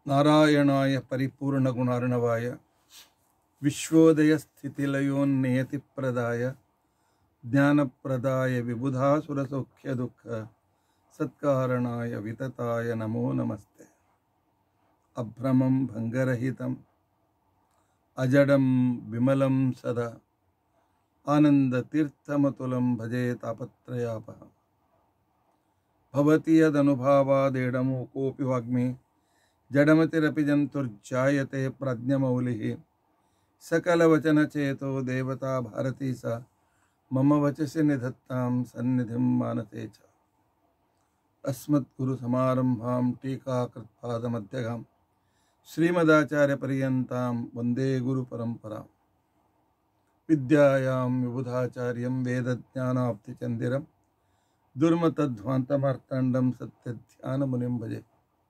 ನಾರಾಯಣಾಯ ಪರಿಪೂರ್ಣಗುಣಾರ್ಣವಾಯ ವಿಶ್ವೋದಯ ಸ್ಥಿತಿಲಯೋನ್ನಿಯತಿಪ್ರದಾಯ ಜ್ಞಾನಪ್ರದಾಯ ವಿಬುಧಾಸುರಸೌಖ್ಯ ದುಃಖ ಸತ್ಕಾರಣಾಯ ವಿತತಾಯ ನಮೋ ನಮಸ್ತೆ ಅಭ್ರಮಂ ಭಂಗರಹಿತಂ ಅಜಡಂ ವಿಮಲಂ ಸದಾ ಆನಂದತೀರ್ಥಮತುಲಂ ಭಜೆ ತಾಪತ್ರಯಾಪಹ ಭವತಿ ಯದನುಭಾವಾದೇಡಮು ಕೋಪಿ ವಾಗ್ಮಿ ಜಡಮತಿರಪಿ ಜಂತುರ್ಜಾಯತೆ ಪ್ರಜ್ಞಮೌಲಿಃ सकलवचनचेतो देवता भारती सा मम वचसि निधत्तां सन्निधिं मानते च अस्मद्गुरुसमारम्भां टीकाकृत्पादमध्यगां श्रीमदाचार्यपर्यन्तां वन्दे गुरुपरम्परां विद्यायां विबुधाचार्यं वेदज्ञानाब्धिचन्दिरं दुर्मतध्वान्तमार्ताण्डं सत्यध्यानमुनिं भजे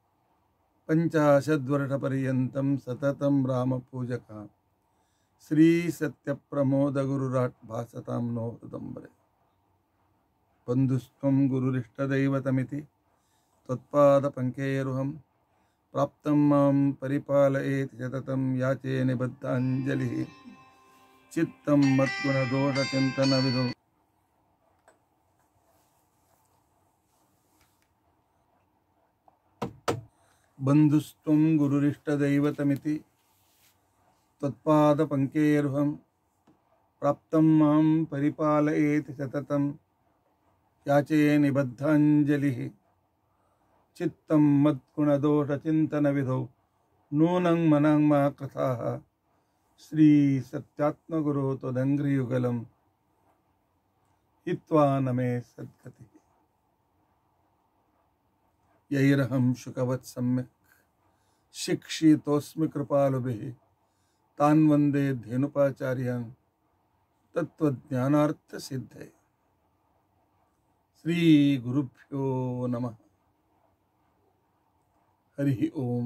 पञ्चाशद्वर्षपर्यन्तं सततं रामपूजका ಶ್ರೀ ಸತ್ಯ ಪ್ರಮೋದ ಗುರುರಾಟ್ ಭಾಸತಾಂ ನೋ ಹೃದಂಬರೆ ಬಂಧುಸ್ತ್ವಂ ಗುರುರಿಷ್ಟದೈವತಮಿತಿ ತ್ವತ್ಪಾದ ಪಂಕೇರುಹಂ ಪ್ರಾಪ್ತಂ ಮಾಂ ಪರಿಪಾಲಯೇತಿ ಸತತಂ ಯಾಚೆ ನಿಬದ್ಧಾಂಜಲಿ ಚಿತ್ತಂ ಮದ್ಗುಣದೋಷಚಿಂತನವಿದು ಬಂಧುಸ್ತ್ವಂ ಗುರುರಿಷ್ಟದೈವತಮಿತಿ त्वत्पादपङ्केरुहं प्राप्तं मां परिपालयेति सततं याचे निबद्धाञ्जलिः चित्तं मद्गुणदोषचिन्तनविधौ नूनं मनः मा कृथाः श्रीसत्यात्मगुरो त्वदङ्घ्रियुगलं हित्वा न मे सद्गतिः यैरहं शुकवत् सम्यक् शिक्षितोऽस्मि कृपालुभिः तान् वन्दे धेनुपाचार्यान् तत्त्वज्ञानार्थसिद्धे श्रीगुरुभ्यो नमः हरिः ॐ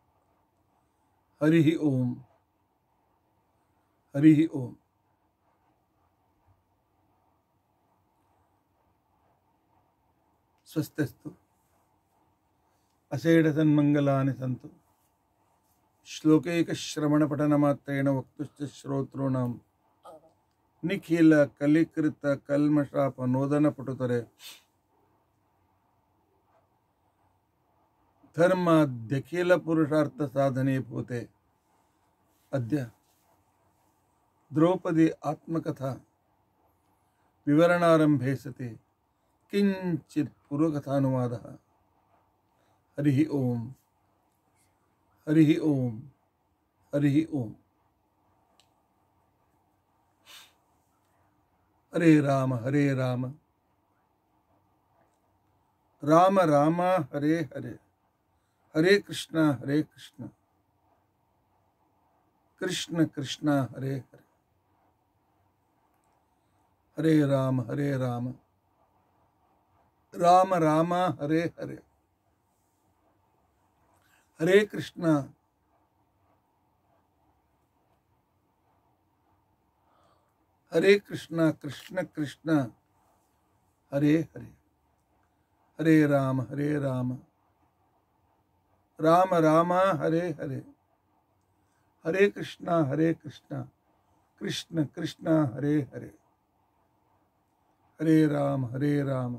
हरिः ॐ हरिः ॐ स्वस्तिस्तु अषेढसन्मङ्गलानि सन्तु श्लोकैकश्रवणपठनमात्रेण वक्तुश्च श्रोतॄणां निखिलकलिकृतकल्मषापनोदनपटुतरे धर्माद्यखिलपुरुषार्थसाधने अद्य द्रौपदी आत्मकथा विवरणारम्भे सति किञ्चित् पूर्वकथानुवादः हरिः ओम् हरिः ओम् हरिः ओम् हरे राम हरे राम राम राम हरे हरे हरे कृष्ण हरे कृष्ण कृष्ण कृष्ण हरे हरे हरे राम हरे राम राम राम हरे हरे हरे कृष्ण हरे कृष्ण कृष्ण कृष्ण हरे हरे हरे राम हरे राम राम राम हरे हरे हरे कृष्ण हरे कृष्ण कृष्ण कृष्ण हरे हरे हरे राम हरे राम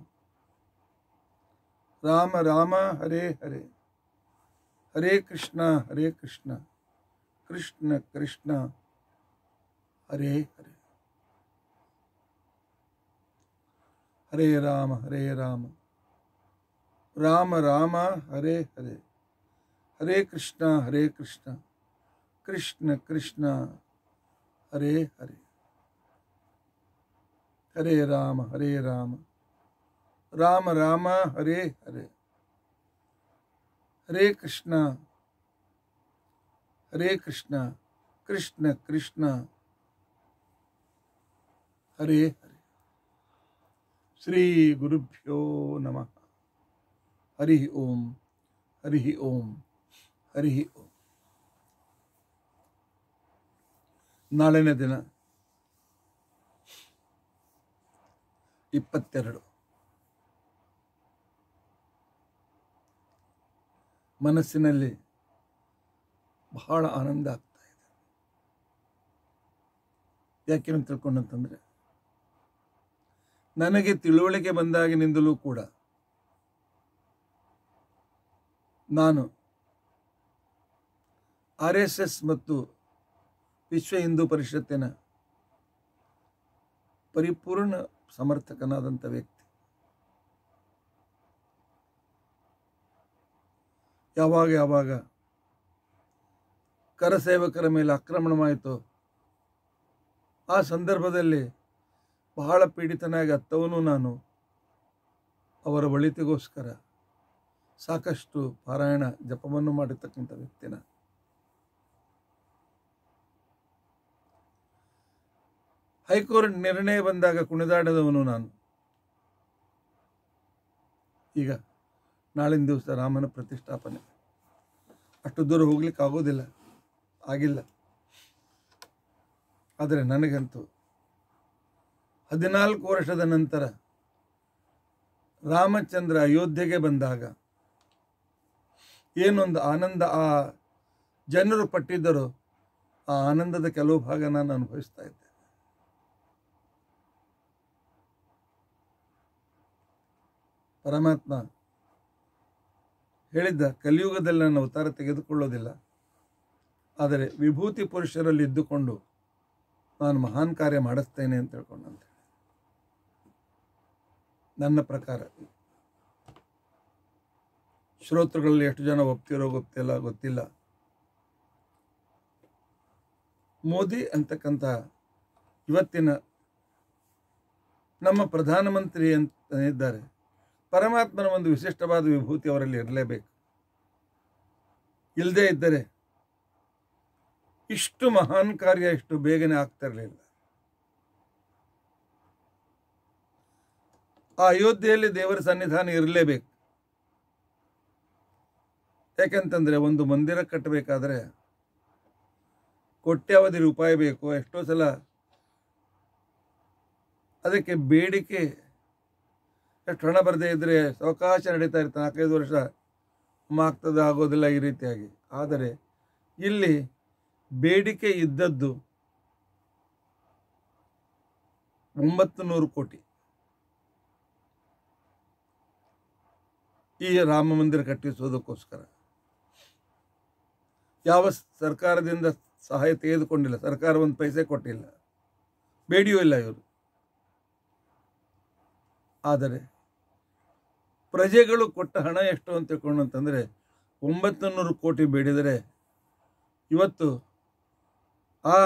राम राम हरे हरे हरे कृष्णा हरे कृष्णा कृष्ण कृष्ण हरे हरे हरे राम हरे राम राम राम हरे हरे हरे कृष्णा हरे कृष्णा कृष्ण कृष्ण हरे हरे हरे राम हरे राम राम राम हरे हरे हरे कृष्णा हरे कृष्णा कृष्ण कृष्ण हरे हरे श्री गुरुभ्यो नमः हरि ओम हरि ओम ಹರಿ ಓಂ ನಾಳಿನ ದಿನ ಇಪ್ಪತ್ತೆರಡು ಮನಸ್ಸಿನಲ್ಲಿ ಬಹಳ ಆನಂದ ಆಗ್ತಾ ಇದೆ ಯಾಕೆ ಅಂತ ತಿಳ್ಕೊಂಡಂತಂದ್ರೆ ನನಗೆ ತಿಳುವಳಿಕೆ ಬಂದಾಗಿನಿಂದಲೂ ಕೂಡ ನಾನು ಆರ್ ಎಸ್ ಎಸ್ ಮತ್ತು ವಿಶ್ವ ಹಿಂದೂ ಪರಿಷತ್ತಿನ ಪರಿಪೂರ್ಣ ಸಮರ್ಥಕನಾದಂಥ ವ್ಯಕ್ತಿ ಯಾವಾಗ ಯಾವಾಗ ಕರಸೇವಕರ ಮೇಲೆ ಆಕ್ರಮಣವಾಯಿತು ಆ ಸಂದರ್ಭದಲ್ಲಿ ಬಹಳ ಪೀಡಿತನಾಗಿ ಅತ್ತವನು ನಾನು ಅವರ ಒಳಿತಿಗೋಸ್ಕರ ಸಾಕಷ್ಟು ಪಾರಾಯಣ ಜಪವನ್ನು ಮಾಡಿರ್ತಕ್ಕಂಥ ವ್ಯಕ್ತಿನ ಹೈಕೋರ್ಟ್ ನಿರ್ಣಯ ಬಂದಾಗ ಕುಣಿದಾಡದವನು ನಾನು ಈಗ ನಾಳಿನ ದಿವಸ ರಾಮನ ಪ್ರತಿಷ್ಠಾಪನೆ ಅಷ್ಟು ದೂರ ಹೋಗ್ಲಿಕ್ಕೆ ಆಗೋದಿಲ್ಲ ಆಗಿಲ್ಲ ಆದರೆ ನನಗಂತೂ ಹದಿನಾಲ್ಕು ವರ್ಷದ ನಂತರ ರಾಮಚಂದ್ರ ಅಯೋಧ್ಯೆಗೆ ಬಂದಾಗ ಏನೊಂದು ಆನಂದ ಆ ಜನರು ಪಟ್ಟಿದ್ದರು ಆ ಆನಂದದ ಕೆಲವು ಭಾಗ ನಾನು ಅನುಭವಿಸ್ತಾ ಇದ್ದೆ ಪರಮಾತ್ಮ ಹೇಳಿದ್ದ ಕಲಿಯುಗದಲ್ಲಿ ನನ್ನ ಅವತಾರ ತೆಗೆದುಕೊಳ್ಳೋದಿಲ್ಲ ಆದರೆ ವಿಭೂತಿ ಪುರುಷರಲ್ಲಿ ಇದ್ದುಕೊಂಡು ನಾನು ಮಹಾನ್ ಕಾರ್ಯ ಮಾಡಿಸ್ತೇನೆ ಅಂತ ತಿಳ್ಕೊಂಡಂತೆ ನನ್ನ ಪ್ರಕಾರ ಶ್ರೋತೃಗಳಲ್ಲಿ ಎಷ್ಟು ಜನ ಒಪ್ತಿರೋ ಗೊತ್ತಿಲ್ಲ ಗೊತ್ತಿಲ್ಲ ಮೋದಿ ಅಂತಕ್ಕಂಥ ಇವತ್ತಿನ ನಮ್ಮ ಪ್ರಧಾನಮಂತ್ರಿ ಅಂತ ಇದ್ದಾರೆ ಪರಮಾತ್ಮನ ಒಂದು ವಿಶಿಷ್ಟವಾದ ವಿಭೂತಿ ಅವರಲ್ಲಿ ಇರಲೇಬೇಕು ಇಲ್ಲದೇ ಇದ್ದರೆ ಇಷ್ಟು ಮಹಾನ್ ಕಾರ್ಯ ಇಷ್ಟು ಬೇಗನೆ ಆಗ್ತಿರಲಿಲ್ಲ ಆ ಅಯೋಧ್ಯೆಯಲ್ಲಿ ದೇವರ ಸನ್ನಿಧಾನ ಇರಲೇಬೇಕು ಯಾಕೆಂತಂದ್ರೆ ಒಂದು ಮಂದಿರ ಕಟ್ಟಬೇಕಾದ್ರೆ ಕೋಟ್ಯಾವಧಿ ರೂಪಾಯಿ ಬೇಕು ಎಷ್ಟೋ ಸಲ ಅದಕ್ಕೆ ಬೇಡಿಕೆ ಎಷ್ಟು ಹಣ ಬರದೇ ಇದ್ದರೆ ಅವಕಾಶ ನಡೀತಾ ಇರ್ತಾನೆ ನಾಲ್ಕೈದು ವರ್ಷ ಆಗ್ತದೆ ಆಗೋದಿಲ್ಲ ಈ ರೀತಿಯಾಗಿ ಆದರೆ ಇಲ್ಲಿ ಬೇಡಿಕೆ ಇದ್ದದ್ದು ಒಂಬತ್ತು ನೂರು ಕೋಟಿ ಈ ರಾಮ ಮಂದಿರ ಕಟ್ಟಿಸೋದಕ್ಕೋಸ್ಕರ ಯಾವ ಸರ್ಕಾರದಿಂದ ಸಹಾಯ ತೆಗೆದುಕೊಂಡಿಲ್ಲ ಸರ್ಕಾರ ಒಂದು ಪೈಸೆ ಕೊಟ್ಟಿಲ್ಲ ಬೇಡಿಯೂ ಇಲ್ಲ ಇವರು ಆದರೆ ಪ್ರಜೆಗಳು ಕೊಟ್ಟ ಹಣ ಎಷ್ಟು ಅಂತ ತಿಳ್ಕೊಂಡು ಅಂತಂದರೆ ಒಂಬತ್ತು ನೂರು ಕೋಟಿ ಬೇಡಿದರೆ ಇವತ್ತು ಆ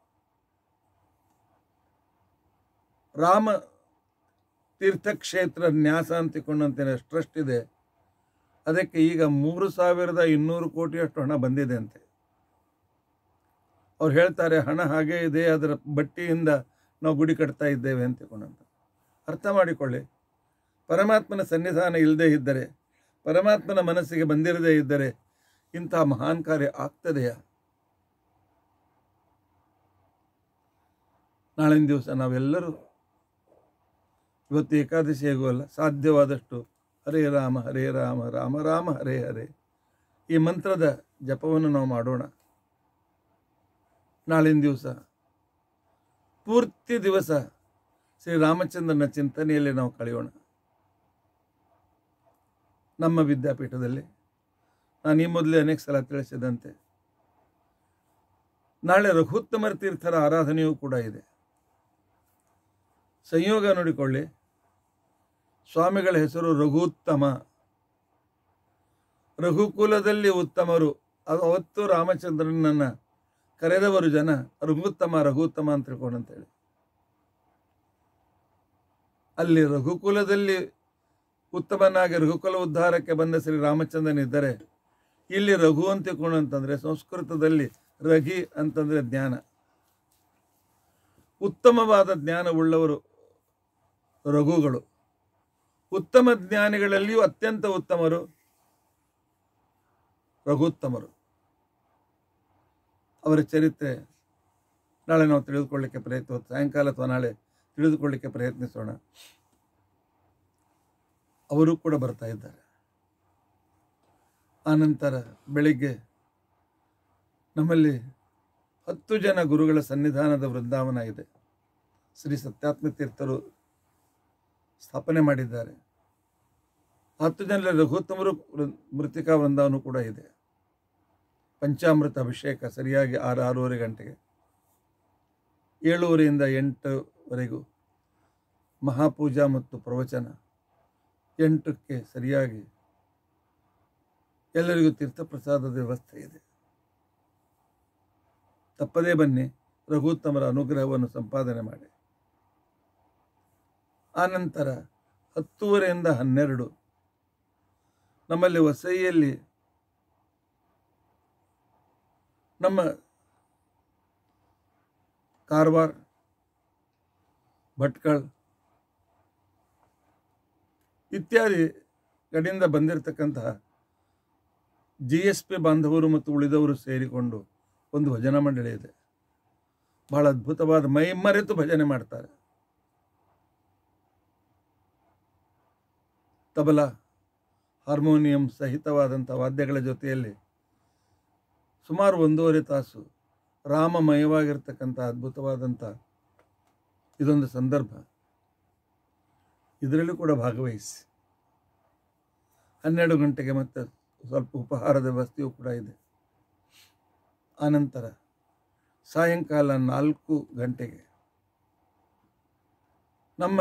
ರಾಮ ತೀರ್ಥಕ್ಷೇತ್ರ ನ್ಯಾಸ ಅಂತ ತಿಳ್ಕೊಂಡಂತೇನೆ ಟ್ರಸ್ಟ್ ಇದೆ ಅದಕ್ಕೆ ಈಗ ಮೂರು ಸಾವಿರದ ಇನ್ನೂರು ಕೋಟಿಯಷ್ಟು ಹಣ ಬಂದಿದೆ ಅಂತೆ ಅವ್ರು ಹೇಳ್ತಾರೆ ಹಣ ಹಾಗೇ ಇದೆ ಅದರ ಬಟ್ಟಿಯಿಂದ ನಾವು ಗುಡಿ ಕಟ್ತಾ ಇದ್ದೇವೆ ಅಂತ ತಿಳ್ಕೊಂಡಂತ ಅರ್ಥ ಮಾಡಿಕೊಳ್ಳಿ ಪರಮಾತ್ಮನ ಸನ್ನಿಧಾನ ಇಲ್ಲದೆ ಇದ್ದರೆ ಪರಮಾತ್ಮನ ಮನಸ್ಸಿಗೆ ಬಂದಿರದೇ ಇದ್ದರೆ ಇಂಥ ಮಹಾನ್ ಕಾರ್ಯ ಆಗ್ತದೆಯಾ ನಾಳಿನ ದಿವಸ ನಾವೆಲ್ಲರೂ ಇವತ್ತು ಏಕಾದಶಿ ಆಗುವಲ್ಲ ಸಾಧ್ಯವಾದಷ್ಟು ಹರೇ ರಾಮ ಹರೇ ರಾಮ ರಾಮ ರಾಮ ಹರೇ ಹರೇ ಈ ಮಂತ್ರದ ಜಪವನ್ನು ನಾವು ಮಾಡೋಣ ನಾಳಿನ ದಿವಸ ಪೂರ್ತಿ ದಿವಸ ಶ್ರೀರಾಮಚಂದ್ರನ ಚಿಂತನೆಯಲ್ಲಿ ನಾವು ಕಳೆಯೋಣ ನಮ್ಮ ವಿದ್ಯಾಪೀಠದಲ್ಲಿ ನಾನು ಈ ಮೊದಲೇ ಅನೇಕ ಸಲ ತಿಳಿಸಿದಂತೆ ನಾಳೆ ರಘುತ್ತಮರ ತೀರ್ಥರ ಆರಾಧನೆಯೂ ಕೂಡ ಇದೆ ಸಂಯೋಗ ನೋಡಿಕೊಳ್ಳಿ ಸ್ವಾಮಿಗಳ ಹೆಸರು ರಘುತ್ತಮ ರಘುಕುಲದಲ್ಲಿ ಉತ್ತಮರು ಅದು ಅವತ್ತು ರಾಮಚಂದ್ರನನ್ನ ಕರೆದವರು ಜನ ರಘುತ್ತಮ ರಘುತ್ತಮ ಅಂತ ತಿಳ್ಕೊಂಡಂತೇಳಿ ಅಲ್ಲಿ ರಘುಕುಲದಲ್ಲಿ ಉತ್ತಮನಾಗಿ ರಘುಕುಲ ಉದ್ಧಾರಕ್ಕೆ ಬಂದ ಶ್ರೀ ರಾಮಚಂದ್ರನಿದ್ದರೆ ಇಲ್ಲಿ ರಘು ಅಂತ ತಿಳ್ಕೊಂಡಂತಂದ್ರೆ ಸಂಸ್ಕೃತದಲ್ಲಿ ರಘಿ ಅಂತಂದ್ರೆ ಜ್ಞಾನ ಉತ್ತಮವಾದ ಜ್ಞಾನವುಳ್ಳವರು ರಘುಗಳು ಉತ್ತಮ ಜ್ಞಾನಿಗಳಲ್ಲಿಯೂ ಅತ್ಯಂತ ಉತ್ತಮರು ರಘುತ್ತಮರು ಅವರ ಚರಿತ್ರೆ ನಾಳೆ ನಾವು ತಿಳಿದುಕೊಳ್ಳಿಕ್ಕೆ ಪ್ರಯತ್ನ ಸಾಯಂಕಾಲ ಅಥವಾ ನಾಳೆ ತಿಳಿದುಕೊಳ್ಳಿಕ್ಕೆ ಪ್ರಯತ್ನಿಸೋಣ ಅವರು ಕೂಡ ಬರ್ತಾ ಇದ್ದಾರೆ ಆನಂತರ ಬೆಳಿಗ್ಗೆ ನಮ್ಮಲ್ಲಿ ಹತ್ತು ಜನ ಗುರುಗಳ ಸನ್ನಿಧಾನದ ವೃಂದಾವನ ಇದೆ ಶ್ರೀ ಸತ್ಯಾತ್ಮ ತೀರ್ಥರು ಸ್ಥಾಪನೆ ಮಾಡಿದ್ದಾರೆ ಹತ್ತು ಜನರಲ್ಲಿ ರಘುತ್ತಮರು ವೃ- ಮೃತ್ತಿಕಾ ವೃಂದಾವನ ಕೂಡ ಇದೆ ಪಂಚಾಮೃತ ಅಭಿಷೇಕ ಸರಿಯಾಗಿ ಆರು ಆರೂವರೆ ಗಂಟೆಗೆ ಏಳೂವರೆಯಿಂದ ಎಂಟುವರೆಗೂ ಮಹಾಪೂಜಾ ಮತ್ತು ಪ್ರವಚನ ಎಂಟಕ್ಕೆ ಸರಿಯಾಗಿ ಎಲ್ಲರಿಗೂ ತೀರ್ಥಪ್ರಸಾದದ ವ್ಯವಸ್ಥೆ ಇದೆ ತಪ್ಪದೇ ಬನ್ನಿ ರಘುತ್ತಮರ ಅನುಗ್ರಹವನ್ನು ಸಂಪಾದನೆ ಮಾಡಿ ಆನಂತರ ಹತ್ತುವರೆಯಿಂದ ಹನ್ನೆರಡು ನಮ್ಮಲ್ಲಿ ವಸೈಯಲ್ಲಿ ನಮ್ಮ ಕಾರವಾರ ಭಟ್ಕಳ ಇತ್ಯಾದಿ ಕಡೆಯಿಂದ ಬಂದಿರತಕ್ಕಂತಹ ಜಿ ಎಸ್ ಪಿ ಬಾಂಧವರು ಮತ್ತು ಉಳಿದವರು ಸೇರಿಕೊಂಡು ಒಂದು ಭಜನಾ ಮಂಡಳಿ ಇದೆ ಬಹಳ ಅದ್ಭುತವಾದ ಮೈ ಮರೆತು ಭಜನೆ ಮಾಡ್ತಾರೆ ತಬಲ ಹಾರ್ಮೋನಿಯಂ ಸಹಿತವಾದಂಥ ವಾದ್ಯಗಳ ಜೊತೆಯಲ್ಲಿ ಸುಮಾರು ಒಂದೂವರೆ ತಾಸು ರಾಮಮಯವಾಗಿರ್ತಕ್ಕಂಥ ಅದ್ಭುತವಾದಂಥ ಇದೊಂದು ಸಂದರ್ಭ ಇದರಲ್ಲೂ ಕೂಡ ಭಾಗವಹಿಸಿ ಹನ್ನೆರಡು ಗಂಟೆಗೆ ಮತ್ತೆ ಸ್ವಲ್ಪ ಉಪಹಾರದ ವ್ಯವಸ್ಥೆಯೂ ಕೂಡ ಇದೆ ಆನಂತರ ಸಾಯಂಕಾಲ ನಾಲ್ಕು ಗಂಟೆಗೆ ನಮ್ಮ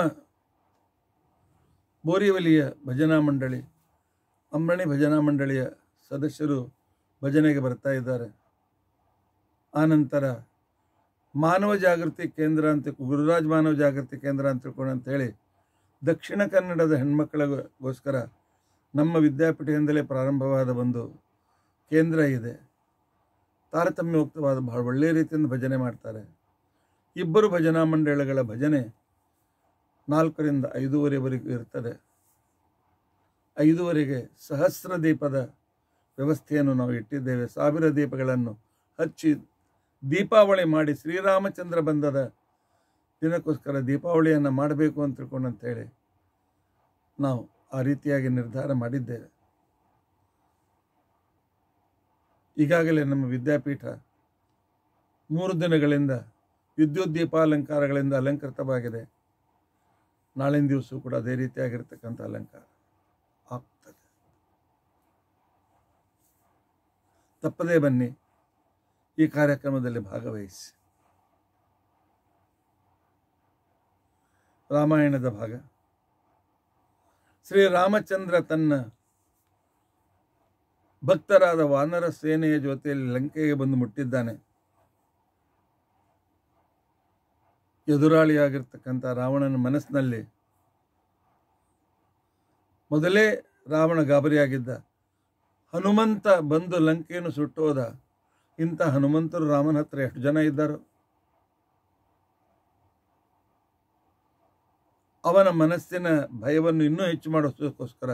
ಬೋರಿವಲಿಯ ಭಜನಾ ಮಂಡಳಿ ಅಂಬಣಿ ಭಜನಾ ಮಂಡಳಿಯ ಸದಸ್ಯರು ಭಜನೆಗೆ ಬರ್ತಾ ಇದ್ದಾರೆ ಆನಂತರ ಮಾನವ ಜಾಗೃತಿ ಕೇಂದ್ರ ಅಂತ ಗುರುರಾಜ್ ಮಾನವ ಜಾಗೃತಿ ಕೇಂದ್ರ ಅಂತ ತಿಳ್ಕೊಂಡು ಅಂತೇಳಿ ದಕ್ಷಿಣ ಕನ್ನಡದ ಹೆಣ್ಮಕ್ಕಳಿಗೋಸ್ಕರ ನಮ್ಮ ವಿದ್ಯಾಪೀಠದಿಂದಲೇ ಪ್ರಾರಂಭವಾದ ಒಂದು ಕೇಂದ್ರ ಇದೆ ತಾರತಮ್ಯೋಕ್ತವಾದ ಬಹಳ ಒಳ್ಳೆಯ ರೀತಿಯಿಂದ ಭಜನೆ ಮಾಡ್ತಾರೆ ಇಬ್ಬರು ಭಜನಾ ಮಂಡಳಿಗಳ ಭಜನೆ ನಾಲ್ಕರಿಂದ ಐದೂವರೆವರೆಗೂ ಇರ್ತದೆ ಐದುವರೆಗೆ ಸಹಸ್ರ ದೀಪದ ವ್ಯವಸ್ಥೆಯನ್ನು ನಾವು ಇಟ್ಟಿದ್ದೇವೆ ಸಾವಿರ ದೀಪಗಳನ್ನು ಹಚ್ಚಿ ದೀಪಾವಳಿ ಮಾಡಿ ಶ್ರೀರಾಮಚಂದ್ರ ಬಂದದ ದಿನಕ್ಕೋಸ್ಕರ ದೀಪಾವಳಿಯನ್ನು ಮಾಡಬೇಕು ಅಂತ ತಿಳ್ಕೊಂಡು ಅಂತೇಳಿ ನಾವು ಆ ರೀತಿಯಾಗಿ ನಿರ್ಧಾರ ಮಾಡಿದ್ದೇವೆ ಈಗಾಗಲೇ ನಮ್ಮ ವಿದ್ಯಾಪೀಠ ಮೂರು ದಿನಗಳಿಂದ ವಿದ್ಯುತ್ ದೀಪಾಲಂಕಾರಗಳಿಂದ ಅಲಂಕೃತವಾಗಿದೆ ನಾಳಿನ ದಿವಸ ಕೂಡ ಅದೇ ರೀತಿಯಾಗಿರ್ತಕ್ಕಂಥ ಅಲಂಕಾರ ಆಗ್ತದೆ ತಪ್ಪದೇ ಬನ್ನಿ ಈ ಕಾರ್ಯಕ್ರಮದಲ್ಲಿ ಭಾಗವಹಿಸಿ ರಾಮಾಯಣದ ಭಾಗ ಶ್ರೀರಾಮಚಂದ್ರ ತನ್ನ ಭಕ್ತರಾದ ವಾನರ ಸೇನೆಯ ಜೊತೆಯಲ್ಲಿ ಲಂಕೆಗೆ ಬಂದು ಮುಟ್ಟಿದ್ದಾನೆ ಎದುರಾಳಿಯಾಗಿರ್ತಕ್ಕಂಥ ರಾವಣನ ಮನಸ್ಸಿನಲ್ಲಿ ಮೊದಲೇ ರಾವಣ ಗಾಬರಿಯಾಗಿದ್ದ ಹನುಮಂತ ಬಂದು ಲಂಕೆಯನ್ನು ಸುಟ್ಟೋದ ಇಂಥ ಹನುಮಂತರು ರಾಮನ ಹತ್ರ ಎಷ್ಟು ಜನ ಇದ್ದಾರೋ ಅವನ ಮನಸ್ಸಿನ ಭಯವನ್ನು ಇನ್ನೂ ಹೆಚ್ಚು ಮಾಡೋದಕ್ಕೋಸ್ಕರ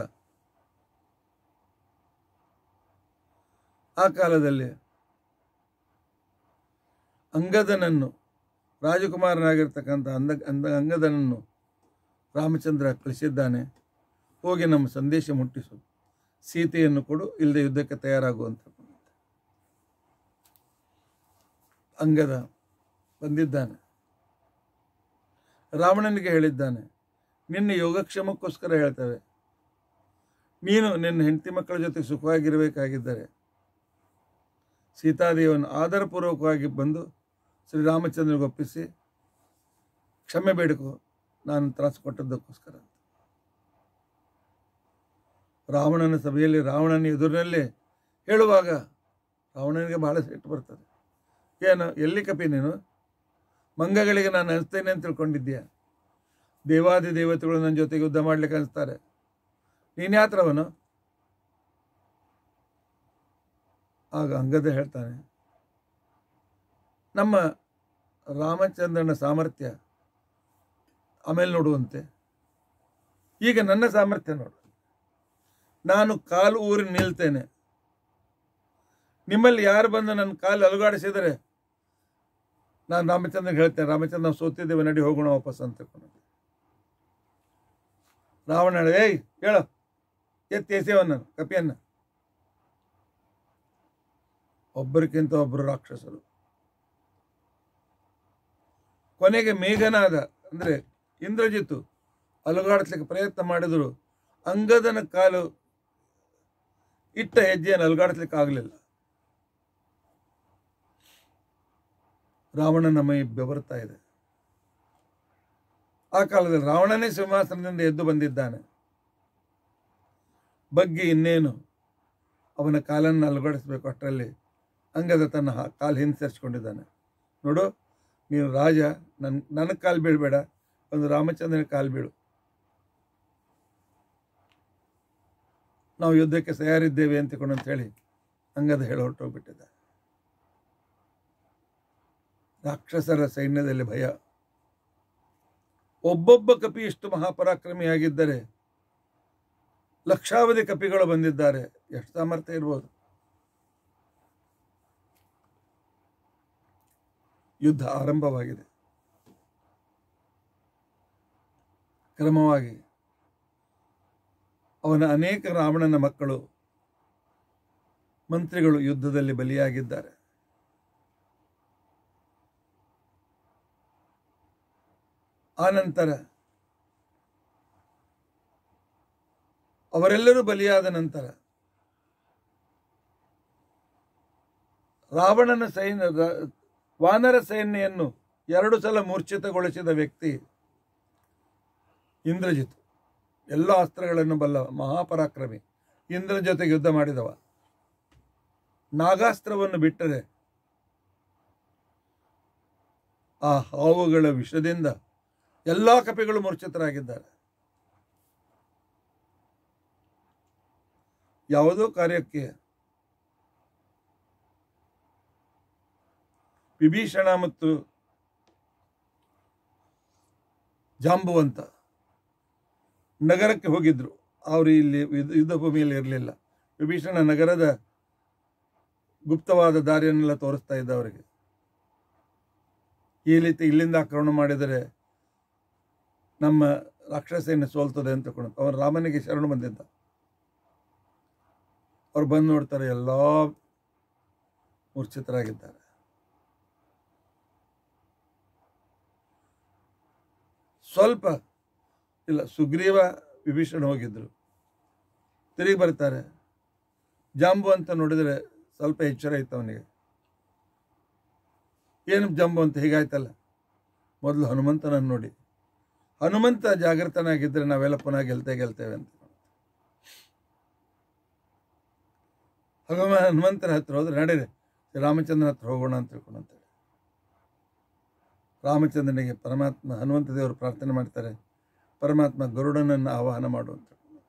ಆ ಕಾಲದಲ್ಲಿ ಅಂಗದನನ್ನು ರಾಜಕುಮಾರನಾಗಿರ್ತಕ್ಕಂಥ ಅಂದ ಅಂದ ಅಂಗದನನ್ನು ರಾಮಚಂದ್ರ ಕಳಿಸಿದ್ದಾನೆ ಹೋಗಿ ನಮ್ಮ ಸಂದೇಶ ಮುಟ್ಟಿಸು ಸೀತೆಯನ್ನು ಕೊಡು ಇಲ್ಲದೆ ಯುದ್ಧಕ್ಕೆ ತಯಾರಾಗುವಂತ ಅಂಗದ ಬಂದಿದ್ದಾನೆ ರಾವಣನಿಗೆ ಹೇಳಿದ್ದಾನೆ ನಿನ್ನ ಯೋಗಕ್ಷೇಮಕ್ಕೋಸ್ಕರ ಹೇಳ್ತೇವೆ ನೀನು ನಿನ್ನ ಹೆಂಡತಿ ಮಕ್ಕಳ ಜೊತೆ ಸುಖವಾಗಿರಬೇಕಾಗಿದ್ದರೆ ಸೀತಾದೇವಿಯನ್ನು ಆದರಪೂರ್ವಕವಾಗಿ ಬಂದು ಶ್ರೀರಾಮಚಂದ್ರನಿಗೆ ಒಪ್ಪಿಸಿ ಕ್ಷಮೆ ಬೇಡಿಕೊ ನಾನು ತ್ರಾಸು ಕೊಟ್ಟದ್ದಕ್ಕೋಸ್ಕರ ರಾವಣನ ಸಭೆಯಲ್ಲಿ ರಾವಣನ ಎದುರಿನಲ್ಲೇ ಹೇಳುವಾಗ ರಾವಣನಿಗೆ ಬಹಳ ಸಿಟ್ಟು ಬರ್ತದೆ ಏನು ಎಲ್ಲಿ ಕಪಿ ನೀನು ಮಂಗಗಳಿಗೆ ನಾನು ಅನಿಸ್ತೇನೆ ಅಂತ ತಿಳ್ಕೊಂಡಿದ್ದೀಯ ದೇವಾದಿ ದೇವತೆಗಳು ನನ್ನ ಜೊತೆಗೆ ಯುದ್ಧ ಮಾಡ್ಲಿಕ್ಕೆ ಅನಿಸ್ತಾರೆ ನೀನು ಯಾತ್ರವನು ಆಗ ಅಂಗದ ಹೇಳ್ತಾನೆ ನಮ್ಮ ರಾಮಚಂದ್ರನ ಸಾಮರ್ಥ್ಯ ಆಮೇಲೆ ನೋಡುವಂತೆ ಈಗ ನನ್ನ ಸಾಮರ್ಥ್ಯ ನೋಡು ನಾನು ಕಾಲು ಊರಿ ನಿಲ್ತೇನೆ ನಿಮ್ಮಲ್ಲಿ ಯಾರು ಬಂದು ನನ್ನ ಕಾಲು ಅಲುಗಾಡಿಸಿದರೆ ನಾನು ರಾಮಚಂದ್ರನಿಗೆ ಹೇಳ್ತೇನೆ ರಾಮಚಂದ್ರ ನಾವು ಸೋತಿದ್ದೇವೆ ನಡಿ ಹೋಗೋಣ ವಾಪಸ್ ಅಂತ ತಿಳ್ಕೊಂಡು ರಾವಣ ಹೇಳಿದ ಏಯ್ ಹೇಳು ಎತ್ತಿ ಎಸೆಯವನ್ನ ಕಪಿಯನ್ನ ಒಬ್ಬರಿಗಿಂತ ಒಬ್ಬರು ರಾಕ್ಷಸರು ಕೊನೆಗೆ ಮೇಘನಾದ ಅಂದರೆ ಇಂದ್ರಜಿತ್ತು ಅಲುಗಾಡಿಸ್ಲಿಕ್ಕೆ ಪ್ರಯತ್ನ ಮಾಡಿದ್ರು ಅಂಗದನ ಕಾಲು ಇಟ್ಟ ಹೆಜ್ಜೆಯನ್ನು ಅಲುಗಾಡಿಸ್ಲಿಕ್ಕೆ ಆಗಲಿಲ್ಲ ರಾವಣನ ಮೈ ಬೆವರ್ತಾ ಇದೆ ಆ ಕಾಲದಲ್ಲಿ ರಾವಣನೇ ಸಿಂಹಾಸನದಿಂದ ಎದ್ದು ಬಂದಿದ್ದಾನೆ ಬಗ್ಗೆ ಇನ್ನೇನು ಅವನ ಕಾಲನ್ನು ಅಲುಗಾಡಿಸಬೇಕು ಅಷ್ಟರಲ್ಲಿ ಅಂಗದ ತನ್ನ ಹಾ- ಕಾಲು ಹಿಂಸರಿಸ್ಕೊಂಡಿದ್ದಾನೆ ನೋಡು ನೀನು ರಾಜ ನನ್ನ ನನಗೆ ಕಾಲು ಬೀಳಬೇಡ ಒಂದು ರಾಮಚಂದ್ರನ ಕಾಲು ಬೀಳು ನಾವು ಯುದ್ಧಕ್ಕೆ ತಯಾರಿದ್ದೇವೆ ಅಂತಕೊಂಡು ಅಂತ ಹೇಳಿ ಅಂಗದ ಹೇಳಿ ಹೊರಟೋಗ್ಬಿಟ್ಟಿದ್ದ ರಾಕ್ಷಸರ ಸೈನ್ಯದಲ್ಲಿ ಭಯ ಒಬ್ಬೊಬ್ಬ ಕಪಿ ಎಷ್ಟು ಮಹಾಪರಾಕ್ರಮಿಯಾಗಿದ್ದರೆ ಲಕ್ಷಾವಧಿ ಕಪಿಗಳು ಬಂದಿದ್ದಾರೆ ಎಷ್ಟು ಸಾಮರ್ಥ್ಯ ಇರ್ಬೋದು ಯುದ್ಧ ಆರಂಭವಾಗಿದೆ ಕ್ರಮವಾಗಿ ಅವನ ಅನೇಕ ರಾವಣನ ಮಕ್ಕಳು ಮಂತ್ರಿಗಳು ಯುದ್ಧದಲ್ಲಿ ಬಲಿಯಾಗಿದ್ದಾರೆ ಆನಂತರ ಅವರೆಲ್ಲರೂ ಬಲಿಯಾದ ನಂತರ ರಾವಣನ ಸೈನ್ಯ ರ- ವಾನರ ಸೈನ್ಯನ್ನು ಎರಡು ಸಲ ಮೂರ್ಛಿತಗೊಳಿಸಿದ ವ್ಯಕ್ತಿ ಇಂದ್ರಜಿತ್ ಎಲ್ಲ ಅಸ್ತ್ರಗಳನ್ನು ಬಲ್ಲ ಮಹಾಪರಾಕ್ರಮಿ ಇಂದ್ರ ಜೊತೆಗೆ ಯುದ್ಧ ಮಾಡಿದವ ನಾಗಾಸ್ತ್ರವನ್ನು ಬಿಟ್ಟರೆ ಆ ಹಾವುಗಳ ವಿಷದಿಂದ ಎಲ್ಲ ಕಪಿಗಳು ಮೂರ್ಛಿತರಾಗಿದ್ದಾರೆ ಯಾವುದೋ ಕಾರ್ಯಕ್ಕೆ ವಿಭೀಷಣ ಮತ್ತು ಜಾಂಬುವಂತ ನಗರಕ್ಕೆ ಹೋಗಿದ್ರು ಅವರು ಇಲ್ಲಿ ಯುದ್ಧ- ಯುದ್ಧ ಭೂಮಿಯಲ್ಲಿ ಇರಲಿಲ್ಲ ವಿಭೀಷಣ ನಗರದ ಗುಪ್ತವಾದ ದಾರಿಯನ್ನೆಲ್ಲ ತೋರಿಸ್ತಾ ಇದ್ದ ಅವರಿಗೆ ಈ ರೀತಿ ಇಲ್ಲಿಂದ ಆಕ್ರಮಣ ಮಾಡಿದರೆ ನಮ್ಮ ರಾಕ್ಷಸೇನೆ ಸೋಲ್ತದೆ ಅಂತ ಕೊಂಡು ಅವನು ರಾಮನಿಗೆ ಶರಣು ಬಂದಿದ್ದ ಅವ್ರು ಬಂದು ನೋಡ್ತಾರೆ ಎಲ್ಲ ಮೂರ್ಛಿತರಾಗಿದ್ದಾರೆ ಸ್ವಲ್ಪ ಇಲ್ಲ ಸುಗ್ರೀವ ವಿಭೀಷಣ ಹೋಗಿದ್ರು ತಿರುಗಿ ಬರ್ತಾರೆ ಜಾಂಬು ಅಂತ ನೋಡಿದರೆ ಸ್ವಲ್ಪ ಎಚ್ಚರ ಇತ್ತು ಅವನಿಗೆ ಏನು ಜಂಬು ಅಂತ ಹೀಗಾಯ್ತಲ್ಲ ಮೊದಲು ಹನುಮಂತನನ್ನು ನೋಡಿ ಹನುಮಂತ ಜಾಗೃತನಾಗಿದ್ದರೆ ನಾವೆಲ್ಲ ಪುನಃ ಗೆಲ್ತೇ ಗೆಲ್ತೇವೆ ಅಂತ ಹನುಮ ಹನುಮಂತನ ಹತ್ರ ಹೋದ್ರೆ ನಡೀರಿ ರಾಮಚಂದ್ರನ ಹತ್ರ ಹೋಗೋಣ ಅಂತ ತಿಳ್ಕೊಂಡು ಅಂತೇಳಿ ರಾಮಚಂದ್ರನಿಗೆ ಪರಮಾತ್ಮ ಹನುಮಂತ ದೇವರು ಪ್ರಾರ್ಥನೆ ಮಾಡ್ತಾರೆ ಪರಮಾತ್ಮ ಗರುಡನನ್ನು ಆವಾಹನ ಮಾಡು ಅಂತ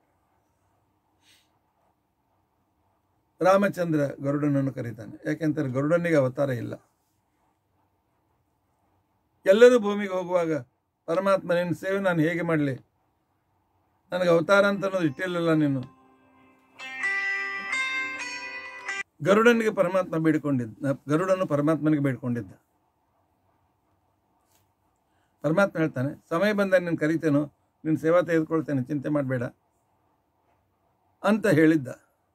ರಾಮಚಂದ್ರ ಗರುಡನನ್ನು ಕರೀತಾನೆ ಯಾಕೆಂತಾರೆ ಗರುಡನಿಗೆ ಅವತಾರ ಇಲ್ಲ ಎಲ್ಲರೂ ಭೂಮಿಗೆ ಹೋಗುವಾಗ ಪರಮಾತ್ಮ ನಿನ್ನ ಸೇವೆ ನಾನು ಹೇಗೆ ಮಾಡಲಿ ನನಗೆ ಅವತಾರ ಅಂತ ಅನ್ನೋದು ಇಟ್ಟಿರಲಿಲ್ಲ ನೀನು ಗರುಡನಿಗೆ ಪರಮಾತ್ಮ ಬೇಡಿಕೊಂಡಿದ್ದ ಗರುಡನು ಪರಮಾತ್ಮನಿಗೆ ಬೇಡಿಕೊಂಡಿದ್ದ ಪರಮಾತ್ಮ ಹೇಳ್ತಾನೆ ಸಮಯ ಬಂದಾಗ ನೀನು ಕರಿತೇನೋ ನಿನ್ನ ಸೇವಾ ತೆಗೆದುಕೊಳ್ತೇನೆ ಚಿಂತೆ ಮಾಡಬೇಡ ಅಂತ ಹೇಳಿದ್ದ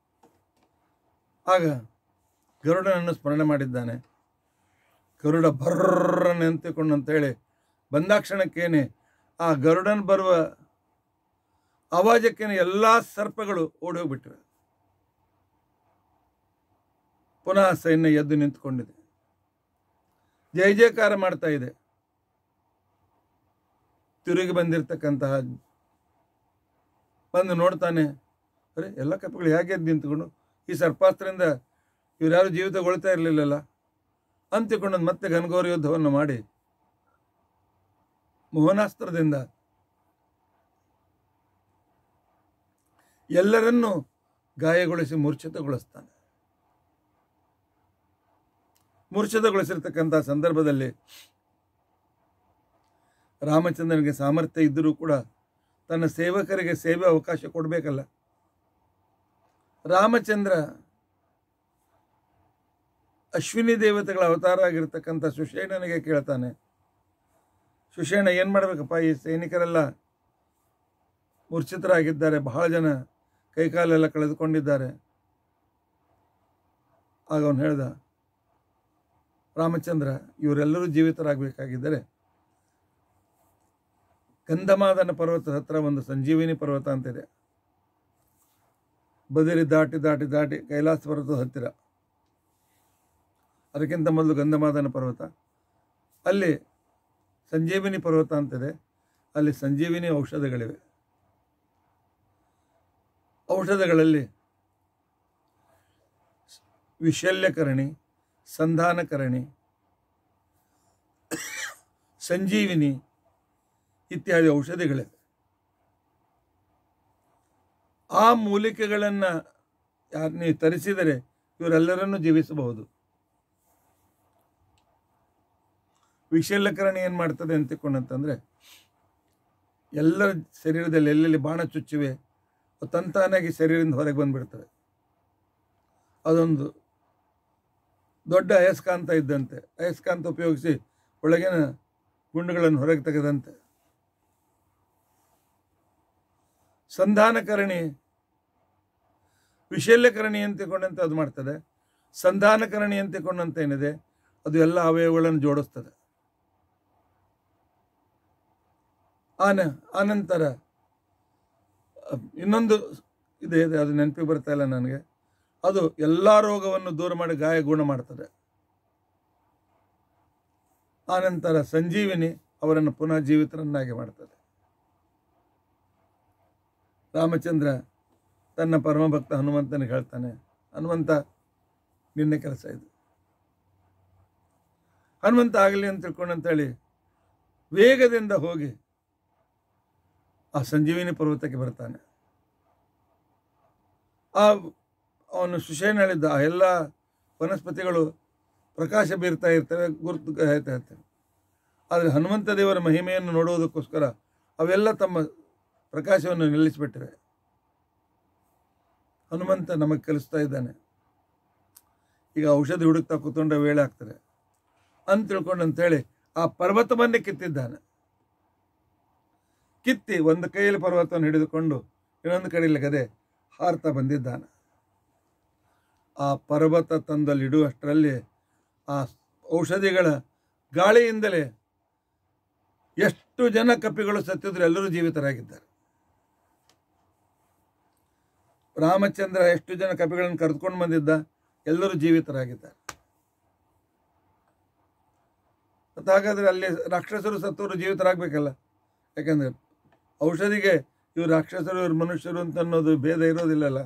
ಆಗ ಗರುಡನನ್ನು ಸ್ಮರಣೆ ಮಾಡಿದ್ದಾನೆ ಗರುಡ ಬರ್ರ ನಿಂತುಕೊಂಡು ಅಂತೇಳಿ ಬಂದಾಕ್ಷಣಕ್ಕೇನೆ ಆ ಗರುಡನ್ ಬರುವ ಆವಾಜಕ್ಕೇನೆ ಎಲ್ಲ ಸರ್ಪಗಳು ಓಡಿ ಹೋಗ್ಬಿಟ್ವೆ ಪುನಃ ಸೈನ್ಯ ಎದ್ದು ನಿಂತುಕೊಂಡಿದೆ ಜಯ ಜಯಕಾರ ಮಾಡ್ತಾ ಇದೆ ತಿರುಗಿ ಬಂದಿರತಕ್ಕಂತಹ ಬಂದು ನೋಡ್ತಾನೆ ಅರೆ ಎಲ್ಲ ಕಪ್ಪಗಳು ಹೇಗೆ ಎದ್ದು ನಿಂತ್ಕೊಂಡು ಈ ಸರ್ಪಾಸ್ತ್ರದಿಂದ ಇವ್ರು ಯಾರು ಜೀವಿತಗೊಳ್ತಾ ಇರಲಿಲ್ಲಲ್ಲ ಅಂತಿಕೊಂಡು ಮತ್ತೆ ಘನಘೋರ ಯುದ್ಧವನ್ನು ಮಾಡಿ ಮೋಹನಾಸ್ತ್ರದಿಂದ ಎಲ್ಲರನ್ನೂ ಗಾಯಗೊಳಿಸಿ ಮೂರ್ಛಿತಗೊಳಿಸ್ತಾನೆ ಮೂರ್ಛಿತಗೊಳಿಸಿರ್ತಕ್ಕಂಥ ಸಂದರ್ಭದಲ್ಲಿ ರಾಮಚಂದ್ರನಿಗೆ ಸಾಮರ್ಥ್ಯ ಇದ್ದರೂ ಕೂಡ ತನ್ನ ಸೇವಕರಿಗೆ ಸೇವೆ ಅವಕಾಶ ಕೊಡಬೇಕಲ್ಲ ರಾಮಚಂದ್ರ ಅಶ್ವಿನಿ ದೇವತೆಗಳ ಅವತಾರ ಆಗಿರ್ತಕ್ಕಂಥ ಸುಷೇಣನಿಗೆ ಕೇಳ್ತಾನೆ ಸುಷೇಣ ಏನು ಮಾಡಬೇಕಪ್ಪ ಈ ಸೈನಿಕರೆಲ್ಲ ಮೂರ್ಛಿತರಾಗಿದ್ದಾರೆ ಬಹಳ ಜನ ಕೈಕಾಲೆಲ್ಲ ಕಳೆದುಕೊಂಡಿದ್ದಾರೆ ಆಗ ಅವನು ಹೇಳ್ದ ರಾಮಚಂದ್ರ ಇವರೆಲ್ಲರೂ ಜೀವಿತರಾಗಬೇಕಾಗಿದ್ದರೆ ಗಂಧಮಾದನ ಪರ್ವತದ ಹತ್ರ ಒಂದು ಸಂಜೀವಿನಿ ಪರ್ವತ ಅಂತಿದೆ ಬದಿರಿ ದಾಟಿ ದಾಟಿ ದಾಟಿ ಕೈಲಾಸ ಪರ್ವತದ ಹತ್ತಿರ ಅದಕ್ಕಿಂತ ಮೊದಲು ಗಂಧಮಾದನ ಪರ್ವತ ಅಲ್ಲಿ ಸಂಜೀವಿನಿ ಪರ್ವತ ಅಂತಿದೆ ಅಲ್ಲಿ ಸಂಜೀವಿನಿ ಔಷಧಗಳಿವೆ ಔಷಧಗಳಲ್ಲಿ ವಿಶಲ್ಯಕರಣಿ ಸಂಧಾನಕರಣಿ ಸಂಜೀವಿನಿ ಇತ್ಯಾದಿ ಔಷಧಿಗಳಿವೆ ಆ ಮೂಲಿಕೆಗಳನ್ನು ಯಾರು ನೀವು ತರಿಸಿದರೆ ಇವರೆಲ್ಲರನ್ನೂ ಜೀವಿಸಬಹುದು ವಿಶಲ್ಯಕರಣಿ ಏನು ಮಾಡ್ತದೆ ಅಂತ ತಿಳ್ಕೊಂಡಂತಂದರೆ ಎಲ್ಲರ ಶರೀರದಲ್ಲಿ ಎಲ್ಲೆಲ್ಲಿ ಬಾಣ ಚುಚ್ಚಿವೆ ಅವು ತಂತಾನಾಗಿ ಶರೀರದಿಂದ ಹೊರಗೆ ಬಂದುಬಿಡ್ತವೆ ಅದೊಂದು ದೊಡ್ಡ ಅಯಸ್ಕಾಂತ ಇದ್ದಂತೆ ಅಯಸ್ಕಾಂತ ಉಪಯೋಗಿಸಿ ಒಳಗಿನ ಗುಂಡುಗಳನ್ನು ಹೊರಗೆ ತೆಗೆದಂತೆ ಸಂಧಾನಕರಣಿ ವಿಶಲ್ಯಕರಣಿ ಅಂತ ತಿಳ್ಕೊಂಡಂತೆ ಅದು ಮಾಡ್ತದೆ ಸಂಧಾನಕರಣಿ ಅಂತ ತಿಳ್ಕೊಂಡಂತೆ ಏನಿದೆ ಅದು ಎಲ್ಲ ಅವಯವಗಳನ್ನು ಜೋಡಿಸ್ತದೆ ಆನ ಆನಂತರ ಅಹ್, ಇನ್ನೊಂದು ಇದೆ ಇದೆ ಅದು ನೆನಪಿಗೆ ಬರ್ತಾ ಇಲ್ಲ ನನಗೆ ಅದು ಎಲ್ಲ ರೋಗವನ್ನು ದೂರ ಮಾಡಿ ಗಾಯ ಗುಣ ಮಾಡ್ತದೆ ಆನಂತರ ಸಂಜೀವಿನಿ ಅವರನ್ನು ಪುನಃ ಜೀವಿತರನ್ನಾಗಿ ಮಾಡ್ತದೆ ರಾಮಚಂದ್ರ ತನ್ನ ಪರಮಭಕ್ತ ಹನುಮಂತನಿಗೆ ಹೇಳ್ತಾನೆ ಹನುಮಂತ ನಿನ್ನ ಕೆಲಸ ಇದು ಹನುಮಂತ ಆಗಲಿ ಅಂತ ತಿಳ್ಕೊಂಡಂತೇಳಿ ವೇಗದಿಂದ ಹೋಗಿ ಆ ಸಂಜೀವಿನಿ ಪರ್ವತಕ್ಕೆ ಬರ್ತಾನೆ ಆ ಅವನು ಸುಷೇನ್ ಹೇಳಿದ್ದ ಆ ಎಲ್ಲ ವನಸ್ಪತಿಗಳು ಪ್ರಕಾಶ ಬೀರ್ತಾ ಇರ್ತವೆ ಗುರುತು ಹೇಳ್ತಾ ಇರ್ತವೆ ಆದರೆ ಹನುಮಂತ ದೇವರ ಮಹಿಮೆಯನ್ನು ನೋಡುವುದಕ್ಕೋಸ್ಕರ ಅವೆಲ್ಲ ತಮ್ಮ ಪ್ರಕಾಶವನ್ನು ನಿಲ್ಲಿಸಿಬಿಟ್ಟಿವೆ ಹನುಮಂತ ನಮಗೆ ಕಲಿಸ್ತಾ ಇದ್ದಾನೆ ಈಗ ಔಷಧಿ ಹುಡುಕ್ತಾ ಕೂತ್ಕೊಂಡ್ರೆ ವೇಳೆ ಆಗ್ತದೆ ಅಂತ ತಿಳ್ಕೊಂಡು ಅಂತೇಳಿ ಆ ಪರ್ವತವನ್ನೇ ಕಿತ್ತಿದ್ದಾನೆ ಕಿತ್ತಿ ಒಂದು ಕೈಯಲ್ಲಿ ಪರ್ವತವನ್ನು ಹಿಡಿದುಕೊಂಡು ಇನ್ನೊಂದು ಕಡೆಯಲ್ಲಿ ಗದೆ ಹಾರ್ತಾ ಬಂದಿದ್ದಾನೆ ಆ ಪರ್ವತ ತಂದಲ್ಲಿ ಇಡುವಷ್ಟರಲ್ಲಿ ಆ ಔಷಧಿಗಳ ಗಾಳಿಯಿಂದಲೇ ಎಷ್ಟು ಜನ ಕಪಿಗಳು ಸತ್ತಿದ್ರು ಎಲ್ಲರೂ ಜೀವಿತರಾಗಿದ್ದಾರೆ ರಾಮಚಂದ್ರ ಎಷ್ಟು ಜನ ಕಪಿಗಳನ್ನು ಕರೆದುಕೊಂಡು ಬಂದಿದ್ದ ಎಲ್ಲರೂ ಜೀವಿತರಾಗಿದ್ದಾರೆ ಮತ್ತು ಹಾಗಾದರೆ ಅಲ್ಲಿ ರಾಕ್ಷಸರು ಸತ್ತವರು ಜೀವಿತರಾಗಬೇಕಲ್ಲ ಯಾಕಂದರೆ ಔಷಧಿಗೆ ಇವರು ರಾಕ್ಷಸರು ಇವರು ಮನುಷ್ಯರು ಅಂತ ಅನ್ನೋದು ಭೇದ ಇರೋದಿಲ್ಲಲ್ಲ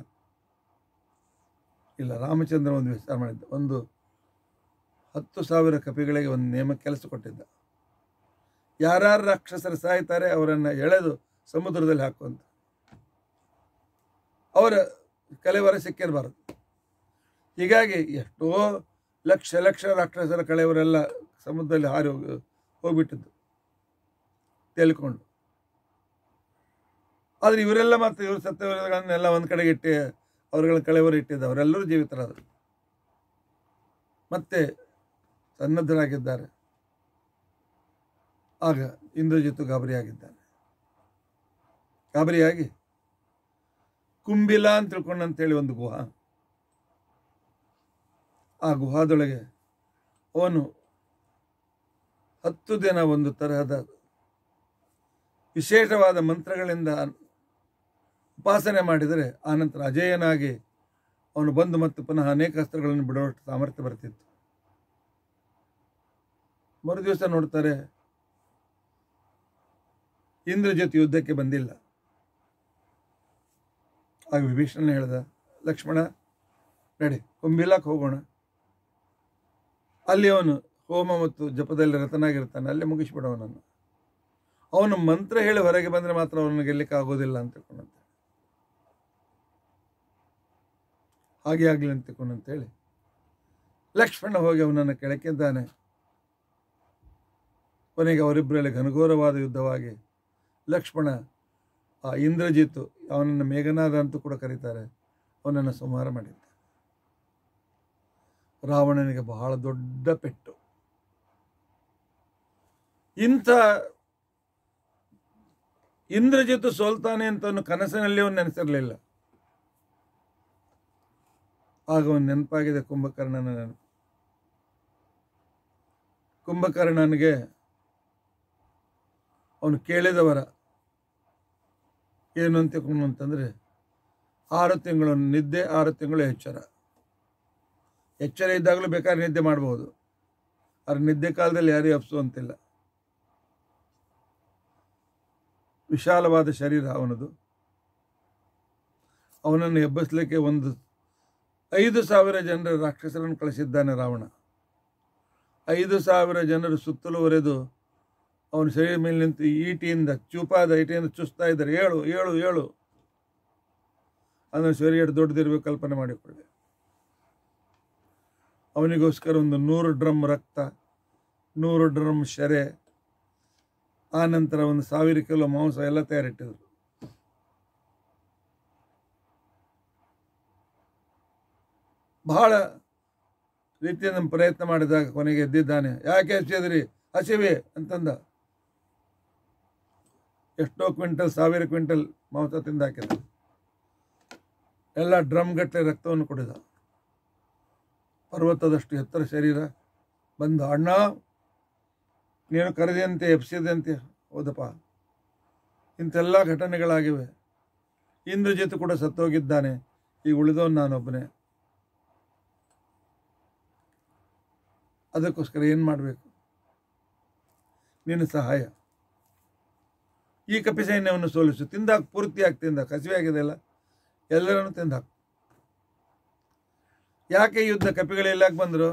ಇಲ್ಲ ರಾಮಚಂದ್ರ ಒಂದು ವಿಚಾರ ಮಾಡಿದ್ದ ಒಂದು ಹತ್ತು ಸಾವಿರ ಕಪಿಗಳಿಗೆ ಒಂದು ನೇಮ ಕೆಲಸ ಕೊಟ್ಟಿದ್ದ ಯಾರ್ಯಾರು ರಾಕ್ಷಸರು ಸಾಯ್ತಾರೆ ಅವರನ್ನು ಎಳೆದು ಸಮುದ್ರದಲ್ಲಿ ಹಾಕುವಂತ ಅವರ ಕಲೆವರ ಸಿಕ್ಕಿರಬಾರದು ಹೀಗಾಗಿ ಎಷ್ಟೋ ಲಕ್ಷ ಲಕ್ಷ ರಾಕ್ಷಸರ ಕಳೆಯವರೆಲ್ಲ ಸಮುದ್ರದಲ್ಲಿ ಹಾರಿ ಹೋಗಿ ಹೋಗ್ಬಿಟ್ಟಿದ್ದು ತೇಲ್ಕೊಂಡು ಆದರೆ ಇವರೆಲ್ಲ ಮತ್ತು ಇವರು ಸತ್ತವರಗಳನ್ನೆಲ್ಲ ಒಂದು ಕಡೆಗೆ ಇಟ್ಟು ಅವರುಗಳ ಕಳೆವರು ಇಟ್ಟಿದ್ದ ಅವರೆಲ್ಲರೂ ಜೀವಿತರಾದರು ಮತ್ತೆ ಸನ್ನದ್ಧರಾಗಿದ್ದಾರೆ ಆಗ ಇಂದ್ರಜಿತು ಗಾಬರಿಯಾಗಿದ್ದಾನೆ ಗಾಬರಿಯಾಗಿ ಕುಂಬಿಲ ಅಂತ ತಿಳ್ಕೊಂಡಂತೇಳಿ ಒಂದು ಗುಹಾ ಆ ಗುಹಾದೊಳಗೆ ಅವನು ಹತ್ತು ದಿನ ಒಂದು ತರಹದ ವಿಶೇಷವಾದ ಮಂತ್ರಗಳಿಂದ ಉಪಾಸನೆ ಮಾಡಿದರೆ ಆನಂತರ ಅಜೇಯನಾಗಿ ಅವನು ಬಂದು ಮತ್ತು ಪುನಃ ಅನೇಕ ಅಸ್ತ್ರಗಳನ್ನು ಬಿಡುವಷ್ಟು ಸಾಮರ್ಥ್ಯ ಬರ್ತಿತ್ತು ಮರುದಿವಸ ನೋಡ್ತಾರೆ ಇಂದ್ರಜಿತ್ ಯುದ್ಧಕ್ಕೆ ಬಂದಿಲ್ಲ ಆಗ ವಿಭೀಷಣ ಹೇಳ್ದ ಲಕ್ಷ್ಮಣ ನಡಿ ಕುಂಬಿಲಾಕ್ ಹೋಗೋಣ ಅಲ್ಲಿ ಅವನು ಹೋಮ ಮತ್ತು ಜಪದಲ್ಲಿ ರತನಾಗಿರ್ತಾನೆ ಅಲ್ಲೇ ಮುಗಿಸ್ಬಿಡವನನ್ನು ಅವನು ಮಂತ್ರ ಹೇಳಿ ಹೊರಗೆ ಬಂದರೆ ಮಾತ್ರ ಅವನಿಗೆ ಗೆಲ್ಲಕ್ಕೆ ಆಗೋದಿಲ್ಲ ಅಂತ ತಿಳ್ಕೊಂಡಂತೆ ಹಾಗೆ ಆಗಲಿ ಅಂತ ತಿಳ್ಕೊಂಡಂತೇಳಿ ಲಕ್ಷ್ಮಣ ಹೋಗಿ ಅವನನ್ನು ಕೆಳಕಿದ್ದಾನೆ ಕೊನೆಗೆ ಅವರಿಬ್ಬರಲ್ಲಿ ಘನಘೋರವಾದ ಯುದ್ಧವಾಗಿ ಲಕ್ಷ್ಮಣ ಆ ಇಂದ್ರಜಿತ್ತು ಅವನನ್ನು ಮೇಘನಾದ ಅಂತೂ ಕೂಡ ಕರೀತಾರೆ ಅವನನ್ನು ಸಂಹಾರ ಮಾಡಿದ್ದ ರಾವಣನಿಗೆ ಬಹಳ ದೊಡ್ಡ ಪೆಟ್ಟು ಇಂಥ ಇಂದ್ರಜಿತ್ತು ಸೋಲ್ತಾನೆ ಅಂತ ಅವನು ಕನಸಿನಲ್ಲಿ ಅವನು ನೆನೆಸಿರಲಿಲ್ಲ ಆಗ ಒಂದು ನೆನಪಾಗಿದೆ ಕುಂಭಕರ್ಣನ ನೆನಪು ಕುಂಭಕರ್ಣನಿಗೆ ಅವನು ಕೇಳಿದವರ ಏನು ಅಂತ ಅಂತಂದರೆ ಆರು ತಿಂಗಳು ನಿದ್ದೆ ಆರು ತಿಂಗಳು ಎಚ್ಚರ ಎಚ್ಚರ ಇದ್ದಾಗಲೂ ಬೇಕಾದ್ರೆ ನಿದ್ದೆ ಮಾಡಬಹುದು ಆದ್ರೆ ನಿದ್ದೆ ಕಾಲದಲ್ಲಿ ಯಾರೂ ಅಪ್ಸುವಂತಿಲ್ಲ ವಿಶಾಲವಾದ ಶರೀರ ಅವನದು ಅವನನ್ನು ಎಬ್ಬಿಸಲಿಕ್ಕೆ ಒಂದು ಐದು ಸಾವಿರ ಜನರ ರಾಕ್ಷಸರನ್ನು ಕಳಿಸಿದ್ದಾನೆ ರಾವಣ ಐದು ಸಾವಿರ ಜನರು ಸುತ್ತಲೂ ಒರೆದು ಅವನ ಶರೀರ ಮೇಲೆ ನಿಂತು ಈಟಿಯಿಂದ ಚೂಪಾದ ಈಟಿಯಿಂದ ಚುಸ್ತಾ ಇದ್ದಾರೆ ಏಳು ಏಳು ಏಳು ಅದನ್ನು ಶರೀರ ದೊಡ್ಡದಿರಬೇಕು ಕಲ್ಪನೆ ಮಾಡಿಕೊಳ್ಳಿ ಅವನಿಗೋಸ್ಕರ ಒಂದು ನೂರು ಡ್ರಮ್ ರಕ್ತ ನೂರು ಡ್ರಮ್ ಶರೆ ಆ ನಂತರ ಒಂದು ಸಾವಿರ ಕಿಲೋ ಮಾಂಸ ಎಲ್ಲ ತಯಾರಿಟ್ಟಿದ್ರು ಬಹಳ ರೀತಿಯಿಂದ ಪ್ರಯತ್ನ ಮಾಡಿದಾಗ ಕೊನೆಗೆ ಎದ್ದಿದ್ದಾನೆ ಯಾಕೆ ಹಚ್ಚಿದ್ರಿ ಹಸಿವೆ ಅಂತಂದ ಎಷ್ಟೋ ಕ್ವಿಂಟಲ್ ಸಾವಿರ ಕ್ವಿಂಟಲ್ ಮಾಂಸ ತಿಂದಾಕಿದ ಎಲ್ಲ ಡ್ರಮ್ ಗಟ್ಟಲೆ ರಕ್ತವನ್ನು ಕುಡಿದ ಪರ್ವತದಷ್ಟು ಎತ್ತರ ಶರೀರ ಬಂದ ಅಣ್ಣ ನೀನು ಕರೆದಂತೆ ಎಪ್ಸಿದಂತೆ ಹೌದಪ್ಪ ಇಂಥೆಲ್ಲ ಘಟನೆಗಳಾಗಿವೆ ಇಂದ್ರಜಿತ್ ಕೂಡ ಸತ್ತೋಗಿದ್ದಾನೆ ಈಗ ಉಳಿದವನು ನಾನೊಬ್ಬನೇ ಅದಕ್ಕೋಸ್ಕರ ಏನು ಮಾಡಬೇಕು ನಿನ್ನ ಸಹಾಯ ಈ ಕಪಿ ಸೈನ್ಯವನ್ನು ಸೋಲಿಸು ತಿಂದಾಕ ಪೂರ್ತಿಯಾಗಿ ತಿಂದಾಕ ಹಸಿವೆ ಆಗಿದೆ ಅಲ್ಲ ಎಲ್ಲರನ್ನು ತಿಂದಾಕ ಯಾಕೆ ಈ ಯುದ್ಧ ಕಪಿಗಳೆಲ್ಲಾಕೆ ಬಂದರು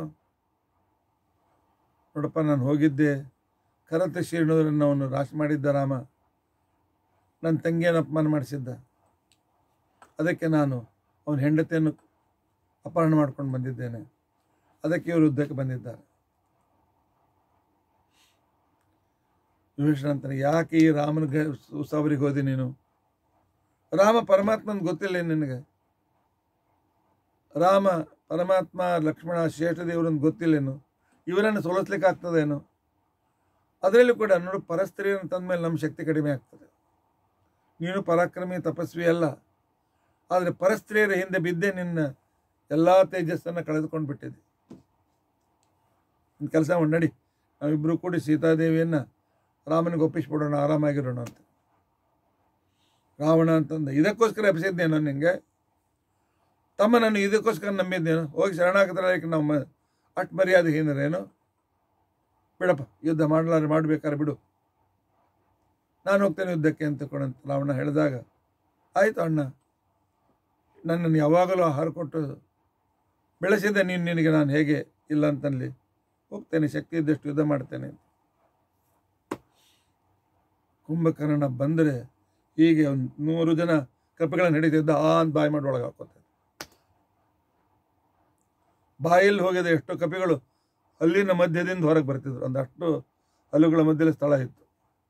ನೋಡಪ್ಪ ನಾನು ಹೋಗಿದ್ದೆ ಕರತ ಶೀರ್ಣೂರನ್ನು ಅವನು ರಾಶಿ ಮಾಡಿದ್ದ ರಾಮ ನನ್ನ ತಂಗಿಯನ್ನು ಅಪಮಾನ ಮಾಡಿಸಿದ್ದ ಅದಕ್ಕೆ ನಾನು ಅವನ ಹೆಂಡತಿಯನ್ನು ಅಪಹರಣ ಮಾಡ್ಕೊಂಡು ಬಂದಿದ್ದೇನೆ ಅದಕ್ಕೆ ಇವರು ಯುದ್ಧಕ್ಕೆ ಬಂದಿದ್ದಾರೆ ವಿಭೀಷಣ ಅಂತಾನೆ ಯಾಕೆ ಈ ರಾಮನ ಸಾವಿರಿಗೆ ಹೋದಿ ನೀನು ರಾಮ ಪರಮಾತ್ಮನ ಗೊತ್ತಿಲ್ಲ ನಿನಗೆ ರಾಮ ಪರಮಾತ್ಮ ಲಕ್ಷ್ಮಣ ಶ್ರೇಷ್ಠದೇವರನ್ನು ಗೊತ್ತಿಲ್ಲೇನು ಇವರನ್ನು ಸೋಲಿಸ್ಲಿಕ್ಕೆ ಆಗ್ತದೇನು ಅದರಲ್ಲೂ ಕೂಡ ನೋಡು ಪರಸ್ತ್ರೀಯನ್ನು ತಂದಮೇಲೆ ನಮ್ಮ ಶಕ್ತಿ ಕಡಿಮೆ ಆಗ್ತದೆ ನೀನು ಪರಾಕ್ರಮಿ ತಪಸ್ವಿ ಅಲ್ಲ ಆದರೆ ಪರಸ್ತ್ರೀಯರ ಹಿಂದೆ ಬಿದ್ದೆ ನಿನ್ನ ಎಲ್ಲ ತೇಜಸ್ಸನ್ನು ಕಳೆದುಕೊಂಡು ಬಿಟ್ಟಿದೆ ಒಂದು ಕೆಲಸ ಮಾಡಿ ನಡಿ ನಾವಿಬ್ಬರು ಕೂಡಿ ಸೀತಾದೇವಿಯನ್ನು ರಾಮನಿಗೆ ಒಪ್ಪಿಸ್ಬಿಡೋಣ ಆರಾಮಾಗಿರೋಣ ಅಂತ ರಾವಣ ಅಂತಂದ ಇದಕ್ಕೋಸ್ಕರ ಎಬ್ಸಿದ್ದೇನೋ ನಿನಗೆ ತಮ್ಮ ನಾನು ಇದಕ್ಕೋಸ್ಕರ ನಂಬಿದ್ದೇನು ಹೋಗಿ ಶರಣಾಗತರಾಗಿ ನಾವು ಅಟ್ ಮರ್ಯಾದೆ ಏನರೇನು ಬಿಡಪ್ಪ ಯುದ್ಧ ಮಾಡಲಾರೆ ಮಾಡಬೇಕಾದ್ರೆ ಬಿಡು ನಾನು ಹೋಗ್ತೇನೆ ಯುದ್ಧಕ್ಕೆ ಅಂತ ಕೊಡಂತ ರಾವಣ ಹೇಳಿದಾಗ ಆಯಿತು ಅಣ್ಣ ನನ್ನನ್ನು ಯಾವಾಗಲೂ ಆಹಾರ ಕೊಟ್ಟು ಬೆಳೆಸಿದ್ದೆ ನೀನು ನಿನಗೆ ನಾನು ಹೇಗೆ ಇಲ್ಲ ಅಂತಲ್ಲಿ ಹೋಗ್ತೇನೆ ಶಕ್ತಿ ಇದ್ದಷ್ಟು ಯುದ್ಧ ಮಾಡ್ತೇನೆ ಕುಂಭಕರ್ಣ ಬಂದರೆ ಹೀಗೆ ಒಂದು ನೂರು ಜನ ಕಪಿಗಳನ್ನು ಹಿಡಿತಿದ್ದ ಆ ಅಂತ ಬಾಯಿ ಮಾಡಿ ಒಳಗೆ ಹಾಕೋತಾರೆ ಬಾಯಲ್ಲಿ ಹೋಗಿದ ಎಷ್ಟೋ ಕಪಿಗಳು ಹಲ್ಲಿನ ಮಧ್ಯದಿಂದ ಹೊರಗೆ ಬರ್ತಿದ್ರು ಒಂದಷ್ಟು ಹಲ್ಲುಗಳ ಮಧ್ಯದಲ್ಲಿ ಸ್ಥಳ ಇತ್ತು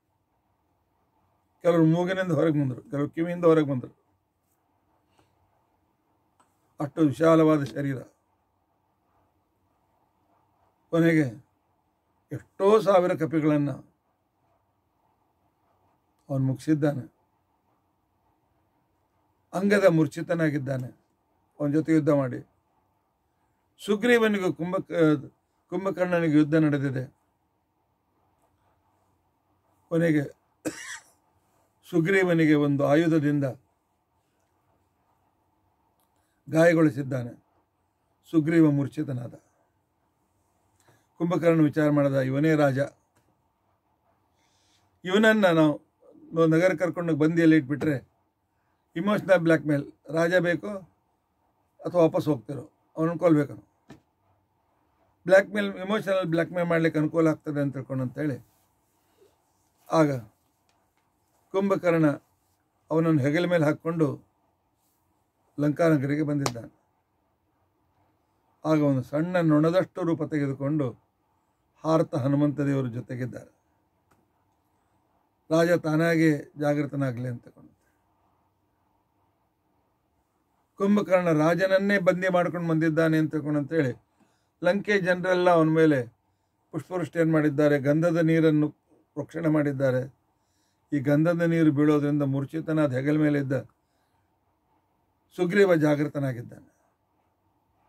ಕೆಲವರು ಮೂಗಿನಿಂದ ಹೊರಗೆ ಬಂದರು ಕೆಲವರು ಕಿವಿಯಿಂದ ಹೊರಗೆ ಬಂದರು ಅಷ್ಟು ವಿಶಾಲವಾದ ಶರೀರ ಕೊನೆಗೆ ಎಷ್ಟೋ ಸಾವಿರ ಕಪಿಗಳನ್ನು ಅವನು ಮುಗಿಸಿದ್ದಾನೆ ಅಂಗದ ಮೂರ್ಛಿತನಾಗಿದ್ದಾನೆ ಅವನ ಜೊತೆ ಯುದ್ಧ ಮಾಡಿ ಸುಗ್ರೀವನಿಗೂ ಕುಂಭ ಕುಂಭಕರ್ಣನಿಗೆ ಯುದ್ಧ ನಡೆದಿದೆ ಕೊನೆಗೆ ಸುಗ್ರೀವನಿಗೆ ಒಂದು ಆಯುಧದಿಂದ ಗಾಯಗೊಳಿಸಿದ್ದಾನೆ ಸುಗ್ರೀವ ಮೂರ್ಛಿತನಾದ ಕುಂಭಕರ್ಣ ವಿಚಾರ ಮಾಡಿದ ಇವನೇ ರಾಜ ಇವನನ್ನು ನಾವು ನಾವು ನಗರ ಕರ್ಕೊಂಡು ಬಂದಿಯಲ್ಲಿ ಇಟ್ಬಿಟ್ರೆ ಇಮೋಷ್ನಲ್ ಬ್ಲ್ಯಾಕ್ ಮೇಲ್ ರಾಜ ಬೇಕೋ ಅಥವಾ ವಾಪಸ್ ಹೋಗ್ತಿರೋ ಅವನು ಕೊಲ್ಬೇಕು blackmail emotional blackmail ಮಾಡ್ಲಿಕ್ಕೆ ಅನುಕೂಲ ಆಗ್ತದೆ ಅಂತ ತಿಳ್ಕೊಂಡು ಅಂತೇಳಿ ಆಗ ಕುಂಭಕರ್ಣ ಅವನನ್ನು ಹೆಗಲ ಮೇಲೆ ಹಾಕ್ಕೊಂಡು ಲಂಕಾನಗರಿಗೆ ಬಂದಿದ್ದಾನೆ ಆಗ ಒಂದು ಸಣ್ಣ ನೊಣದಷ್ಟು ರೂಪ ತೆಗೆದುಕೊಂಡು ಹಾರತ ಹನುಮಂತ ದೇವರ ಜೊತೆಗಿದ್ದಾರೆ ರಾಜ ತಾನಾಗೆ ಜಾಗೃತನಾಗಲಿ ಅಂತಕೊಂಡು ಕುಂಭಕರ್ಣ ರಾಜನನ್ನೇ ಬಂದಿ ಮಾಡ್ಕೊಂಡು ಬಂದಿದ್ದಾನೆ ಅಂತ ಅಂತೇಳಿ ಲಂಕೆ ಜನರೆಲ್ಲ ಅವನ ಮೇಲೆ ಪುಷ್ಪವೃಷ್ಟಿಯನ್ನು ಮಾಡಿದ್ದಾರೆ ಗಂಧದ ನೀರನ್ನು ಪ್ರೋಕ್ಷಣೆ ಮಾಡಿದ್ದಾರೆ ಈ ಗಂಧದ ನೀರು ಬೀಳೋದ್ರಿಂದ ಮೂರ್ಛಿತನಾದ ಹೆಗಲ ಮೇಲೆ ಇದ್ದ ಸುಗ್ರೀವ ಜಾಗೃತನಾಗಿದ್ದಾನೆ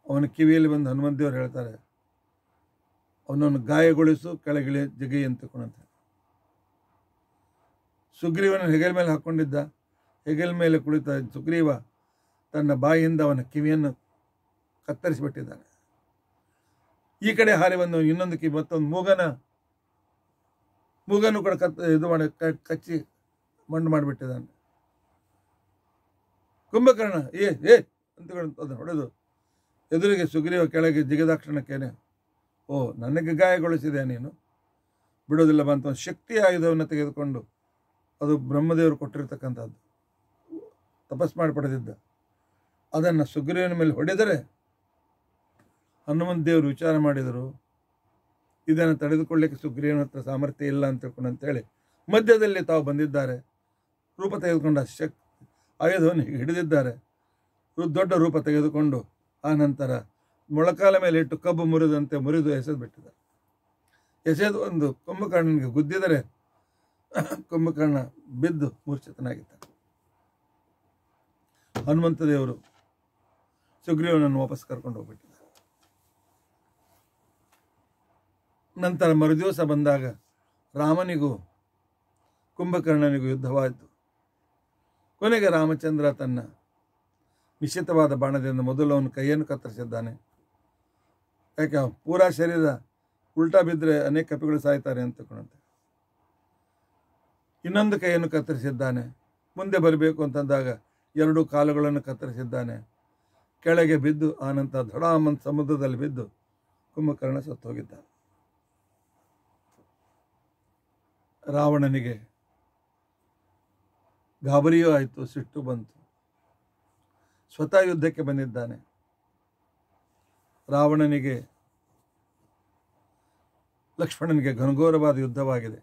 ಅವನ ಕಿವಿಯಲ್ಲಿ ಬಂದು ಹನುಮಂತ ದೇವರು ಹೇಳ್ತಾರೆ ಅವನನ್ನು ಗಾಯಗೊಳಿಸು ಕೆಳಗಿಳಿ ಜಗಿ ಅಂತಕೊಂಡಂತೆ ಸುಗ್ರೀವನ ಹೆಗಲ ಮೇಲೆ ಹಾಕ್ಕೊಂಡಿದ್ದ ಹೆಗಲ ಮೇಲೆ ಕುಳಿತ ಸುಗ್ರೀವ ತನ್ನ ಬಾಯಿಯಿಂದ ಅವನ ಕಿವಿಯನ್ನು ಕತ್ತರಿಸಿಬಿಟ್ಟಿದ್ದಾನೆ ಈ ಕಡೆ ಹಾರಿ ಬಂದು ಇನ್ನೊಂದು ಕಿವಿ ಮತ್ತೊಂದು ಮೂಗನ ಮೂಗನ್ನು ಕೂಡ ಕತ್ ಇದು ಮಾಡಿ ಕ- ಕಚ್ಚಿ ಮಣ್ಣು ಮಾಡಿಬಿಟ್ಟಿದ್ದಾನೆ ಕುಂಭಕರ್ಣ ಏ ಏ ಅಂತ ಅದನ್ನು ಹೊಡೆದು ಎದುರಿಗೆ ಸುಗ್ರೀವ ಕೆಳಗೆ ಜಿಗದಾಕ್ಷಣಕ್ಕೇನೆ ಓ ನನಗೆ ಗಾಯಗೊಳಿಸಿದೆ ನೀನು ಬಿಡೋದಿಲ್ಲ ಬಂತ ಒಂದು ಶಕ್ತಿ ಆಯುಧವನ್ನು ತೆಗೆದುಕೊಂಡು ಅದು ಬ್ರಹ್ಮದೇವರು ಕೊಟ್ಟಿರ್ತಕ್ಕಂಥದ್ದು ತಪಸ್ ಮಾಡಿ ಪಡೆದಿದ್ದ ಅದನ್ನು ಸುಗ್ರೀವನ ಮೇಲೆ ಹೊಡೆದರೆ ಹನುಮಂತ ದೇವರು ವಿಚಾರ ಮಾಡಿದರು ಇದನ್ನು ತಡೆದುಕೊಳ್ಳಿಕ್ಕೆ ಸುಗ್ರೀವನ ಹತ್ರ ಸಾಮರ್ಥ್ಯ ಇಲ್ಲ ಅಂತ ತಿಳ್ಕೊಂಡು ಅಂತೇಳಿ ಮಧ್ಯದಲ್ಲಿ ತಾವು ಬಂದಿದ್ದಾರೆ ರೂಪ ತೆಗೆದುಕೊಂಡ ಶಕ್ ಆಯುಧವನ್ನು ಹೀಗೆ ಹಿಡಿದಿದ್ದಾರೆ ರು- ದೊಡ್ಡ ರೂಪ ತೆಗೆದುಕೊಂಡು ಆ ನಂತರ ಮೊಳಕಾಲ ಮೇಲೆ ಇಟ್ಟು ಕಬ್ಬು ಮುರಿದಂತೆ ಮುರಿದು ಎಸೆದು ಬಿಟ್ಟಿದ್ದಾರೆ ಎಸೆದು ಒಂದು ಕುಂಭಕರ್ಣನಿಗೆ ಗುದ್ದಿದರೆ ಕುಂಭಕರ್ಣ ಬಿದ್ದು ಮೂರ್ಛಿತನಾಗಿದ್ದಾನೆ ಹನುಮಂತ ದೇವರು ಸುಗ್ರೀವನನ್ನು ವಾಪಸ್ ಕರ್ಕೊಂಡು ಹೋಗ್ಬಿಟ್ಟಿದ್ದಾರೆ ನಂತರ ಮರುದಿವಸ ಬಂದಾಗ ರಾಮನಿಗೂ ಕುಂಭಕರ್ಣನಿಗೂ ಯುದ್ಧವಾಯಿತು ಕೊನೆಗೆ ರಾಮಚಂದ್ರ ತನ್ನ ನಿಶ್ಚಿತವಾದ ಬಾಣದಿಂದ ಮೊದಲು ಅವನ ಕೈಯನ್ನು ಕತ್ತರಿಸಿದ್ದಾನೆ ಯಾಕೆ ಅವ ಪೂರಾ ಶರೀರ ಉಲ್ಟಾ ಬಿದ್ದರೆ ಅನೇಕ ಕಪಿಗಳು ಸಾಯ್ತಾರೆ ಅಂತ ತಿಳ್ಕೊಂಡಂತೆ ಇನ್ನೊಂದು ಕೈಯನ್ನು ಕತ್ತರಿಸಿದ್ದಾನೆ ಮುಂದೆ ಬರಬೇಕು ಅಂತಂದಾಗ ಎರಡು ಕಾಲುಗಳನ್ನು ಕತ್ತರಿಸಿದ್ದಾನೆ ಕೆಳಗೆ ಬಿದ್ದು ಆನಂತರ ಧಡಾಮಂತ ಸಮುದ್ರದಲ್ಲಿ ಬಿದ್ದು ಕುಂಭಕರ್ಣ ಸತ್ತು ಹೋಗಿದ್ದಾನೆ ರಾವಣನಿಗೆ ಗಾಬರಿಯೂ ಆಯಿತು ಸಿಟ್ಟು ಬಂತು ಸ್ವತಃ ಯುದ್ಧಕ್ಕೆ ಬಂದಿದ್ದಾನೆ ರಾವಣನಿಗೆ ಲಕ್ಷ್ಮಣನಿಗೆ ಘನಘೋರವಾದ ಯುದ್ಧವಾಗಿದೆ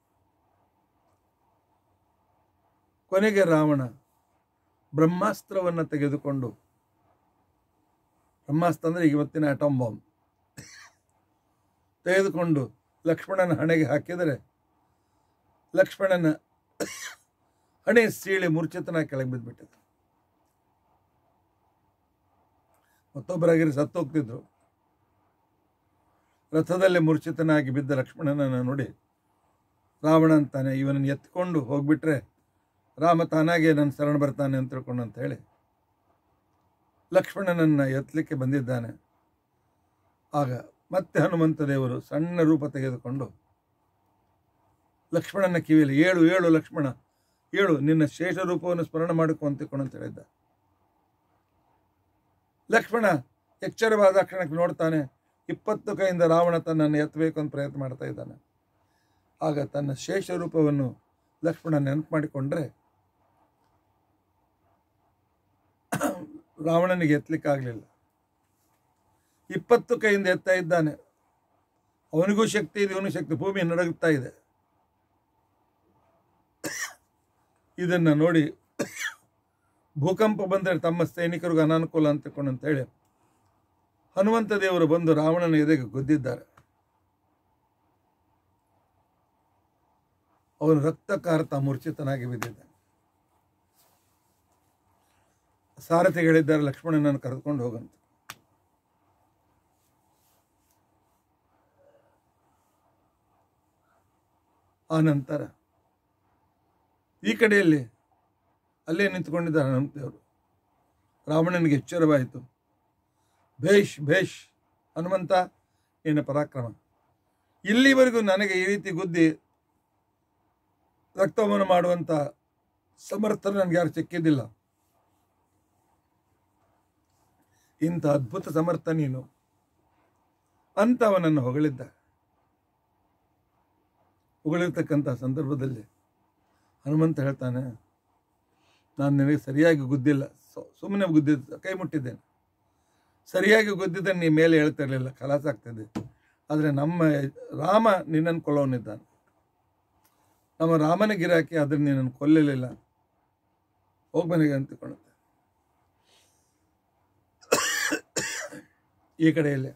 ಕೊನೆಗೆ ರಾವಣ ಬ್ರಹ್ಮಾಸ್ತ್ರವನ್ನು ತೆಗೆದುಕೊಂಡು ಬ್ರಹ್ಮಾಸ್ತ್ರ ಅಂದರೆ ಇವತ್ತಿನ ಅಟಮ್ ಬಾಂಬ್ ತೆಗೆದುಕೊಂಡು ಲಕ್ಷ್ಮಣನ ಹಣೆಗೆ ಹಾಕಿದರೆ ಲಕ್ಷ್ಮಣನ ಹಣೆ ಸೀಳಿ ಮೂರ್ಛಿತನ ಕೆಳಗೆ ಬಿದ್ದುಬಿಟ್ಟಿದ್ದ ಮತ್ತೊಬ್ಬರಾಗಿರಿ ಸತ್ತೋಗ್ತಿದ್ರು ರಥದಲ್ಲಿ ಮೂರ್ಛಿತನಾಗಿ ಬಿದ್ದ ಲಕ್ಷ್ಮಣನನ್ನು ನೋಡಿ ರಾವಣ ಅಂತಾನೆ ಇವನನ್ನು ಎತ್ಕೊಂಡು ಹೋಗ್ಬಿಟ್ರೆ ರಾಮ ತಾನಾಗೆ ನನ್ನ ಶರಣ ಬರ್ತಾನೆ ಅಂತ ತಿಳ್ಕೊಂಡು ಅಂತ ಹೇಳಿ ಲಕ್ಷ್ಮಣನನ್ನು ಎತ್ತಲಿಕ್ಕೆ ಬಂದಿದ್ದಾನೆ ಆಗ ಮತ್ತೆ ಹನುಮಂತ ದೇವರು ಸಣ್ಣ ರೂಪ ತೆಗೆದುಕೊಂಡು ಲಕ್ಷ್ಮಣನ ಕಿವಿಯಲ್ಲಿ ಏಳು ಏಳು ಲಕ್ಷ್ಮಣ ಏಳು ನಿನ್ನ ಶೇಷ ರೂಪವನ್ನು ಸ್ಮರಣ ಮಾಡಿಕೊ ಅಂತ ತಿಳ್ಕೊಂಡು ಅಂತ ಹೇಳಿದ್ದ ಲಕ್ಷ್ಮಣ ಎಚ್ಚರವಾದ ಕ್ಷಣಕ್ಕೆ ನೋಡ್ತಾನೆ ಇಪ್ಪತ್ತು ಕೈಯಿಂದ ರಾವಣ ತನ್ನನ್ನು ಎತ್ತಬೇಕು ಅಂತ ಪ್ರಯತ್ನ ಮಾಡ್ತಾ ಇದ್ದಾನೆ ಆಗ ತನ್ನ ಶೇಷ ರೂಪವನ್ನು ಲಕ್ಷ್ಮಣ ನೆನಪು ಮಾಡಿಕೊಂಡ್ರೆ ರಾವಣನಿಗೆ ಎತ್ತಲಿಕ್ಕಾಗಲಿಲ್ಲ ಇಪ್ಪತ್ತು ಕೈಯಿಂದ ಎತ್ತಾ ಇದ್ದಾನೆ ಅವನಿಗೂ ಶಕ್ತಿ ಇದೆ ಇವನಿಗೂ ಶಕ್ತಿ ಭೂಮಿ ನಡಗುತ್ತಾ ಇದೆ ಇದನ್ನು ನೋಡಿ ಭೂಕಂಪ ಬಂದರೆ ತಮ್ಮ ಸೈನಿಕರಿಗೂ ಅನಾನುಕೂಲ ಅಂತ ತಿಳ್ಕೊಂಡು ಅಂತೇಳಿ ಹನುಮಂತ ದೇವರು ಬಂದು ರಾವಣನ ಎದೆಗೆ ಗುದ್ದಿದ್ದಾರೆ ಅವನು ರಕ್ತ ಕಾರ್ತ ಮೂರ್ಛಿತನಾಗಿ ಬಿದ್ದಿದ್ದಾನೆ ಸಾರಥಿಗಳಿದ್ದಾರೆ ಲಕ್ಷ್ಮಣನನ್ನು ಕರೆದುಕೊಂಡು ಹೋಗಂತ ಆ ನಂತರ ಈ ಕಡೆಯಲ್ಲಿ ಅಲ್ಲೇ ನಿಂತುಕೊಂಡಿದ್ದಾರೆ ಹನುಮಂತೇವರು ರಾವಣನಿಗೆ ಎಚ್ಚರವಾಯಿತು ಭೇಷ್ ಭೇಷ್ ಹನುಮಂತ ನಿನ್ನ ಪರಾಕ್ರಮ ಇಲ್ಲಿವರೆಗೂ ನನಗೆ ಈ ರೀತಿ ಗುದ್ದಿ ರಕ್ತವನ್ನು ಮಾಡುವಂಥ ಸಮರ್ಥನೆ ನನಗೆ ಯಾರು ಸಿಕ್ಕಿದ್ದಿಲ್ಲ ಇಂಥ ಅದ್ಭುತ ಸಮರ್ಥ ನೀನು ಅಂತ ಅವನನ್ನು ಹೊಗಳಿದ್ದ ಹೊಗಳಿರ್ತಕ್ಕಂಥ ಸಂದರ್ಭದಲ್ಲಿ ಹನುಮಂತ ಹೇಳ್ತಾನೆ ನಾನು ನಿನಗೆ ಸರಿಯಾಗಿ ಗುದ್ದಿಲ್ಲ ಸುಮ್ಮನೆ ಗುದ್ದಿದ್ದ ಕೈ ಮುಟ್ಟಿದ್ದೇನೆ ಸರಿಯಾಗಿ ಗುದ್ದಿದ್ದರೆ ನೀ ಮೇಲೆ ಹೇಳ್ತಾ ಇರಲಿಲ್ಲ ಖಲಾಸ ಆಗ್ತಿದ್ದೆ ಆದರೆ ನಮ್ಮ ರಾಮ ನಿನ್ನನ್ನು ಕೊಲ್ಲೋನಿದ್ದಾನೆ ನಮ್ಮ ರಾಮನ ಗಿರಾಕಿ ಆದರೆ ನಿನ್ನನ್ನು ಕೊಲ್ಲಲಿಲ್ಲ ಹೋಗ್ಬನಿಗೆ ಅಂತಿಕೊಳ್ಳುತ್ತೆ ಈ ಕಡೆಯಲ್ಲಿ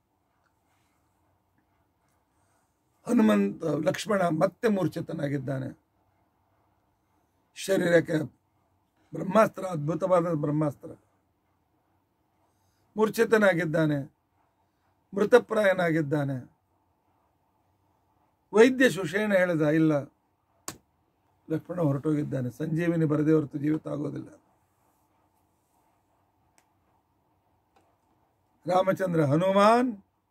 ಹನುಮಂತ ಲಕ್ಷ್ಮಣ ಮತ್ತೆ ಮೂರ್ಛಿತನಾಗಿದ್ದಾನೆ ಶರೀರಕ್ಕೆ ಬ್ರಹ್ಮಾಸ್ತ್ರ ಅದ್ಭುತವಾದ ಬ್ರಹ್ಮಾಸ್ತ್ರ ಮೂರ್ಛಿತನಾಗಿದ್ದಾನೆ ಮೃತಪ್ರಾಯನಾಗಿದ್ದಾನೆ ವೈದ್ಯ ಸುಷೇಣ ಹೇಳಿದ ಇಲ್ಲ ಲಕ್ಷ್ಮಣ ಹೊರಟೋಗಿದ್ದಾನೆ ಸಂಜೀವಿನಿ ಬರದೇ ಹೊರತು ಜೀವಿತ ಆಗೋದಿಲ್ಲ ರಾಮಚಂದ್ರ ಹನುಮಾನ್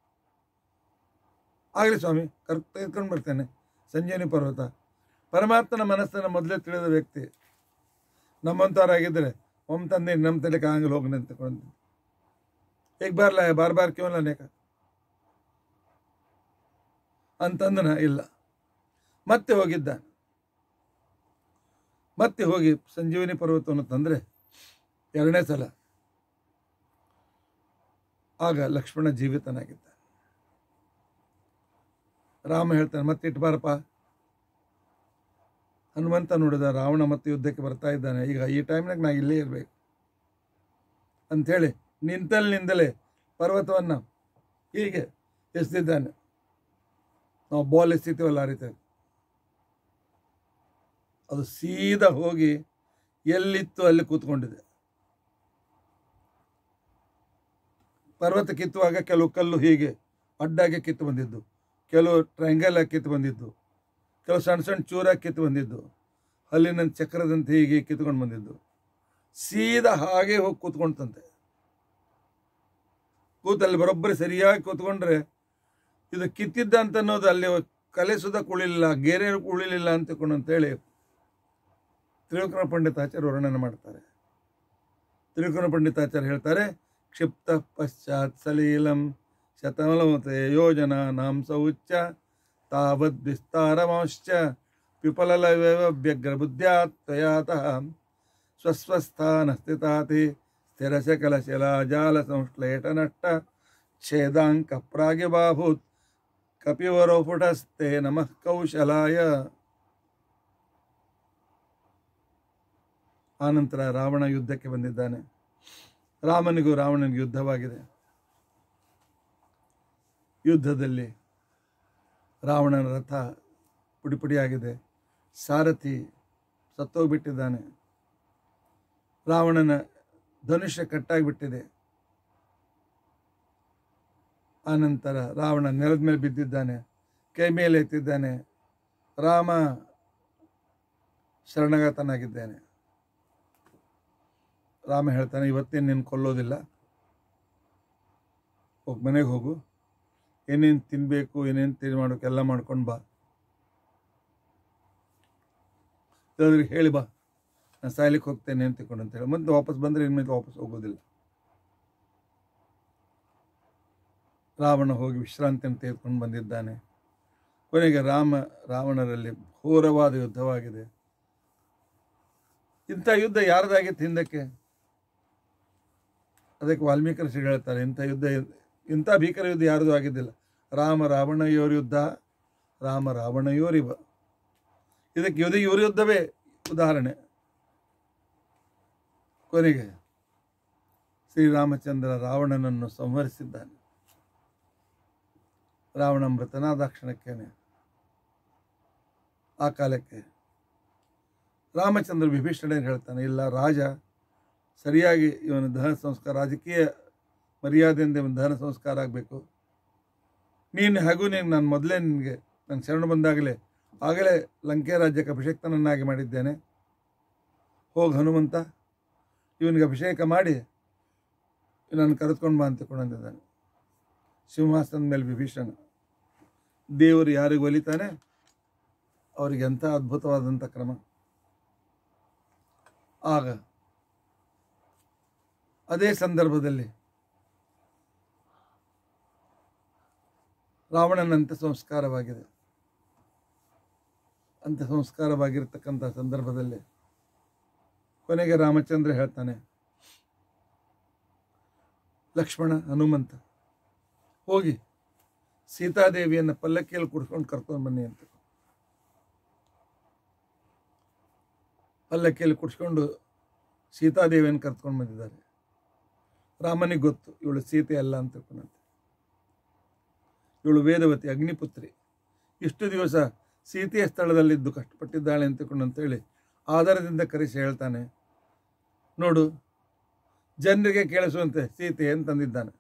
ಆಗಲಿ ಸ್ವಾಮಿ ಕರ್ ತೆಗೆದುಕೊಂಡು ಬರ್ತೇನೆ ಸಂಜೀವಿನಿ ಪರ್ವತ ಪರಮಾತ್ಮನ ಮನಸ್ಸನ್ನು ಮೊದಲೇ ತಿಳಿದ ವ್ಯಕ್ತಿ ನಮ್ಮಂಥವ್ರಾಗಿದ್ದರೆ ಒಮ್ಮ ತಂದೆ ನಮ್ಮ ತಲೆಗೆ ಆಗಲಿ ಹೋಗಿ ನಿಂತ್ಕೊಂಡು एक बार लाया बार बार क्यों लाने का ಅಂತಂದನ ಇಲ್ಲ ಮತ್ತೆ ಹೋಗಿದ್ದ ಮತ್ತೆ ಹೋಗಿ ಸಂಜೀವಿನಿ ಪರ್ವತವನ್ನು ತಂದರೆ ಎರಡನೇ ಸಲ ಆಗ ಲಕ್ಷ್ಮಣ ಜೀವಿತನಾಗಿದ್ದ ರಾಮ ಹೇಳ್ತಾನೆ ಮತ್ತೆ ಇಟ್ಬಾರಪ್ಪ ಹನುಮಂತ ನೋಡಿದ ರಾವಣ ಮತ್ತೆ ಯುದ್ಧಕ್ಕೆ ಬರ್ತಾ ಇದ್ದಾನೆ ಈಗ ಈ ಟೈಮ್ನಾಗ ನಾ ಇಲ್ಲೇ ಇರಬೇಕು ಅಂಥೇಳಿ ನಿಂತಲ್ಲಿಂದಲೇ ಪರ್ವತವನ್ನು ಹೀಗೆ ಎಸೆದಿದ್ದಾನೆ ನಾವು ಬಾಲ್ ಎಸಿತೀವಲ್ಲ ಆ ರೀತಿ ಅದು ಸೀದಾ ಹೋಗಿ ಎಲ್ಲಿತ್ತು ಅಲ್ಲಿ ಕೂತ್ಕೊಂಡಿದೆ ಪರ್ವತ ಕಿತ್ತುವಾಗ ಕೆಲವು ಕಲ್ಲು ಹೀಗೆ ಅಡ್ಡಾಗಿ ಕಿತ್ತು ಬಂದಿದ್ದು ಕೆಲವು ಟ್ರಯಾಂಗಲ್ ಆಗಿ ಕಿತ್ತು ಬಂದಿದ್ದು ಕೆಲವು ಸಣ್ಣ ಸಣ್ಣ ಚೂರಾಗಿ ಕಿತ್ತು ಬಂದಿದ್ದು ಹಲ್ಲಿನ ಚಕ್ರದಂತೆ ಹೀಗೆ ಕಿತ್ಕೊಂಡು ಬಂದಿದ್ದು ಸೀದಾ ಹಾಗೆ ಹೋಗಿ ಕೂತ್ಕೊಂತಂತೆ ಕೂತಲ್ಲಿ ಬರೋಬ್ಬರಿ ಸರಿಯಾಗಿ ಕೂತ್ಕೊಂಡ್ರೆ ಇದು ಕಿತ್ತಿದ್ದ ಅಂತ ಅನ್ನೋದು ಅಲ್ಲಿ ಕಲೆ ಸುದ ಕುಳಿಲಿಲ್ಲ ಗೆರೆ ಉಳಿಲಿಲ್ಲ ಅಂತ ಅಂತೇಳಿ ತ್ರಿವಿಕ್ರಮ ಪಂಡಿತಾಚಾರ್ಯ ವರ್ಣನೆ ಮಾಡ್ತಾರೆ ತ್ರಿವಿಕ್ರಮ ಪಂಡಿತಾಚಾರ್ಯ ಹೇಳ್ತಾರೆ ಕ್ಷಿಪ್ತ ಪಶ್ಚಾತ್ ಸಲೀಲಂ ಶತಮಲಮತೆ ಯೋಜನಾ ನಾಂ ಸೌಚ್ಚ ತಾವದ್ ವಿಸ್ತಾರಮಾಶ್ಚ ವಿಫಲಲವೇವ ವ್ಯಗ್ರ ಬುದ್ಧ್ಯಾತ್ವಯಾತಃ ಸ್ವಸ್ವಸ್ಥಾನ ಸ್ಥಿತಾತಿ ಸ್ಥಿರಶಕಲ ಶಿಲಾಜಾಲ ಸಂಶ್ಲೇಷ ನಷ್ಟ ಛೇದಾಂಕ ಪ್ರಾಗಿಬಾಭೂತ್ ಕಪಿವರೋ ಪುಟಸ್ತೆ ನಮಃ ಕೌಶಲಾಯ ಆನಂತರ ರಾವಣ ಯುದ್ಧಕ್ಕೆ ಬಂದಿದ್ದಾನೆ ರಾಮನಿಗೂ ರಾವಣನಿಗೂ ಯುದ್ಧವಾಗಿದೆ ಯುದ್ಧದಲ್ಲಿ ರಾವಣನ ರಥ ಪುಡಿಪುಡಿಯಾಗಿದೆ ಸಾರಥಿ ಸತ್ತೋಗ್ಬಿಟ್ಟಿದ್ದಾನೆ ರಾವಣನ ಧನುಷ್ಯ ಕಟ್ಟಾಗಿಬಿಟ್ಟಿದೆ ಆನಂತರ ರಾವಣ ನೆಲದ ಮೇಲೆ ಬಿದ್ದಿದ್ದಾನೆ ಕೈ ಮೇಲೆ ಎತ್ತಿದ್ದಾನೆ ರಾಮ ಶರಣಗತನಾಗಿದ್ದೇನೆ ರಾಮ ಹೇಳ್ತಾನೆ ಇವತ್ತೇನು ನಿನ್ನ ಕೊಲ್ಲೋದಿಲ್ಲ ಹೋಗಿ ಮನೆಗೆ ಹೋಗು ಏನೇನು ತಿನ್ನಬೇಕು ಏನೇನು ತಿನ್ ಮಾಡೋಕೆ ಎಲ್ಲ ಮಾಡ್ಕೊಂಡು ಬಾ ಇಲ್ಲಾಂದ್ರೆ ಹೇಳಿ ಬಾ ನಾನು ಸಾಯ್ಲಿಕ್ಕೆ ಹೋಗ್ತೇನೆ ಅಂತ ತಿಳ್ಕೊಂಡು ಅಂತೇಳಿ ಮತ್ತೆ ವಾಪಸ್ ಬಂದರೆ ಇನ್ಮೇಲೆ ವಾಪಸ್ ಹೋಗೋದಿಲ್ಲ ರಾವಣ ಹೋಗಿ ವಿಶ್ರಾಂತಿಯನ್ನು ತೆಗೆದುಕೊಂಡು ಬಂದಿದ್ದಾನೆ ಕೊನೆಗೆ ರಾಮ ರಾವಣರಲ್ಲಿ ಘೋರವಾದ ಯುದ್ಧವಾಗಿದೆ ಇಂಥ ಯುದ್ಧ ಯಾರ್ದಾಗಿತ್ತು ಹಿಂದಕ್ಕೆ ಅದಕ್ಕೆ ವಾಲ್ಮೀಕಿ ಶ್ರೀ ಹೇಳ್ತಾರೆ ಇಂಥ ಯುದ್ಧ ಇಂಥ ಭೀಕರ ಯುದ್ಧ ಯಾರ್ದು ಆಗಿದ್ದಿಲ್ಲ ರಾಮ ರಾವಣಯೋರ್ ಯುದ್ಧ ರಾಮ ರಾವಣಯೋರಿವ ಇದಕ್ಕೆ ಯುದ್ಧ ಇವ್ರ ಯುದ್ಧವೇ ಉದಾಹರಣೆ ಕೊನೆಗೆ ಶ್ರೀರಾಮಚಂದ್ರ ರಾವಣನನ್ನು ಸಂಹರಿಸಿದ್ದಾನೆ ರಾವಣ ಮೃತನಾದ ಕ್ಷಣಕ್ಕೇನೆ ಆ ಕಾಲಕ್ಕೆ ರಾಮಚಂದ್ರ ವಿಭೀಷಣ ಹೇಳ್ತಾನೆ ಇಲ್ಲ ರಾಜ ಸರಿಯಾಗಿ ಇವನ ದಹನ ಸಂಸ್ಕಾರ ರಾಜಕೀಯ ಮರ್ಯಾದೆಯಿಂದ ಇವನ ದಹನ ಸಂಸ್ಕಾರ ಆಗಬೇಕು ನೀನು ಹಾಗೂ ನೀನು ನಾನು ಮೊದಲೇ ನಿನಗೆ ನನ್ನ ಶರಣ ಬಂದಾಗಲೇ ಆಗಲೇ ಲಂಕೆ ರಾಜ್ಯಕ್ಕೆ ಅಭಿಷೇಕ್ತನನ್ನಾಗಿ ಮಾಡಿದ್ದೇನೆ ಹೋಗಿ ಹನುಮಂತ ಇವನಿಗೆ ಅಭಿಷೇಕ ಮಾಡಿ ನಾನು ಕರೆದುಕೊಂಡು ಬಾ ಅಂತ ಕೊಂಡಿದ್ದಾನೆ ಸಿಂಹಾಸನದ ಮೇಲೆ ವಿಭೀಷಣ ದೇವರು ಯಾರಿಗೆ ಒಲಿತಾನೆ ಅವರಿಗೆ ಎಂಥ ಅದ್ಭುತವಾದಂಥ ಕ್ರಮ ಆಗ ಅದೇ ಸಂದರ್ಭದಲ್ಲಿ ರಾವಣನಂತೆ ಸಂಸ್ಕಾರವಾಗಿದೆ ಅಂತ ಸಂಸ್ಕಾರವಾಗಿರ್ತಕ್ಕಂಥ ಸಂದರ್ಭದಲ್ಲಿ ಕೊನೆಗೆ ರಾಮಚಂದ್ರ ಹೇಳ್ತಾನೆ ಲಕ್ಷ್ಮಣ ಹನುಮಂತ ಹೋಗಿ ಸೀತಾದೇವಿಯನ್ನು ಪಲ್ಲಕ್ಕಿಯಲ್ಲಿ ಕುಡ್ಸ್ಕೊಂಡು ಕರ್ಕೊಂಡು ಬನ್ನಿ ಅಂತ ಪಲ್ಲಕ್ಕಿಯಲ್ಲಿ ಕುಡ್ಸ್ಕೊಂಡು ಸೀತಾದೇವಿಯನ್ನು ಕರ್ಕೊಂಡು ಬಂದಿದ್ದಾರೆ ರಾಮನಿಗೆ ಗೊತ್ತು ಇವಳು ಸೀತೆ ಅಲ್ಲ ಅಂತ ತಿಳ್ಕೊಂಡಂತೆ ಇವಳು ವೇದವತಿ ಅಗ್ನಿಪುತ್ರಿ ಇಷ್ಟು ದಿವಸ ಸೀತೆಯ ಸ್ಥಳದಲ್ಲಿದ್ದು ಕಷ್ಟಪಟ್ಟಿದ್ದಾಳೆ ಅಂತ ತಿಳ್ಕೊಂಡು ಅಂತೇಳಿ ಆಧಾರದಿಂದ ಕರೆಸಿ ಹೇಳ್ತಾನೆ ನೋಡು ಜನರಿಗೆ ಕೇಳಿಸುವಂತೆ ಸೀತೆ ಅಂತಂದಿದ್ದಾನೆ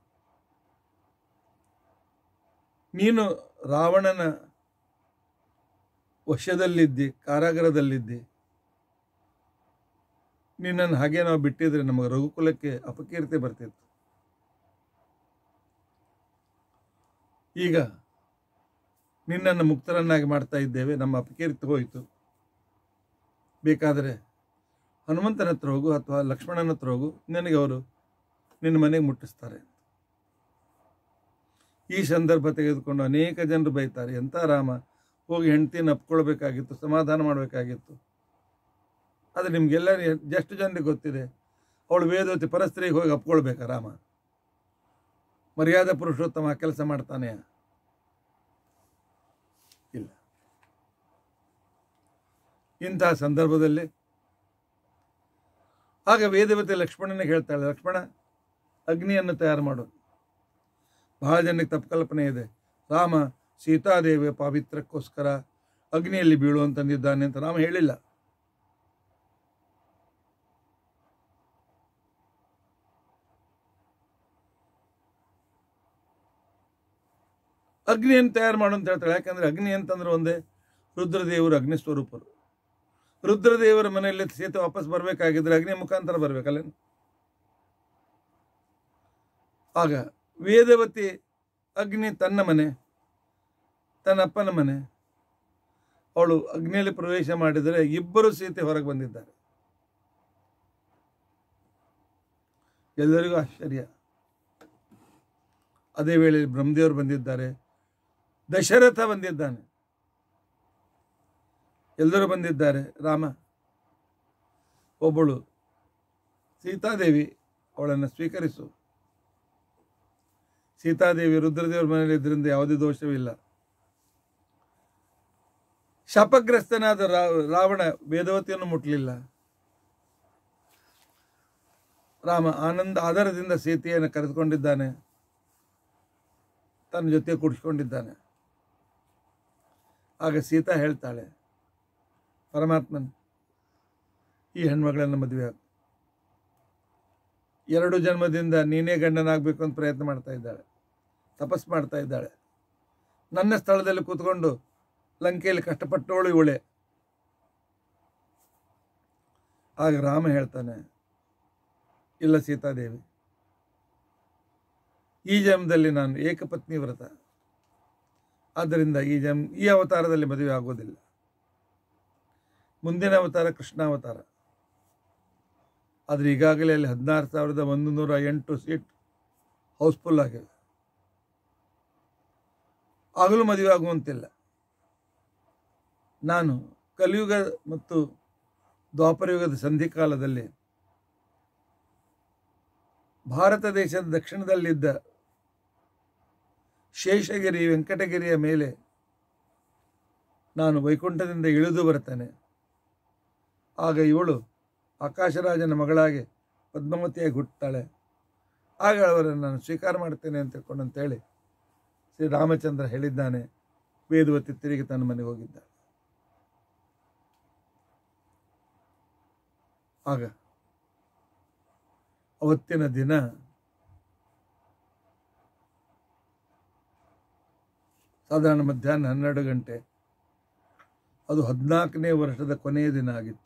ನೀನು ರಾವಣನ ವಶದಲ್ಲಿದ್ದಿ ಕಾರಾಗರದಲ್ಲಿದ್ದಿ ನಿನ್ನನ್ನು ಹಾಗೆ ನಾವು ಬಿಟ್ಟಿದ್ರೆ ನಮಗೆ ರಘುಕುಲಕ್ಕೆ ಅಪಕೀರ್ತಿ ಬರ್ತಿತ್ತು ಈಗ ನಿನ್ನನ್ನು ಮುಕ್ತರನ್ನಾಗಿ ಮಾಡ್ತಾ ಇದ್ದೇವೆ ನಮ್ಮ ಅಪಕೀರ್ತಿ ಹೋಯಿತು ಬೇಕಾದರೆ ಹನುಮಂತನ ಹತ್ರ ಹೋಗು ಅಥವಾ ಲಕ್ಷ್ಮಣನ ಹತ್ರ ಹೋಗು ನಿನಗೆ ಅವರು ನಿನ್ನ ಮನೆಗೆ ಮುಟ್ಟಿಸ್ತಾರೆ ಈ ಸಂದರ್ಭ ತೆಗೆದುಕೊಂಡು ಅನೇಕ ಜನರು ಬೈತಾರೆ ಎಂಥ ರಾಮ ಹೋಗಿ ಹೆಂಡ್ತಿನ ಅಪ್ಕೊಳ್ಬೇಕಾಗಿತ್ತು ಸಮಾಧಾನ ಮಾಡಬೇಕಾಗಿತ್ತು ಆದರೆ ನಿಮಗೆಲ್ಲ ಎಷ್ಟು ಜನರಿಗೆ ಗೊತ್ತಿದೆ ಅವಳು ವೇದವತಿ ಪರಸ್ತ್ರೀಗೆ ಹೋಗಿ ಅಪ್ಕೊಳ್ಬೇಕಾ ರಾಮ ಮರ್ಯಾದಾ ಪುರುಷೋತ್ತಮ ಕೆಲಸ ಮಾಡ್ತಾನೆ ಇಲ್ಲ ಇಂತಹ ಸಂದರ್ಭದಲ್ಲಿ ಆಗ ವೇದವತಿ ಲಕ್ಷ್ಮಣನಿಗೆ ಹೇಳ್ತಾಳೆ ಲಕ್ಷ್ಮಣ ಅಗ್ನಿಯನ್ನು ತಯಾರು ಮಾಡು ಬಹಳ ಜನಕ್ಕೆ ತಪ್ಪು ಕಲ್ಪನೆ ಇದೆ ರಾಮ ಸೀತಾದೇವಿ ಪಾವಿತ್ರಕ್ಕೋಸ್ಕರ ಅಗ್ನಿಯಲ್ಲಿ ಬೀಳು ಅಂತಂದಿದ್ದಾನೆ ಅಂತ ರಾಮ ಹೇಳಿಲ್ಲ ಅಗ್ನಿಯನ್ನು ತಯಾರು ಮಾಡು ಅಂತ ಹೇಳ್ತಾಳೆ ಯಾಕಂದ್ರೆ ಅಗ್ನಿ ಅಂತಂದ್ರೆ ಒಂದೇ ರುದ್ರದೇವರು ಅಗ್ನಿ ಸ್ವರೂಪರು ರುದ್ರದೇವರ ಮನೆಯಲ್ಲಿ ಸೀತೆ ವಾಪಸ್ ಬರಬೇಕಾಗಿದ್ರೆ ಅಗ್ನಿ ಮುಖಾಂತರ ಬರ್ಬೇಕಲ್ಲೇನು ಆಗ ವೇದವತಿ ಅಗ್ನಿ ತನ್ನ ಮನೆ ತನ್ನ ಅಪ್ಪನ ಮನೆ ಅವಳು ಅಗ್ನಿಯಲ್ಲಿ ಪ್ರವೇಶ ಮಾಡಿದರೆ ಇಬ್ಬರು ಸೀತೆ ಹೊರಗೆ ಬಂದಿದ್ದಾರೆ ಎಲ್ಲರಿಗೂ ಆಶ್ಚರ್ಯ ಅದೇ ವೇಳೆಯಲ್ಲಿ ಬ್ರಹ್ಮದೇವರು ಬಂದಿದ್ದಾರೆ ದಶರಥ ಬಂದಿದ್ದಾನೆ ಎಲ್ಲರೂ ಬಂದಿದ್ದಾರೆ ರಾಮ ಒಬ್ಬಳು ಸೀತಾದೇವಿ ಅವಳನ್ನು ಸ್ವೀಕರಿಸು ಸೀತಾದೇವಿ ರುದ್ರದೇವರ ಮನೆಯಲ್ಲಿ ಇದರಿಂದ ಯಾವುದೇ ದೋಷವಿಲ್ಲ ಶಾಪಗ್ರಸ್ತನಾದ ರಾ- ರಾವಣ ವೇದವತಿಯನ್ನು ಮುಟ್ಟಲಿಲ್ಲ ರಾಮ ಆನಂದ ಆಧಾರದಿಂದ ಸೀತೆಯನ್ನು ಕರೆದುಕೊಂಡಿದ್ದಾನೆ ತನ್ನ ಜೊತೆ ಕೂಡಿಸ್ಕೊಂಡಿದ್ದಾನೆ ಆಗ ಸೀತಾ ಹೇಳ್ತಾಳೆ ಪರಮಾತ್ಮನ್ ಈ ಹೆಣ್ಮಗಳನ್ನು ಮದುವೆ ಆಗು ಎರಡು ಜನ್ಮದಿಂದ ನೀನೇ ಗಂಡನಾಗಬೇಕು ಅಂತ ಪ್ರಯತ್ನ ಮಾಡ್ತಾ ಇದ್ದಾಳೆ ತಪಸ್ ಮಾಡ್ತಾ ಇದ್ದಾಳೆ ನನ್ನ ಸ್ಥಳದಲ್ಲಿ ಕೂತ್ಕೊಂಡು ಲಂಕೆಯಲ್ಲಿ ಕಷ್ಟಪಟ್ಟವಳು ಇವಳೆ ಆಗ ರಾಮ ಹೇಳ್ತಾನೆ ಇಲ್ಲ ಸೀತಾದೇವಿ ಈ ಜನ್ಮದಲ್ಲಿ ನಾನು ಏಕಪತ್ನಿ ವ್ರತ ಆದ್ದರಿಂದ ಈ ಜನ್ಮ ಈ ಅವತಾರದಲ್ಲಿ ಮದುವೆ ಆಗೋದಿಲ್ಲ ಮುಂದಿನ ಅವತಾರ ಕೃಷ್ಣಾವತಾರ ಆದರೆ ಈಗಾಗಲೇ ಅಲ್ಲಿ ಹದಿನಾರು ಸಾವಿರದ ಒಂದು ನೂರ ಎಂಟು ಸೀಟ್ ಹೌಸ್ಫುಲ್ ಆಗಿವೆ ಆಗಲೂ ಮದುವೆ ಆಗುವಂತಿಲ್ಲ ನಾನು ಕಲಿಯುಗ ಮತ್ತು ದ್ವಾಪರಯುಗದ ಸಂಧಿಕಾಲದಲ್ಲಿ ಭಾರತ ದೇಶದ ದಕ್ಷಿಣದಲ್ಲಿದ್ದ ಶೇಷಗಿರಿ ವೆಂಕಟಗಿರಿಯ ಮೇಲೆ ನಾನು ವೈಕುಂಠದಿಂದ ಇಳಿದು ಬರ್ತೇನೆ ಆಗ ಇವಳು ಆಕಾಶರಾಜನ ಮಗಳಾಗಿ ಪದ್ಮಾವತಿಯಾಗಿ ಹುಟ್ಟುತ್ತಾಳೆ ಆಗ ಅವರನ್ನು ನಾನು ಸ್ವೀಕಾರ ಮಾಡ್ತೇನೆ ಅಂತ ತಿಳ್ಕೊಂಡು ಅಂತೇಳಿ ಶ್ರೀರಾಮಚಂದ್ರ ಹೇಳಿದ್ದಾನೆ ವೇದವತಿ ತಿರುಗಿ ತನ್ನ ಮನೆಗೆ ಹೋಗಿದ್ದಾಳೆ ಆಗ ಅವತ್ತಿನ ದಿನ ಸಾಧಾರಣ ಮಧ್ಯಾಹ್ನ ಹನ್ನೆರಡು ಗಂಟೆ ಅದು ಹದಿನಾಲ್ಕನೇ ವರ್ಷದ ಕೊನೆಯ ದಿನ ಆಗಿತ್ತು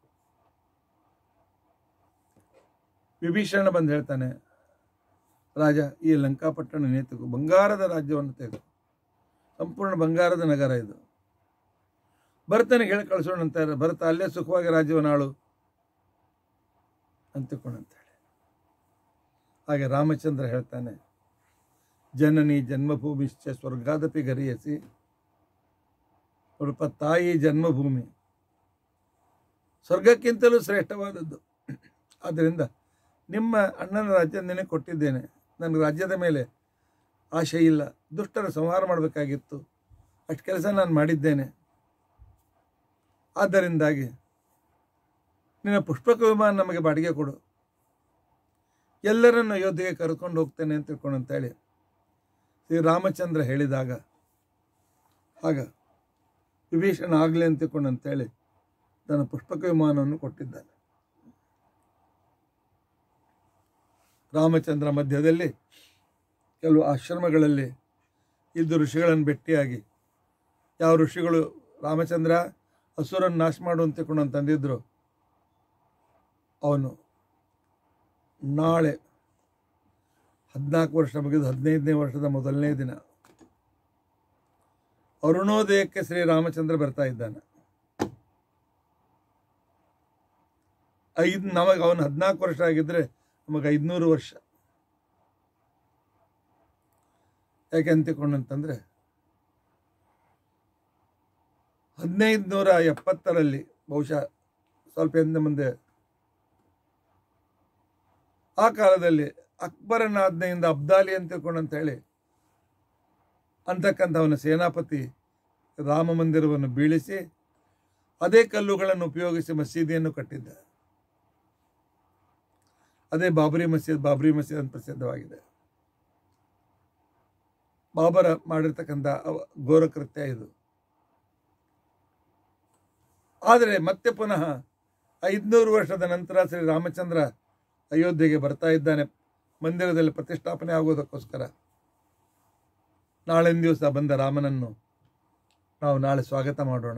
ವಿಭೀಷಣ ಬಂದು ಹೇಳ್ತಾನೆ ರಾಜ ಈ ಲಂಕಾಪಟ್ಟಣ ನೇತೃತ್ವ ಬಂಗಾರದ ರಾಜ್ಯವನ್ನು ತೆಗೆದು ಸಂಪೂರ್ಣ ಬಂಗಾರದ ನಗರ ಇದು ಭರತನಿಗೆ ಹೇಳಿ ಕಳಿಸೋಣ ಅಂತಾರೆ ಭರತ ಅಲ್ಲೇ ಸುಖವಾಗಿ ರಾಜ್ಯವನ್ನು ಆಳು ಅಂತಕೊಂಡಂತೇಳಿ ಹಾಗೆ ರಾಮಚಂದ್ರ ಹೇಳ್ತಾನೆ ಜನನಿ ಜನ್ಮಭೂಮಿಶ್ಚ ಸ್ವರ್ಗಾದಪಿ ಗರಿಯಸಿ ಸ್ವಲ್ಪ ತಾಯಿ ಜನ್ಮಭೂಮಿ ಸ್ವರ್ಗಕ್ಕಿಂತಲೂ ಶ್ರೇಷ್ಠವಾದದ್ದು ಆದ್ದರಿಂದ ನಿಮ್ಮ ಅಣ್ಣನ ರಾಜ್ಯ ನಿನಗೆ ಕೊಟ್ಟಿದ್ದೇನೆ ನನಗೆ ರಾಜ್ಯದ ಮೇಲೆ ಆಶೆ ಇಲ್ಲ ದುಷ್ಟರ ಸಂಹಾರ ಮಾಡಬೇಕಾಗಿತ್ತು ಅಷ್ಟು ಕೆಲಸ ನಾನು ಮಾಡಿದ್ದೇನೆ ಆದ್ದರಿಂದಾಗಿ ನಿನ್ನ ಪುಷ್ಪಕ ವಿಮಾನ ನಮಗೆ ಬಾಡಿಗೆ ಕೊಡು ಎಲ್ಲರನ್ನು ಅಯೋಧ್ಯೆಗೆ ಕರ್ಕೊಂಡು ಹೋಗ್ತೇನೆ ಅಂತ ತಿಳ್ಕೊಂಡು ಅಂತೇಳಿ ಶ್ರೀರಾಮಚಂದ್ರ ಹೇಳಿದಾಗ ಆಗ ವಿಭೀಷಣ ಆಗಲಿ ಅಂತ ತಿಳ್ಕೊಂಡು ಅಂತೇಳಿ ತನ್ನ ಪುಷ್ಪಕ ವಿಮಾನವನ್ನು ಕೊಟ್ಟಿದ್ದಾನೆ ರಾಮಚಂದ್ರ ಮಧ್ಯದಲ್ಲಿ ಕೆಲವು ಆಶ್ರಮಗಳಲ್ಲಿ ಇದ್ದು ಋಷಿಗಳನ್ನು ಭೇಟಿಯಾಗಿ ಯಾವ ಋಷಿಗಳು ರಾಮಚಂದ್ರ ಹಸುರನ್ನು ನಾಶ ಮಾಡು ಅಂತ ತಿಳ್ಕೊಂಡು ಅಂತಂದಿದ್ರು ಅವನು ನಾಳೆ ಹದಿನಾಲ್ಕು ವರ್ಷ ಮುಗಿದು ಹದಿನೈದನೇ ವರ್ಷದ ಮೊದಲನೇ ದಿನ ಅರುಣೋದಯಕ್ಕೆ ಶ್ರೀರಾಮಚಂದ್ರ ಬರ್ತಾ ಇದ್ದಾನೆ ಐದು ನಮಗೆ ಅವನು ಹದಿನಾಲ್ಕು ವರ್ಷ ಆಗಿದ್ರೆ ನಮಗೆ ಐದುನೂರು ವರ್ಷ ಯಾಕೆ ಅಂತಿಕೊಂಡಂತಂದ್ರೆ ಹದಿನೈದು ನೂರ ಎಪ್ಪತ್ತರಲ್ಲಿ ಬಹುಶಃ ಸ್ವಲ್ಪ ಹಿಂದೆ ಮುಂದೆ ಆ ಕಾಲದಲ್ಲಿ ಅಕ್ಬರನ ಆಜ್ಞೆಯಿಂದ ಅಬ್ದಾಲಿ ಅಂತ ತಿಳ್ಕೊಂಡಂತ ಹೇಳಿ ಅಂತಕ್ಕಂಥ ಅವನ ಸೇನಾಪತಿ ರಾಮ ಮಂದಿರವನ್ನು ಬೀಳಿಸಿ ಅದೇ ಕಲ್ಲುಗಳನ್ನು ಉಪಯೋಗಿಸಿ ಮಸೀದಿಯನ್ನು ಕಟ್ಟಿದ್ದ ಅದೇ ಬಾಬರಿ ಮಸೀದ್ ಬಾಬರಿ ಮಸೀದ್ ಅಂತ ಪ್ರಸಿದ್ಧವಾಗಿದೆ ಬಾಬರ ಮಾಡಿರ್ತಕ್ಕಂಥ ಅವ- ಘೋರ ಕೃತ್ಯ ಇದು ಆದರೆ ಮತ್ತೆ ಪುನಃ ಐದುನೂರು ವರ್ಷದ ನಂತರ ಶ್ರೀ ರಾಮಚಂದ್ರ ಅಯೋಧ್ಯೆಗೆ ಬರ್ತಾ ಇದ್ದಾನೆ ಮಂದಿರದಲ್ಲಿ ಪ್ರತಿಷ್ಠಾಪನೆ ಆಗೋದಕ್ಕೋಸ್ಕರ ನಾಳಿನ ದಿವಸ ಬಂದ ರಾಮನನ್ನು ನಾವು ನಾಳೆ ಸ್ವಾಗತ ಮಾಡೋಣ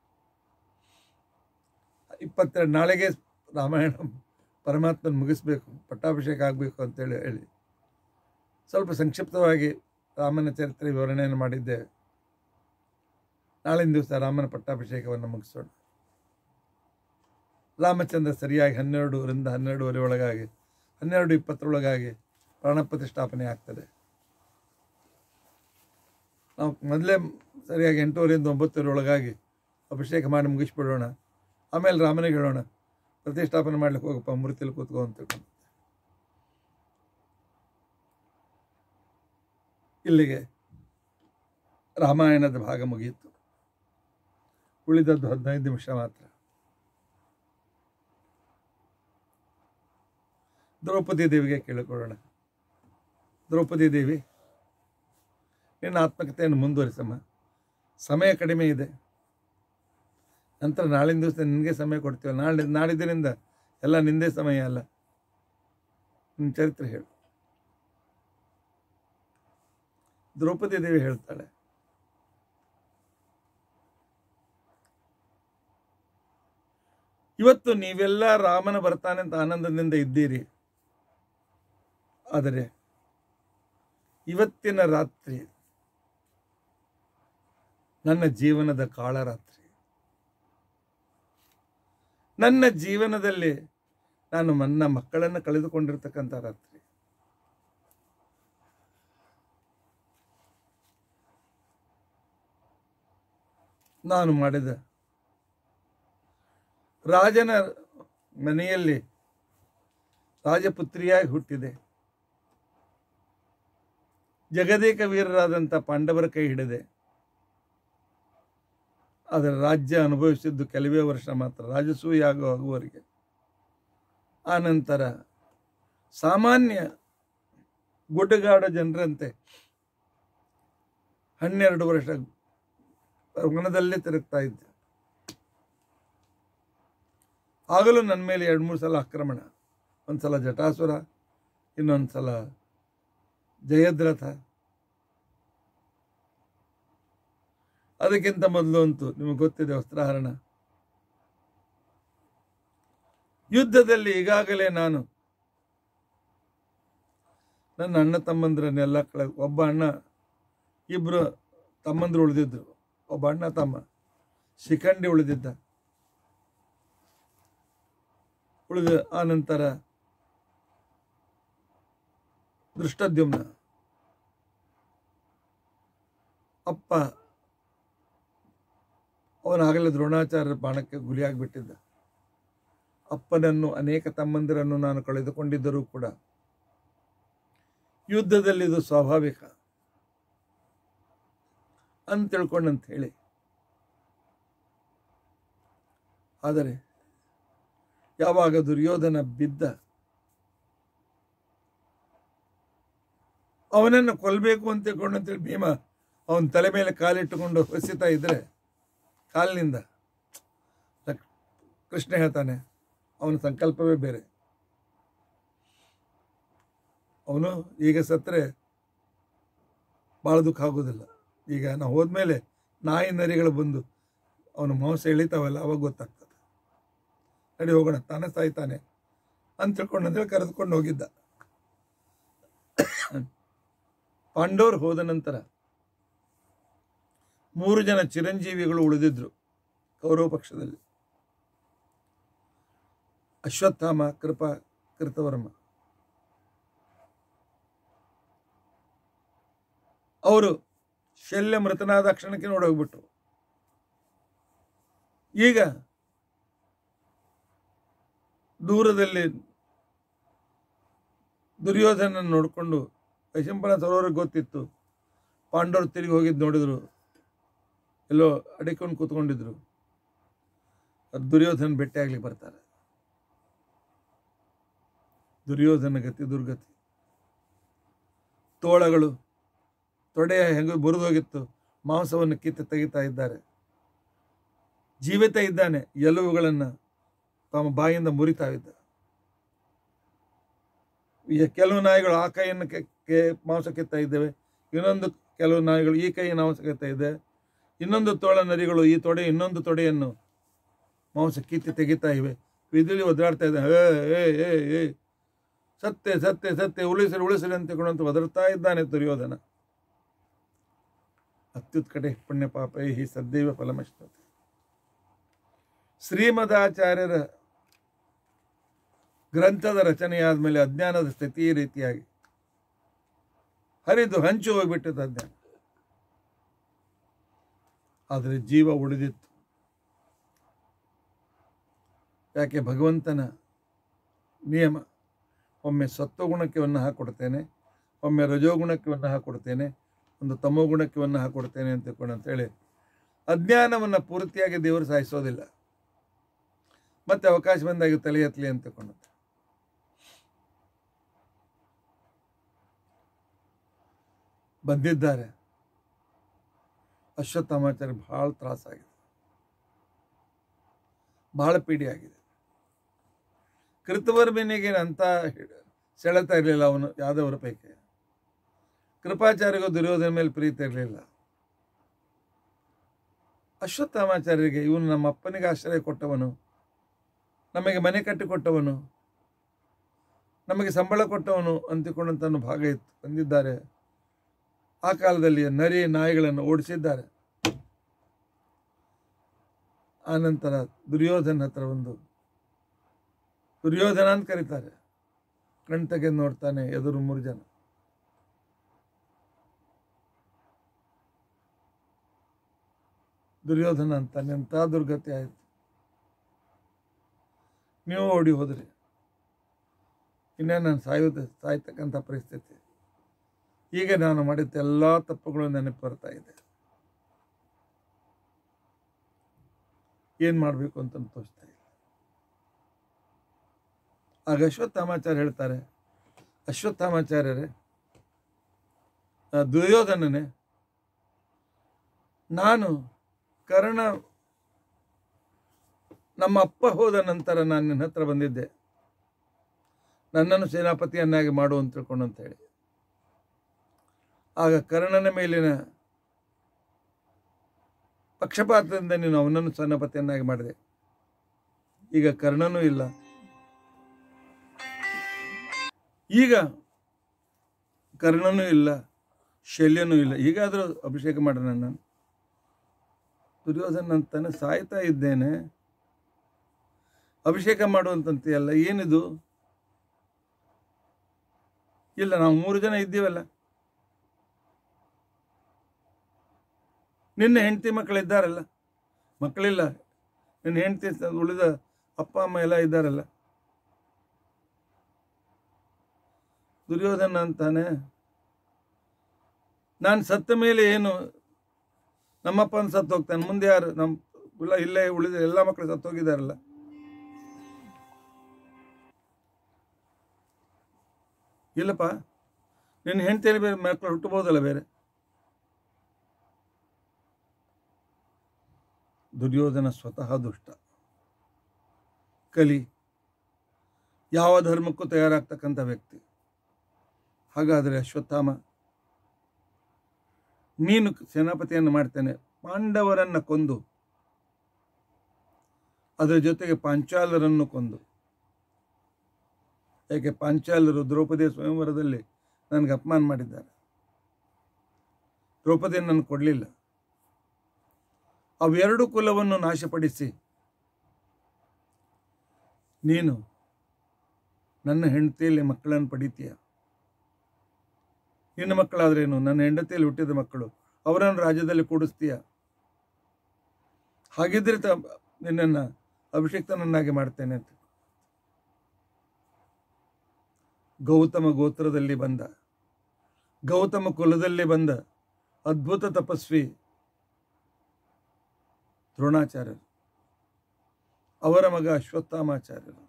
ಇಪ್ಪತ್ತೆರಡು ನಾಳೆಗೆ ರಾಮಾಯಣ ಪರಮಾತ್ಮನ ಮುಗಿಸ್ಬೇಕು ಪಟ್ಟಾಭಿಷೇಕ ಆಗಬೇಕು ಅಂತೇಳಿ ಹೇಳಿ ಸ್ವಲ್ಪ ಸಂಕ್ಷಿಪ್ತವಾಗಿ ರಾಮನ ಚರಿತ್ರೆ ವಿವರಣೆಯನ್ನು ಮಾಡಿದ್ದೇವೆ ನಾಳಿನ ದಿವಸ ರಾಮನ ಪಟ್ಟಾಭಿಷೇಕವನ್ನು ಮುಗಿಸೋಣ ರಾಮಚಂದ್ರ ಸರಿಯಾಗಿ ಹನ್ನೆರಡರಿಂದ ಹನ್ನೆರಡೂವರೆ ಒಳಗಾಗಿ ಹನ್ನೆರಡು ಇಪ್ಪತ್ತರೊಳಗಾಗಿ ಪ್ರಾಣ ಪ್ರತಿಷ್ಠಾಪನೆ ಆಗ್ತದೆ ನಾವು ಮೊದಲೇ ಸರಿಯಾಗಿ ಎಂಟೂವರೆಯಿಂದ ಒಂಬತ್ತುವರೆ ಒಳಗಾಗಿ ಅಭಿಷೇಕ ಮಾಡಿ ಮುಗಿಸ್ಬಿಡೋಣ ಆಮೇಲೆ ರಾಮನಿಗೆ ಹೇಳೋಣ ಪ್ರತಿಷ್ಠಾಪನೆ ಮಾಡ್ಲಿಕ್ಕೆ ಹೋಗಪ್ಪ ಮೂರ್ತಿಲಿ ಕೂತ್ಕೋ ಅಂತ ತಿಳ್ಕೊಂಡು ಇಲ್ಲಿಗೆ ರಾಮಾಯಣದ ಭಾಗ ಮುಗಿಯಿತು ಉಳಿದದ್ದು ಹದಿನೈದು ನಿಮಿಷ ಮಾತ್ರ ದ್ರೌಪದಿ ದೇವಿಗೆ ಕೇಳಿಕೊಳ್ಳೋಣ ದ್ರೌಪದಿ ದೇವಿ ನಿನ್ನ ಆತ್ಮಕತೆಯನ್ನು ಮುಂದುವರಿಸಮ್ಮ ಸಮಯ ಕಡಿಮೆ ಇದೆ ನಂತರ ನಾಳಿನ ದಿವಸ ನಿನಗೆ ಸಮಯ ಕೊಡ್ತೀವಿ ನಾಳೆ ನಾಡಿದ್ದರಿಂದ ಎಲ್ಲ ನಿಂದೇ ಸಮಯ ಅಲ್ಲ ನಿನ್ನ ಚರಿತ್ರೆ ಹೇಳು ದ್ರೌಪದಿ ದೇವಿ ಹೇಳ್ತಾಳೆ ಇವತ್ತು ನೀವೆಲ್ಲ ರಾಮನ ಬರ್ತಾನೆ ಅಂತ ಆನಂದದಿಂದ ಇದ್ದೀರಿ ಆದರೆ ಇವತ್ತಿನ ರಾತ್ರಿ ನನ್ನ ಜೀವನದ ಕಾಳರಾತ್ರಿ ನನ್ನ ಜೀವನದಲ್ಲಿ ನಾನು ನನ್ನ ಮಕ್ಕಳನ್ನು ಕಳೆದುಕೊಂಡಿರ್ತಕ್ಕಂಥ ರಾತ್ರಿ ನಾನು ಮಾಡಿದ ರಾಜನ ಮನೆಯಲ್ಲಿ ರಾಜಪುತ್ರಿಯಾಗಿ ಹುಟ್ಟಿದೆ ಜಗದೇಕ ವೀರರಾದಂಥ ಪಾಂಡವರ ಕೈ ಹಿಡಿದೆ ಅದರ ರಾಜ್ಯ ಅನುಭವಿಸಿದ್ದು ಕೆಲವೇ ವರ್ಷ ಮಾತ್ರ ರಾಜಸೂಯ ಆಗೋ ಆಗುವವರೆಗೆ ಆ ನಂತರ ಸಾಮಾನ್ಯ ಗುಡ್ಡಗಾಡು ಜನರಂತೆ ಹನ್ನೆರಡು ವರ್ಷ ವನದಲ್ಲೇ ತಿರುಗ್ತಾ ಇದ್ದೆ ಆಗಲೂ ನನ್ನ ಮೇಲೆ ಎರಡು ಮೂರು ಸಲ ಆಕ್ರಮಣ ಒಂದು ಸಲ ಜಟಾಸುರ ಇನ್ನೊಂದು ಸಲ ಜಯದ್ರಥ ಅದಕ್ಕಿಂತ ಮೊದಲು ಅಂತೂ ನಿಮಗೆ ಗೊತ್ತಿದೆ ವಸ್ತ್ರಹರಣ ಯುದ್ಧದಲ್ಲಿ ಈಗಾಗಲೇ ನಾನು ನನ್ನ ಅಣ್ಣ ತಮ್ಮಂದ್ರನ್ನೆಲ್ಲ ಕಳೆ ಒಬ್ಬ ಅಣ್ಣ ಇಬ್ಬರು ತಮ್ಮಂದ್ರು ಉಳಿದಿದ್ರು ಒಬ್ಬ ಅಣ್ಣ ತಮ್ಮ ಶಿಖಂಡಿ ಉಳಿದಿದ್ದ ಉಳಿದ ಆ ನಂತರ ದೃಷ್ಟದ್ಯುಮ್ನ ಅಪ್ಪ ಅವನಾಗಲೇ ದ್ರೋಣಾಚಾರ್ಯರ ಬಾಣಕ್ಕೆ ಗುರಿಯಾಗಿಬಿಟ್ಟಿದ್ದ ಅಪ್ಪನನ್ನು ಅನೇಕ ತಮ್ಮಂದಿರನ್ನು ನಾನು ಕಳೆದುಕೊಂಡಿದ್ದರೂ ಕೂಡ ಯುದ್ಧದಲ್ಲಿ ಇದು ಸ್ವಾಭಾವಿಕ ಅಂತ ತಿಳ್ಕೊಂಡಂತ ಹೇಳಿ ಆದರೆ ಯಾವಾಗ ದುರ್ಯೋಧನ ಬಿದ್ದ ಅವನನ್ನು ಕೊಲ್ಲಬೇಕು ಅಂತ ತಿಳ್ಕೊಂಡಂತೇಳಿ ಭೀಮ ಅವನ ತಲೆ ಮೇಲೆ ಕಾಲಿಟ್ಟುಕೊಂಡು ಹೊಸಿತಾ ಇದ್ರೆ ಕಾಲಿನಿಂದ ಲಕ್- ಕೃಷ್ಣ ಹೇಳ್ತಾನೆ ಅವನ ಸಂಕಲ್ಪವೇ ಬೇರೆ ಅವನು ಈಗ ಸತ್ತರೆ ಭಾಳ ದುಃಖ ಆಗೋದಿಲ್ಲ ಈಗ ನಾವು ಹೋದ್ಮೇಲೆ ನಾಯಿ ನರಿಗಳು ಬಂದು ಅವನ ಮಾಂಸ ಎಳಿತಾವಲ್ಲ ಅವಾಗ ಗೊತ್ತಾಗ್ತದೆ ನಡಿ ಹೋಗೋಣ ತಾನೇ ಸಾಯ್ತಾನೆ ಅಂತ ತಿಳ್ಕೊಂಡು ಅಂತೇಳಿ ಕರೆದುಕೊಂಡು ಹೋಗಿದ್ದ ಪಾಂಡವರು ಹೋದ ನಂತರ ಮೂರು ಜನ ಚಿರಂಜೀವಿಗಳು ಉಳಿದಿದ್ರು ಕೌರವ ಪಕ್ಷದಲ್ಲಿ ಅಶ್ವತ್ಥಾಮ ಕೃಪಾ ಕೃತವರ್ಮ ಅವರು ಶಲ್ಯ ಮೃತನಾದ ಕ್ಷಣಕ್ಕೆ ನೋಡೋಗ್ಬಿಟ್ರು ಈಗ ದೂರದಲ್ಲಿ ದುರ್ಯೋಧನ ನೋಡಿಕೊಂಡು ವೈಶಂಪನ ಸರೋವರಿಗೆ ಗೊತ್ತಿತ್ತು ಪಾಂಡವರು ತಿರುಗಿ ಹೋಗಿದ್ದು ನೋಡಿದ್ರು ಎಲ್ಲೋ ಅಡಿಕೊಂಡು ಕೂತ್ಕೊಂಡಿದ್ರು ಅದು ದುರ್ಯೋಧನ ಭೇಟಿ ಆಗ್ಲಿಕ್ಕೆ ಬರ್ತಾರೆ ದುರ್ಯೋಧನ ಗತಿ ದುರ್ಗತಿ ತೋಳಗಳು ತೊಡೆಯ ಹೆಂಗ ಬುರಿದೋಗಿತ್ತು ಮಾಂಸವನ್ನು ಕಿತ್ತು ತೆಗಿತಾ ಇದ್ದಾರೆ ಜೀವಿತ ಇದ್ದಾನೆ ಎಲುವುಗಳನ್ನು ತಮ್ಮ ಬಾಯಿಂದ ಮುರಿತಾ ಇದ್ದ ಈಗ ಕೆಲವು ನಾಯಿಗಳು ಆ ಕೈಯನ್ನು ಕೆ- ಕೆ- ಮಾಂಸ ಕಿತ್ತಾ ಇದ್ದೇವೆ ಇನ್ನೊಂದು ಕೆಲವು ನಾಯಿಗಳು ಈ ಕೈಯ ಮಾಂಸ ಕಿತ್ತಾ ಇದೆ ಇನ್ನೊಂದು ತೋಳ ನರಿಗಳು ಈ ತೊಡೆ ಇನ್ನೊಂದು ತೊಡೆಯನ್ನು ಮಾಂಸ ಕಿತ್ತಿ ತೆಗಿತಾ ಇವೆ ವಿದುಳಿ ಒದ್ದಾಡ್ತಾ ಇದೆ ಏ ಏ ಏ ಏ ಸತ್ಯ ಸತ್ಯ ಸತ್ಯ ಉಳಿಸಲಿ ಉಳಿಸಲಿ ಅಂತ ತಿಳ್ಕೊಂಡಂತ ಒದರ್ತಾ ಇದ್ದಾನೆ ದುರ್ಯೋಧನ ಅತ್ಯುತ್ಕಟೆ ಪುಣ್ಯ ಪಾಪ ಹಿ ಸದ್ದೈವ ಫಲಮಶ್ನತೆ ಶ್ರೀಮದಾಚಾರ್ಯರ ಗ್ರಂಥದ ರಚನೆಯಾದ ಮೇಲೆ ಅಜ್ಞಾನದ ಸ್ಥಿತಿ ಈ ರೀತಿಯಾಗಿ ಹರಿದು ಹಂಚು ಹೋಗ್ಬಿಟ್ಟದ ಅಜ್ಞಾನ ಆದರೆ ಜೀವ ಉಳಿದಿತ್ತು ಯಾಕೆ ಭಗವಂತನ ನಿಯಮ ಒಮ್ಮೆ ಸತ್ವಗುಣಕ್ಕೆ ವನ್ನ ಹಾಕೊಡ್ತೇನೆ ಒಮ್ಮೆ ರಜೋಗುಣಕ್ಕೆ ವನ್ನ ಹಾಕೊಡ್ತೇನೆ ಒಂದು ತಮೋಗುಣಕ್ಕೆ ವನ್ನ ಹಾಕೊಡ್ತೇನೆ ಅಂತ ತಿಳ್ಕೊಂಡು ಅಂತೇಳಿ ಅಜ್ಞಾನವನ್ನು ಪೂರ್ತಿಯಾಗಿ ದೇವರು ಸಾಯಿಸೋದಿಲ್ಲ ಮತ್ತೆ ಅವಕಾಶ ಬಂದಾಗ ತಲೆ ಎತ್ತಲಿ ಅಂತ ತಿಳ್ಕೊಂಡಂತೆ ಬಂದಿದ್ದಾರೆ ಅಶ್ವತ್ಥಾಮಾಚಾರ್ಯ ಬಹಳ ತ್ರಾಸಾಗಿದೆ ಬಹಳ ಪೀಡಿ ಆಗಿದೆ ಕೃತವರ್ಮನಿಗೆ ಅಂತ ಸೆಳೆತಾ ಇರಲಿಲ್ಲ ಅವನು ಯಾದವರ ಪೈಕಿ ಕೃಪಾಚಾರ್ಯಗೂ ದುರ್ಯೋಧನ ಮೇಲೆ ಪ್ರೀತಿ ಇರಲಿಲ್ಲ ಅಶ್ವತ್ಥಾಮಾಚಾರ್ಯರಿಗೆ ಇವನು ನಮ್ಮ ಅಪ್ಪನಿಗೆ ಆಶ್ರಯ ಕೊಟ್ಟವನು ನಮಗೆ ಮನೆ ಕಟ್ಟಿಕೊಟ್ಟವನು ನಮಗೆ ಸಂಬಳ ಕೊಟ್ಟವನು ಅಂತಿಕೊಂಡಂತ ಅನ್ನೋ ಭಾಗ ಇತ್ತು ಬಂದಿದ್ದಾರೆ ಆ ಕಾಲದಲ್ಲಿ ನರಿ ನಾಯಿಗಳನ್ನು ಓಡಿಸಿದ್ದಾರೆ ಆನಂತರ ದುರ್ಯೋಧನ ಹತ್ರ ಒಂದು ದುರ್ಯೋಧನ ಅಂತ ಕರೀತಾರೆ ಕಣ್ ತೆಗೆದು ನೋಡ್ತಾನೆ ಎದುರು ಮೂರು ಜನ ದುರ್ಯೋಧನ ಅಂತಾನೆ ಎಂಥ ದುರ್ಗತಿ ಆಯಿತು ನೀವು ಓಡಿ ಹೋದ್ರಿ ಇನ್ನೇ ನಾನು ಸಾಯೋದು ಸಾಯ್ತಕ್ಕಂಥ ಪರಿಸ್ಥಿತಿ ಈಗ ನಾನು ಮಾಡಿದ ಎಲ್ಲ ತಪ್ಪುಗಳು ನೆನಪು ಬರ್ತಾ ಇದೆ ಏನು ಮಾಡಬೇಕು ಅಂತ ತೋಚ್ತಾ ಇಲ್ಲ ಆಗ ಅಶ್ವತ್ಥಾಮಾಚಾರ್ಯ ಹೇಳ್ತಾರೆ ಅಶ್ವತ್ಥಾಮಾಚಾರ್ಯರೇ ಆ ದುರ್ಯೋಧನನೇ ನಾನು ಕರ್ಣ ನಮ್ಮ ಅಪ್ಪ ಹೋದ ನಂತರ ನಾನು ನಿನ್ನ ಹತ್ರ ಬಂದಿದ್ದೆ ನನ್ನನ್ನು ಸೇನಾಪತಿಯನ್ನಾಗಿ ಮಾಡು ಅಂತ ತಿಳ್ಕೊಂಡು ಅಂತ ಹೇಳಿ ಆಗ ಕರ್ಣನ ಮೇಲಿನ ಪಕ್ಷಪಾತದಿಂದ ನೀನು ಅವನನ್ನು ಸೇನಾಪತಿಯನ್ನಾಗಿ ಮಾಡಿದೆ ಈಗ ಕರ್ಣನೂ ಇಲ್ಲ ಈಗ ಕರ್ಣನೂ ಇಲ್ಲ ಶಲ್ಯನೂ ಇಲ್ಲ ಈಗಾದರೂ ಅಭಿಷೇಕ ಮಾಡೋಣ ನಾನು ದುರ್ಯೋಧನ ಅಂತಾನೆ ಸಾಯ್ತಾ ಇದ್ದೇನೆ ಅಭಿಷೇಕ ಮಾಡುವಂತಂತೆಯಲ್ಲ ಏನಿದು ಇಲ್ಲ ನಾವು ಮೂರು ಜನ ಇದ್ದೀವಲ್ಲ ನಿನ್ನ ಹೆಂಡತಿ ಮಕ್ಕಳಿದ್ದಾರಲ್ಲ ಮಕ್ಕಳಿಲ್ಲ ನಿನ್ನ ಹೆಂಡತಿ ಉಳಿದ ಅಪ್ಪ ಅಮ್ಮ ಎಲ್ಲ ಇದ್ದಾರಲ್ಲ ದುರ್ಯೋಧನ ಅಂತಾನೆ ನಾನು ಸತ್ತ ಮೇಲೆ ಏನು ನಮ್ಮಪ್ಪನ ಸತ್ತು ಹೋಗ್ತಾನೆ ಮುಂದೆ ಯಾರು ನಮ್ಮ ಇಲ್ಲ ಇಲ್ಲೇ ಉಳಿದ ಎಲ್ಲ ಮಕ್ಕಳು ಸತ್ತು ಹೋಗಿದಾರಲ್ಲ ಇಲ್ಲಪ್ಪ ನಿನ್ನ ಹೆಂಡತಿಯಲ್ಲಿ ಬೇರೆ ಮಕ್ಕಳು ಹುಟ್ಟಬಹುದಲ್ಲ ಬೇರೆ ದುರ್ಯೋಧನ ಸ್ವತಃ ದುಷ್ಟ ಕಲಿ ಯಾವ ಧರ್ಮಕ್ಕೂ ತಯಾರಾಗ್ತಕ್ಕಂಥ ವ್ಯಕ್ತಿ ಹಾಗಾದರೆ ಅಶ್ವತ್ಥಾಮ ನೀನು ಸೇನಾಪತಿಯನ್ನು ಮಾಡ್ತೇನೆ ಪಾಂಡವರನ್ನು ಕೊಂದು ಅದರ ಜೊತೆಗೆ ಪಾಂಚಾಲರನ್ನು ಕೊಂದು ಯಾಕೆ ಪಾಂಚಾಲರು ದ್ರೌಪದಿ ಸ್ವಯಂವರದಲ್ಲಿ ನನಗೆ ಅಪಮಾನ ಮಾಡಿದ್ದಾರೆ ದ್ರೌಪದಿಯನ್ನು ನನಗೆ ಕೊಡಲಿಲ್ಲ ಅವೆರಡು ಕುಲವನ್ನು ನಾಶಪಡಿಸಿ ನೀನು ನನ್ನ ಹೆಂಡತಿಯಲ್ಲಿ ಮಕ್ಕಳನ್ನು ಪಡಿತೀಯ ನಿನ್ನ ಮಕ್ಕಳಾದ್ರೇನು ನನ್ನ ಹೆಂಡತಿಯಲ್ಲಿ ಹುಟ್ಟಿದ ಮಕ್ಕಳು ಅವರನ್ನು ರಾಜ್ಯದಲ್ಲಿ ಕೂಡಿಸ್ತೀಯ ಹಾಗಿದ್ರೆ ತ ನಿನ್ನನ್ನು ಅಭಿಷಿಕ್ತನನ್ನಾಗಿ ಮಾಡ್ತೇನೆ ಅಂತ ಗೌತಮ ಗೋತ್ರದಲ್ಲಿ ಬಂದ ಗೌತಮ ಕುಲದಲ್ಲಿ ಬಂದ ಅದ್ಭುತ ತಪಸ್ವಿ ದ್ರೋಣಾಚಾರ್ಯರು ಅವರ ಮಗ ಅಶ್ವತ್ಥಾಮಾಚಾರ್ಯರು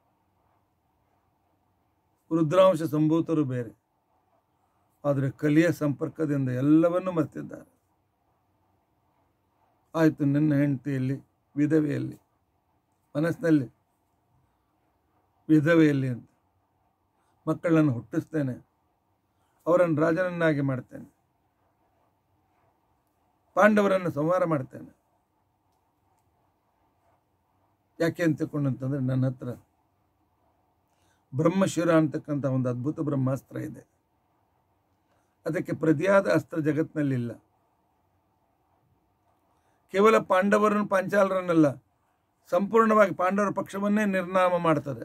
ರುದ್ರಾಂಶ ಸಂಭೂತರು ಬೇರೆ ಆದರೆ ಕಲಿಯ ಸಂಪರ್ಕದಿಂದ ಎಲ್ಲವನ್ನೂ ಮರ್ತಿದ್ದಾರೆ ಆಯಿತು ನಿನ್ನ ಹೆಂಡತಿಯಲ್ಲಿ ವಿಧವೆಯಲ್ಲಿ ಮನಸ್ಸಿನಲ್ಲಿ ವಿಧವೆಯಲ್ಲಿ ಅಂತ ಮಕ್ಕಳನ್ನು ಹುಟ್ಟಿಸ್ತೇನೆ ಅವರನ್ನು ರಾಜನನ್ನಾಗಿ ಮಾಡ್ತೇನೆ ಪಾಂಡವರನ್ನು ಸಂಹಾರ ಮಾಡ್ತೇನೆ ಯಾಕೆ ಅಂತ ತಿಳ್ಕೊಂಡಂತಂದ್ರೆ ನನ್ನ ಹತ್ರ ಬ್ರಹ್ಮಶಿರ ಅಂತಕ್ಕಂಥ ಒಂದು ಅದ್ಭುತ ಬ್ರಹ್ಮಾಸ್ತ್ರ ಇದೆ ಅದಕ್ಕೆ ಪ್ರತಿಯಾದ ಅಸ್ತ್ರ ಜಗತ್ತಿನಲ್ಲಿಲ್ಲ ಕೇವಲ ಪಾಂಡವರನ್ನು ಪಾಂಚಾಲರನ್ನಲ್ಲ ಸಂಪೂರ್ಣವಾಗಿ ಪಾಂಡವರ ಪಕ್ಷವನ್ನೇ ನಿರ್ನಾಮ ಮಾಡ್ತದೆ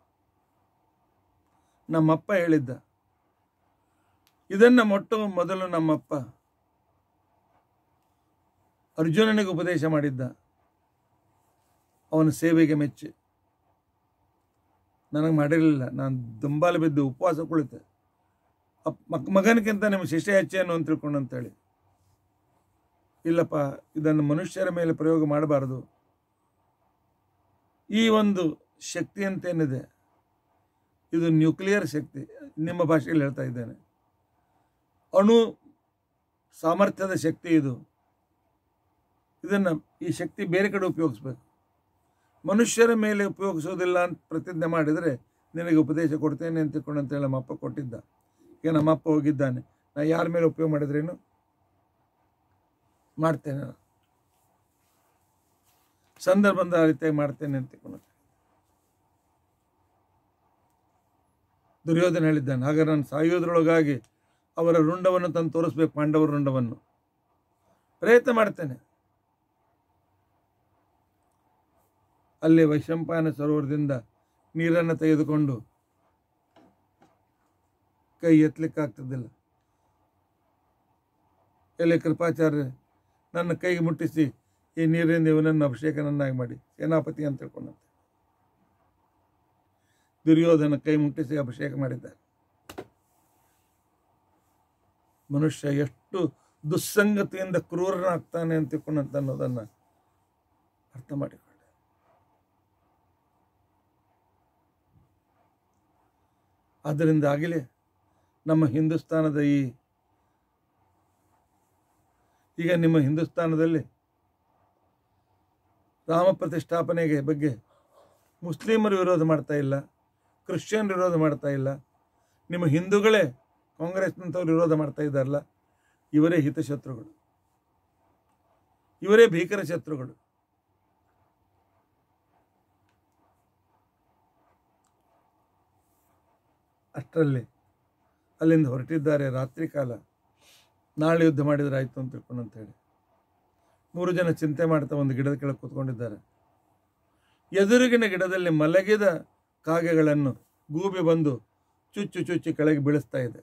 ನಮ್ಮಪ್ಪ ಹೇಳಿದ್ದ ಇದನ್ನು ಮೊಟ್ಟ ಮೊದಲು ನಮ್ಮಪ್ಪ ಅರ್ಜುನನಿಗೆ ಉಪದೇಶ ಮಾಡಿದ್ದ ಅವನ ಸೇವೆಗೆ ಮೆಚ್ಚಿ ನನಗೆ ಮಾಡಿರಲಿಲ್ಲ ನಾನು ದುಂಬಾಲು ಬಿದ್ದು ಉಪವಾಸ ಕುಳಿತೆ ಅಪ್ ಮಕ್ ಮಗನಿಗಿಂತ ನಿಮ್ಮ ಶಿಷ್ಯ ಹೆಚ್ಚೇನು ಅಂತ ತಿಳ್ಕೊಂಡು ಅಂತೇಳಿ ಇಲ್ಲಪ್ಪ ಇದನ್ನು ಮನುಷ್ಯರ ಮೇಲೆ ಪ್ರಯೋಗ ಮಾಡಬಾರದು ಈ ಒಂದು ಶಕ್ತಿ ಅಂತೇನಿದೆ ಇದು ನ್ಯೂಕ್ಲಿಯರ್ ಶಕ್ತಿ ನಿಮ್ಮ ಭಾಷೆಯಲ್ಲಿ ಹೇಳ್ತಾ ಇದ್ದೇನೆ ಅಣು ಸಾಮರ್ಥ್ಯದ ಶಕ್ತಿ ಇದು ಇದನ್ನು ಈ ಶಕ್ತಿ ಬೇರೆ ಕಡೆ ಉಪಯೋಗಿಸ್ಬೇಕು ಮನುಷ್ಯರ ಮೇಲೆ ಉಪಯೋಗಿಸೋದಿಲ್ಲ ಅಂತ ಪ್ರತಿಜ್ಞೆ ಮಾಡಿದರೆ ನಿನಗೆ ಉಪದೇಶ ಕೊಡ್ತೇನೆ ಅಂತ ತಿಳ್ಕೊಂಡು ಅಂತೇಳಿ ನಮ್ಮಪ್ಪ ಕೊಟ್ಟಿದ್ದ ಈಗ ನಮ್ಮಪ್ಪ ಹೋಗಿದ್ದಾನೆ ನಾ ಯಾರ ಮೇಲೆ ಉಪಯೋಗ ಮಾಡಿದ್ರೇನು ಮಾಡ್ತೇನೆ ನಾನು. ಸಂದರ್ಭ ಬಂದ ಆ ರೀತಿಯಾಗಿ ಮಾಡ್ತೇನೆ ಅಂತ ತಿಳ್ಕೊಂಡು ದುರ್ಯೋಧನ ಹೇಳಿದ್ದಾನೆ ಆಗ ನಾನು ಸಾಯೋದ್ರೊಳಗಾಗಿ ಅವರ ರುಂಡವನ್ನು ತಂದು ತೋರಿಸ್ಬೇಕು ಪಾಂಡವರ ರುಂಡವನ್ನು ಪ್ರಯತ್ನ ಮಾಡ್ತೇನೆ ಅಲ್ಲಿ ವೈಶಂಪಾಯನ ಸರೋವರದಿಂದ ನೀರನ್ನು ತೆಗೆದುಕೊಂಡು ಕೈ ಎತ್ತಲಿಕ್ಕಾಗ್ತದಿಲ್ಲ ಎಲ್ಲಿ ಕೃಪಾಚಾರ್ಯ ನನ್ನ ಕೈಗೆ ಮುಟ್ಟಿಸಿ ಈ ನೀರಿನಿಂದ ಇವನನ್ನು ಅಭಿಷೇಕನನ್ನಾಗಿ ಮಾಡಿ ಸೇನಾಪತಿ ಅಂತ ತಿಳ್ಕೊಂಡಂತೆ ದುರ್ಯೋಧನ ಕೈ ಮುಟ್ಟಿಸಿ ಅಭಿಷೇಕ ಮಾಡಿದ್ದಾರೆ ಮನುಷ್ಯ ಎಷ್ಟು ದುಸ್ಸಂಗತಿಯಿಂದ ಕ್ರೂರನಾಗ್ತಾನೆ ಅಂತ ತಿಳ್ಕೊಂಡಂತ ಅನ್ನೋದನ್ನು ಅರ್ಥ ಮಾಡಿಕೊಂಡೆ ಆದ್ದರಿಂದ ಆಗಲೇ ನಮ್ಮ ಹಿಂದೂಸ್ತಾನದ ಈ ಈಗ ನಿಮ್ಮ ಹಿಂದೂಸ್ತಾನದಲ್ಲಿ ರಾಮ ಪ್ರತಿಷ್ಠಾಪನೆಗೆ ಬಗ್ಗೆ ಮುಸ್ಲಿಮರು ವಿರೋಧ ಮಾಡ್ತಾ ಇಲ್ಲ ಕ್ರಿಶ್ಚಿಯನ್ ವಿರೋಧ ಮಾಡ್ತಾ ಇಲ್ಲ ನಿಮ್ಮ ಹಿಂದೂಗಳೇ ಕಾಂಗ್ರೆಸ್ನಂಥವ್ರು ವಿರೋಧ ಮಾಡ್ತಾ ಇದ್ದಾರಲ್ಲ ಇವರೇ ಹಿತಶತ್ರುಗಳು ಇವರೇ ಭೀಕರ ಶತ್ರುಗಳು ಅಷ್ಟರಲ್ಲಿ ಅಲ್ಲಿಂದ ಹೊರಟಿದ್ದಾರೆ ರಾತ್ರಿ ಕಾಲ ನಾಳೆ ಯುದ್ಧ ಮಾಡಿದ್ರೆ ಆಯಿತು ಅಂತ ತಿಳ್ಕೊಂಡು ಅಂತ ಹೇಳಿ ಮೂರು ಜನ ಚಿಂತೆ ಮಾಡ್ತಾ ಒಂದು ಗಿಡದ ಕೆಳಗೆ ಕೂತ್ಕೊಂಡಿದ್ದಾರೆ ಎದುರಿಗಿನ ಗಿಡದಲ್ಲಿ ಮಲಗಿದ ಕಾಗೆಗಳನ್ನು ಗೂಬೆ ಬಂದು ಚುಚ್ಚು ಚುಚ್ಚಿ ಕೆಳಗೆ ಬೀಳಿಸ್ತಾ ಇದೆ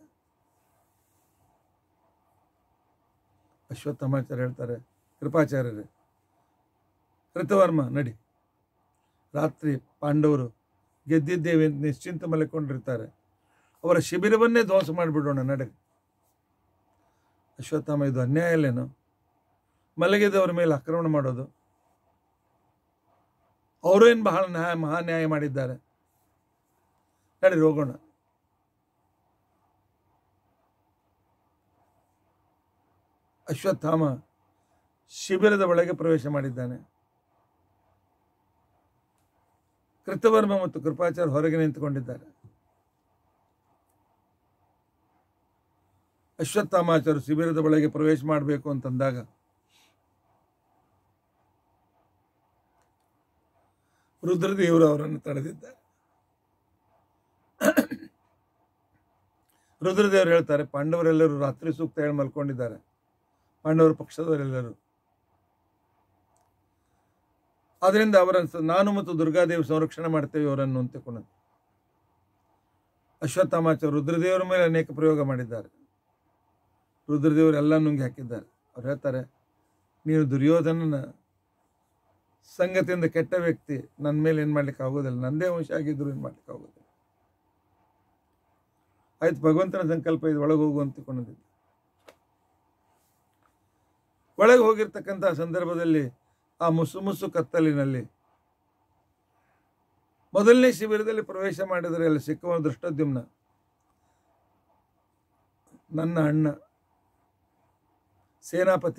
ಅಶ್ವತ್ಥಾಮಾಚಾರ್ಯ ಹೇಳ್ತಾರೆ ಕೃಪಾಚಾರ್ಯರೇ ಋತುವರ್ಮ ನಡಿ ರಾತ್ರಿ ಪಾಂಡವರು ಗೆದ್ದಿದ್ದೇವೆ ಅಂತ ನಿಶ್ಚಿಂತ ಮಲ್ಕೊಂಡಿರ್ತಾರೆ ಅವರ ಶಿಬಿರವನ್ನೇ ಧ್ವಂಸ ಮಾಡಿಬಿಡೋಣ ನಡೆ ಅಶ್ವತ್ಥಾಮ ಇದು ಅನ್ಯಾಯ ಅಲ್ಲೇನು ಮಲಗಿದವರ ಮೇಲೆ ಆಕ್ರಮಣ ಮಾಡೋದು ಅವರೇನು ಬಹಳ ನ್ಯಾಯ ಮಹಾ ನ್ಯಾಯ ಮಾಡಿದ್ದಾರೆ ನಡಿ ಹೋಗೋಣ ಅಶ್ವತ್ಥಾಮ ಶಿಬಿರದ ಒಳಗೆ ಪ್ರವೇಶ ಮಾಡಿದ್ದಾನೆ ಕೃತವರ್ಮ ಮತ್ತು ಕೃಪಾಚಾರ್ಯ ಹೊರಗೆ ನಿಂತುಕೊಂಡಿದ್ದಾರೆ ಅಶ್ವತ್ಥಾಮಾಚಾರ್ಯ ಶಿಬಿರದ ಒಳಗೆ ಪ್ರವೇಶ ಮಾಡಬೇಕು ಅಂತಂದಾಗ ರುದ್ರದೇವರು ಅವರನ್ನು ತಡೆದಿದ್ದಾರೆ ರುದ್ರದೇವರು ಹೇಳ್ತಾರೆ ಪಾಂಡವರೆಲ್ಲರೂ ರಾತ್ರಿ ಸೂಕ್ತ ಹೇಳಿ ಮಲ್ಕೊಂಡಿದ್ದಾರೆ ಪಾಂಡವರ ಪಕ್ಷದವರೆಲ್ಲರೂ ಅದರಿಂದ ಅವರ ನಾನು ಮತ್ತು ದುರ್ಗಾದೇವಿ ಸಂರಕ್ಷಣೆ ಮಾಡ್ತೇವೆ ಅವರನ್ನು ಅಂತ ಅಶ್ವತ್ಥಾಮಾಚಾರ್ಯ ರುದ್ರದೇವರ ಮೇಲೆ ಅನೇಕ ಪ್ರಯೋಗ ಮಾಡಿದ್ದಾರೆ ರುದ್ರದೇವರು ಎಲ್ಲ ನುಂಗಿ ಹಾಕಿದ್ದಾರೆ ಅವ್ರು ಹೇಳ್ತಾರೆ ನೀನು ದುರ್ಯೋಧನನ ಸಂಗತಿಯಿಂದ ಕೆಟ್ಟ ವ್ಯಕ್ತಿ ನನ್ನ ಮೇಲೆ ಏನು ಮಾಡ್ಲಿಕ್ಕೆ ಆಗೋದಿಲ್ಲ ನಂದೇ ವಂಶ ಆಗಿದ್ರು ಏನು ಮಾಡ್ಲಿಕ್ಕೆ ಆಗೋದಿಲ್ಲ ಆಯ್ತು ಭಗವಂತನ ಸಂಕಲ್ಪ ಇದು ಒಳಗೆ ಹೋಗು ಅಂತಕೊಂಡಿದ್ದೆ ಒಳಗೆ ಹೋಗಿರ್ತಕ್ಕಂಥ ಸಂದರ್ಭದಲ್ಲಿ ಆ ಮುಸು ಮುಸು ಕತ್ತಲಿನಲ್ಲಿ ಮೊದಲನೇ ಶಿಬಿರದಲ್ಲಿ ಪ್ರವೇಶ ಮಾಡಿದರೆ ಅಲ್ಲಿ ಸಿಕ್ಕುವ ದೃಷ್ಟದ್ಯುಮ್ನ ನನ್ನ ಅಣ್ಣ ಸೇನಾಪತಿ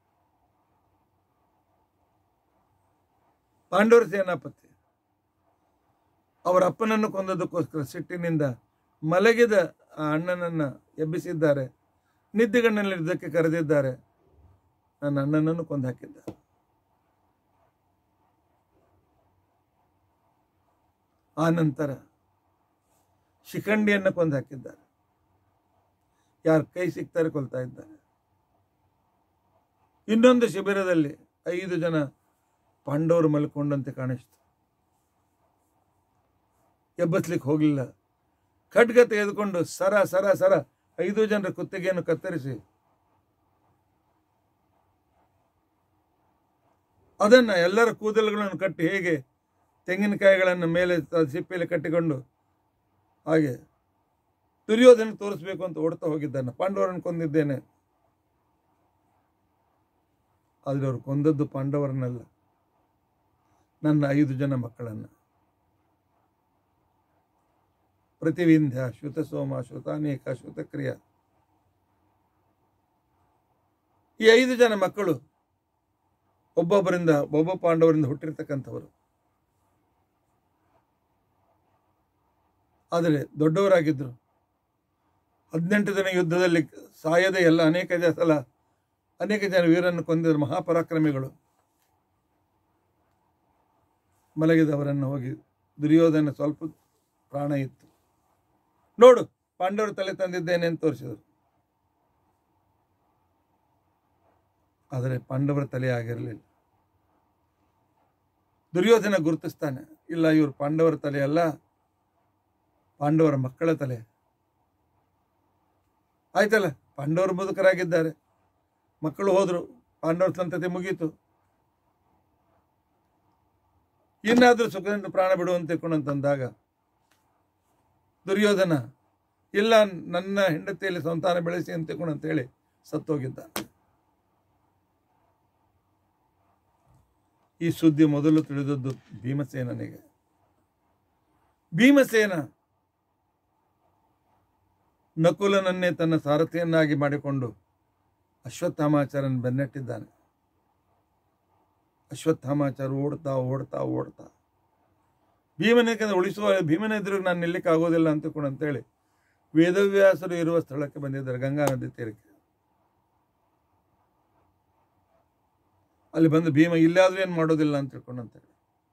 ಪಾಂಡವರ ಸೇನಾಪತಿ ಅವರ ಅಪ್ಪನನ್ನು ಕೊಂದದಕ್ಕೋಸ್ಕರ ಸಿಟ್ಟಿನಿಂದ ಮಲಗಿದ ಆ ಅಣ್ಣನನ್ನ ಎಬ್ಬಿಸಿದ್ದಾರೆ ನಿದ್ದೆಗಣ್ಣಲ್ಲಿದ್ದಕ್ಕೆ ಕರೆದಿದ್ದಾರೆ ನನ್ನ ಅಣ್ಣನನ್ನು ಕೊಂದು ಹಾಕಿದ್ದಾರೆ ಆ ನಂತರ ಶಿಖಂಡಿಯನ್ನು ಕೊಂದು ಹಾಕಿದ್ದಾರೆ ಯಾರು ಕೈ ಸಿಗ್ತಾರೆ ಕೊಲ್ತಾ ಇದ್ದಾರೆ ಇನ್ನೊಂದು ಶಿಬಿರದಲ್ಲಿ ಐದು ಜನ ಪಾಂಡವರು ಮಲ್ಕೊಂಡಂತೆ ಕಾಣಿಸ್ತು ಎಬ್ಬಸ್ಲಿಕ್ಕೆ ಹೋಗಲಿಲ್ಲ ಖಡ್ಗ ತೆಗೆದುಕೊಂಡು ಸರ ಸರ ಸರ ಐದು ಜನರ ಕುತ್ತಿಗೆಯನ್ನು ಕತ್ತರಿಸಿ ಅದನ್ನ ಎಲ್ಲರ ಕೂದಲುಗಳನ್ನು ಕಟ್ಟಿ ಹೇಗೆ ತೆಂಗಿನಕಾಯಿಗಳನ್ನು ಮೇಲೆ ತ- ಸಿಪ್ಪೆಯಲ್ಲಿ ಕಟ್ಟಿಕೊಂಡು ಹಾಗೆ ದುರ್ಯೋಧನ ತೋರಿಸ್ಬೇಕು ಅಂತ ಓಡ್ತಾ ಹೋಗಿದ್ದಾನೆ ಪಾಂಡವರನ್ನು ಕೊಂದಿದ್ದೇನೆ ಆದರೆ ಅವರು ಕೊಂದದ್ದು ಪಾಂಡವರನ್ನಲ್ಲ ನನ್ನ ಐದು ಜನ ಮಕ್ಕಳನ್ನು ಪ್ರತಿವಿಂಧ್ಯ ಶ್ರುತಸೋಮ ಶ್ರುತಾನೇಕ ಶ್ರುತಕ್ರಿಯ ಈ ಐದು ಜನ ಮಕ್ಕಳು ಒಬ್ಬೊಬ್ಬರಿಂದ ಒಬ್ಬ ಪಾಂಡವರಿಂದ ಹುಟ್ಟಿರ್ತಕ್ಕಂಥವರು ಆದರೆ ದೊಡ್ಡವರಾಗಿದ್ದರು ಹದಿನೆಂಟು ದಿನ ಯುದ್ಧದಲ್ಲಿ ಸಾಯದೆ ಎಲ್ಲ ಅನೇಕ ಜನ ಸಲ ಅನೇಕ ಜನ ವೀರನ್ನು ಕೊಂದಿದ್ರು ಮಹಾಪರಾಕ್ರಮಿಗಳು ಮಲಗಿದವರನ್ನು ಹೋಗಿ ದುರ್ಯೋಧನ ಸ್ವಲ್ಪ ಪ್ರಾಣ ಇತ್ತು ನೋಡು ಪಾಂಡವರು ತಲೆ ತಂದಿದ್ದೇನೆ ಅಂತ ತೋರಿಸಿದರು ಆದರೆ ಪಾಂಡವರ ತಲೆ ಆಗಿರಲಿಲ್ಲ ದುರ್ಯೋಧನ ಗುರುತಿಸ್ತಾನೆ ಇಲ್ಲ ಇವರು ಪಾಂಡವರ ತಲೆ ಅಲ್ಲ ಪಾಂಡವರ ಮಕ್ಕಳ ತಲೆ ಆಯ್ತಲ್ಲ ಪಾಂಡವರು ಮುದುಕರಾಗಿದ್ದಾರೆ ಮಕ್ಕಳು ಹೋದ್ರು ಪಾಂಡವರ ಸಂತತಿ ಮುಗೀತು ಇನ್ನಾದ್ರೂ ಸುಖದಿಂದ ಪ್ರಾಣ ಬಿಡುವಂತ ತಿಳ್ಕೊಂಡಂತಂದಾಗ ದುರ್ಯೋಧನ ಇಲ್ಲ ನನ್ನ ಹೆಂಡತಿಯಲ್ಲಿ ಸಂತಾನ ಬೆಳೆಸಿ ಅಂತ ತಿಳ್ಕೊಂಡಂತೇಳಿ ಸತ್ತೋಗಿದ್ದ ಈ ಸುದ್ದಿ ಮೊದಲು ತಿಳಿದದ್ದು ಭೀಮಸೇನನಿಗೆ ಭೀಮಸೇನ ನಕುಲನನ್ನೇ ತನ್ನ ಸಾರಥಿಯನ್ನಾಗಿ ಮಾಡಿಕೊಂಡು ಅಶ್ವತ್ಥಾಮಾಚಾರನ ಬೆನ್ನಟ್ಟಿದ್ದಾನೆ ಅಶ್ವತ್ಥಾಮಾಚಾರ ಓಡ್ತಾ ಓಡ್ತಾ ಓಡ್ತಾ ಭೀಮನಿಗೆ ಉಳಿಸುವ ಭೀಮನ ಎದುರಿಗೆ ನಾನು ನಿಲ್ಲಿಕ್ಕೆ ಆಗೋದಿಲ್ಲ ಅಂತ ಅಂತೇಳಿ ವೇದವ್ಯಾಸರು ಇರುವ ಸ್ಥಳಕ್ಕೆ ಬಂದಿದ್ದಾರೆ ಗಂಗಾ ನದಿ ತೀರಕ್ಕೆ ಅಲ್ಲಿ ಬಂದು ಭೀಮ ಇಲ್ಲಾದ್ರೂ ಏನು ಮಾಡೋದಿಲ್ಲ ಅಂತ ತಿಳ್ಕೊಂಡಂತೇಳಿ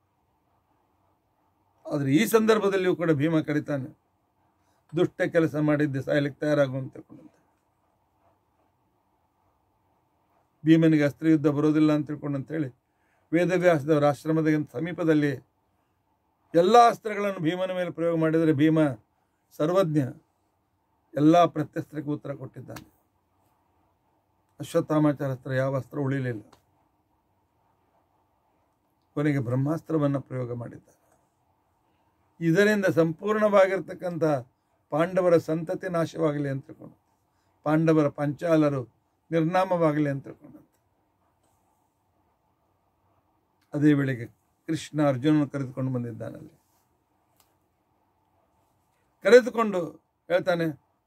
ಆದ್ರೆ ಈ ಸಂದರ್ಭದಲ್ಲಿಯೂ ಕೂಡ ಭೀಮ ಕರೀತಾನೆ ದುಷ್ಟ ಕೆಲಸ ಮಾಡಿದ್ದೆ ಸಾಯಲಿಕ್ಕೆ ತಯಾರಾಗು ಅಂತ ತಿಳ್ಕೊಂಡಂತೆ ಭೀಮನಿಗೆ ಅಸ್ತ್ರ ಯುದ್ಧ ಬರೋದಿಲ್ಲ ಅಂತ ತಿಳ್ಕೊಂಡಂತೇಳಿ ವೇದವ್ಯಾಸದವರ ಆಶ್ರಮದ ಸಮೀಪದಲ್ಲಿ ಎಲ್ಲ ಅಸ್ತ್ರಗಳನ್ನು ಭೀಮನ ಮೇಲೆ ಪ್ರಯೋಗ ಮಾಡಿದರೆ ಭೀಮ ಸರ್ವಜ್ಞ ಎಲ್ಲ ಪ್ರತ್ಯಸ್ತ್ರಕ್ಕೆ ಉತ್ತರ ಕೊಟ್ಟಿದ್ದಾನೆ ಅಶ್ವತ್ಥಾಮಾಚಾರ ಅಸ್ತ್ರ ಯಾವ ಅಸ್ತ್ರ ಉಳಿಲಿಲ್ಲ ಕೊನೆಗೆ ಬ್ರಹ್ಮಾಸ್ತ್ರವನ್ನು ಪ್ರಯೋಗ ಮಾಡಿದ್ದಾರೆ ಇದರಿಂದ ಸಂಪೂರ್ಣವಾಗಿರ್ತಕ್ಕಂಥ ಪಾಂಡವರ ಸಂತತಿ ನಾಶವಾಗಲಿ ಅಂತ ತಿಳ್ಕೊಂಡು ಪಾಂಡವರ ಪಂಚಾಲರು ನಿರ್ನಾಮವಾಗಲಿ ಅಂತ ತಿಳ್ಕೊಂಡಂತೆ ಅದೇ ವೇಳೆಗೆ ಕೃಷ್ಣ ಅರ್ಜುನನ ಕರೆದುಕೊಂಡು ಬಂದಿದ್ದಾನಲ್ಲಿ ಕರೆದುಕೊಂಡು ಹೇಳ್ತಾನೆ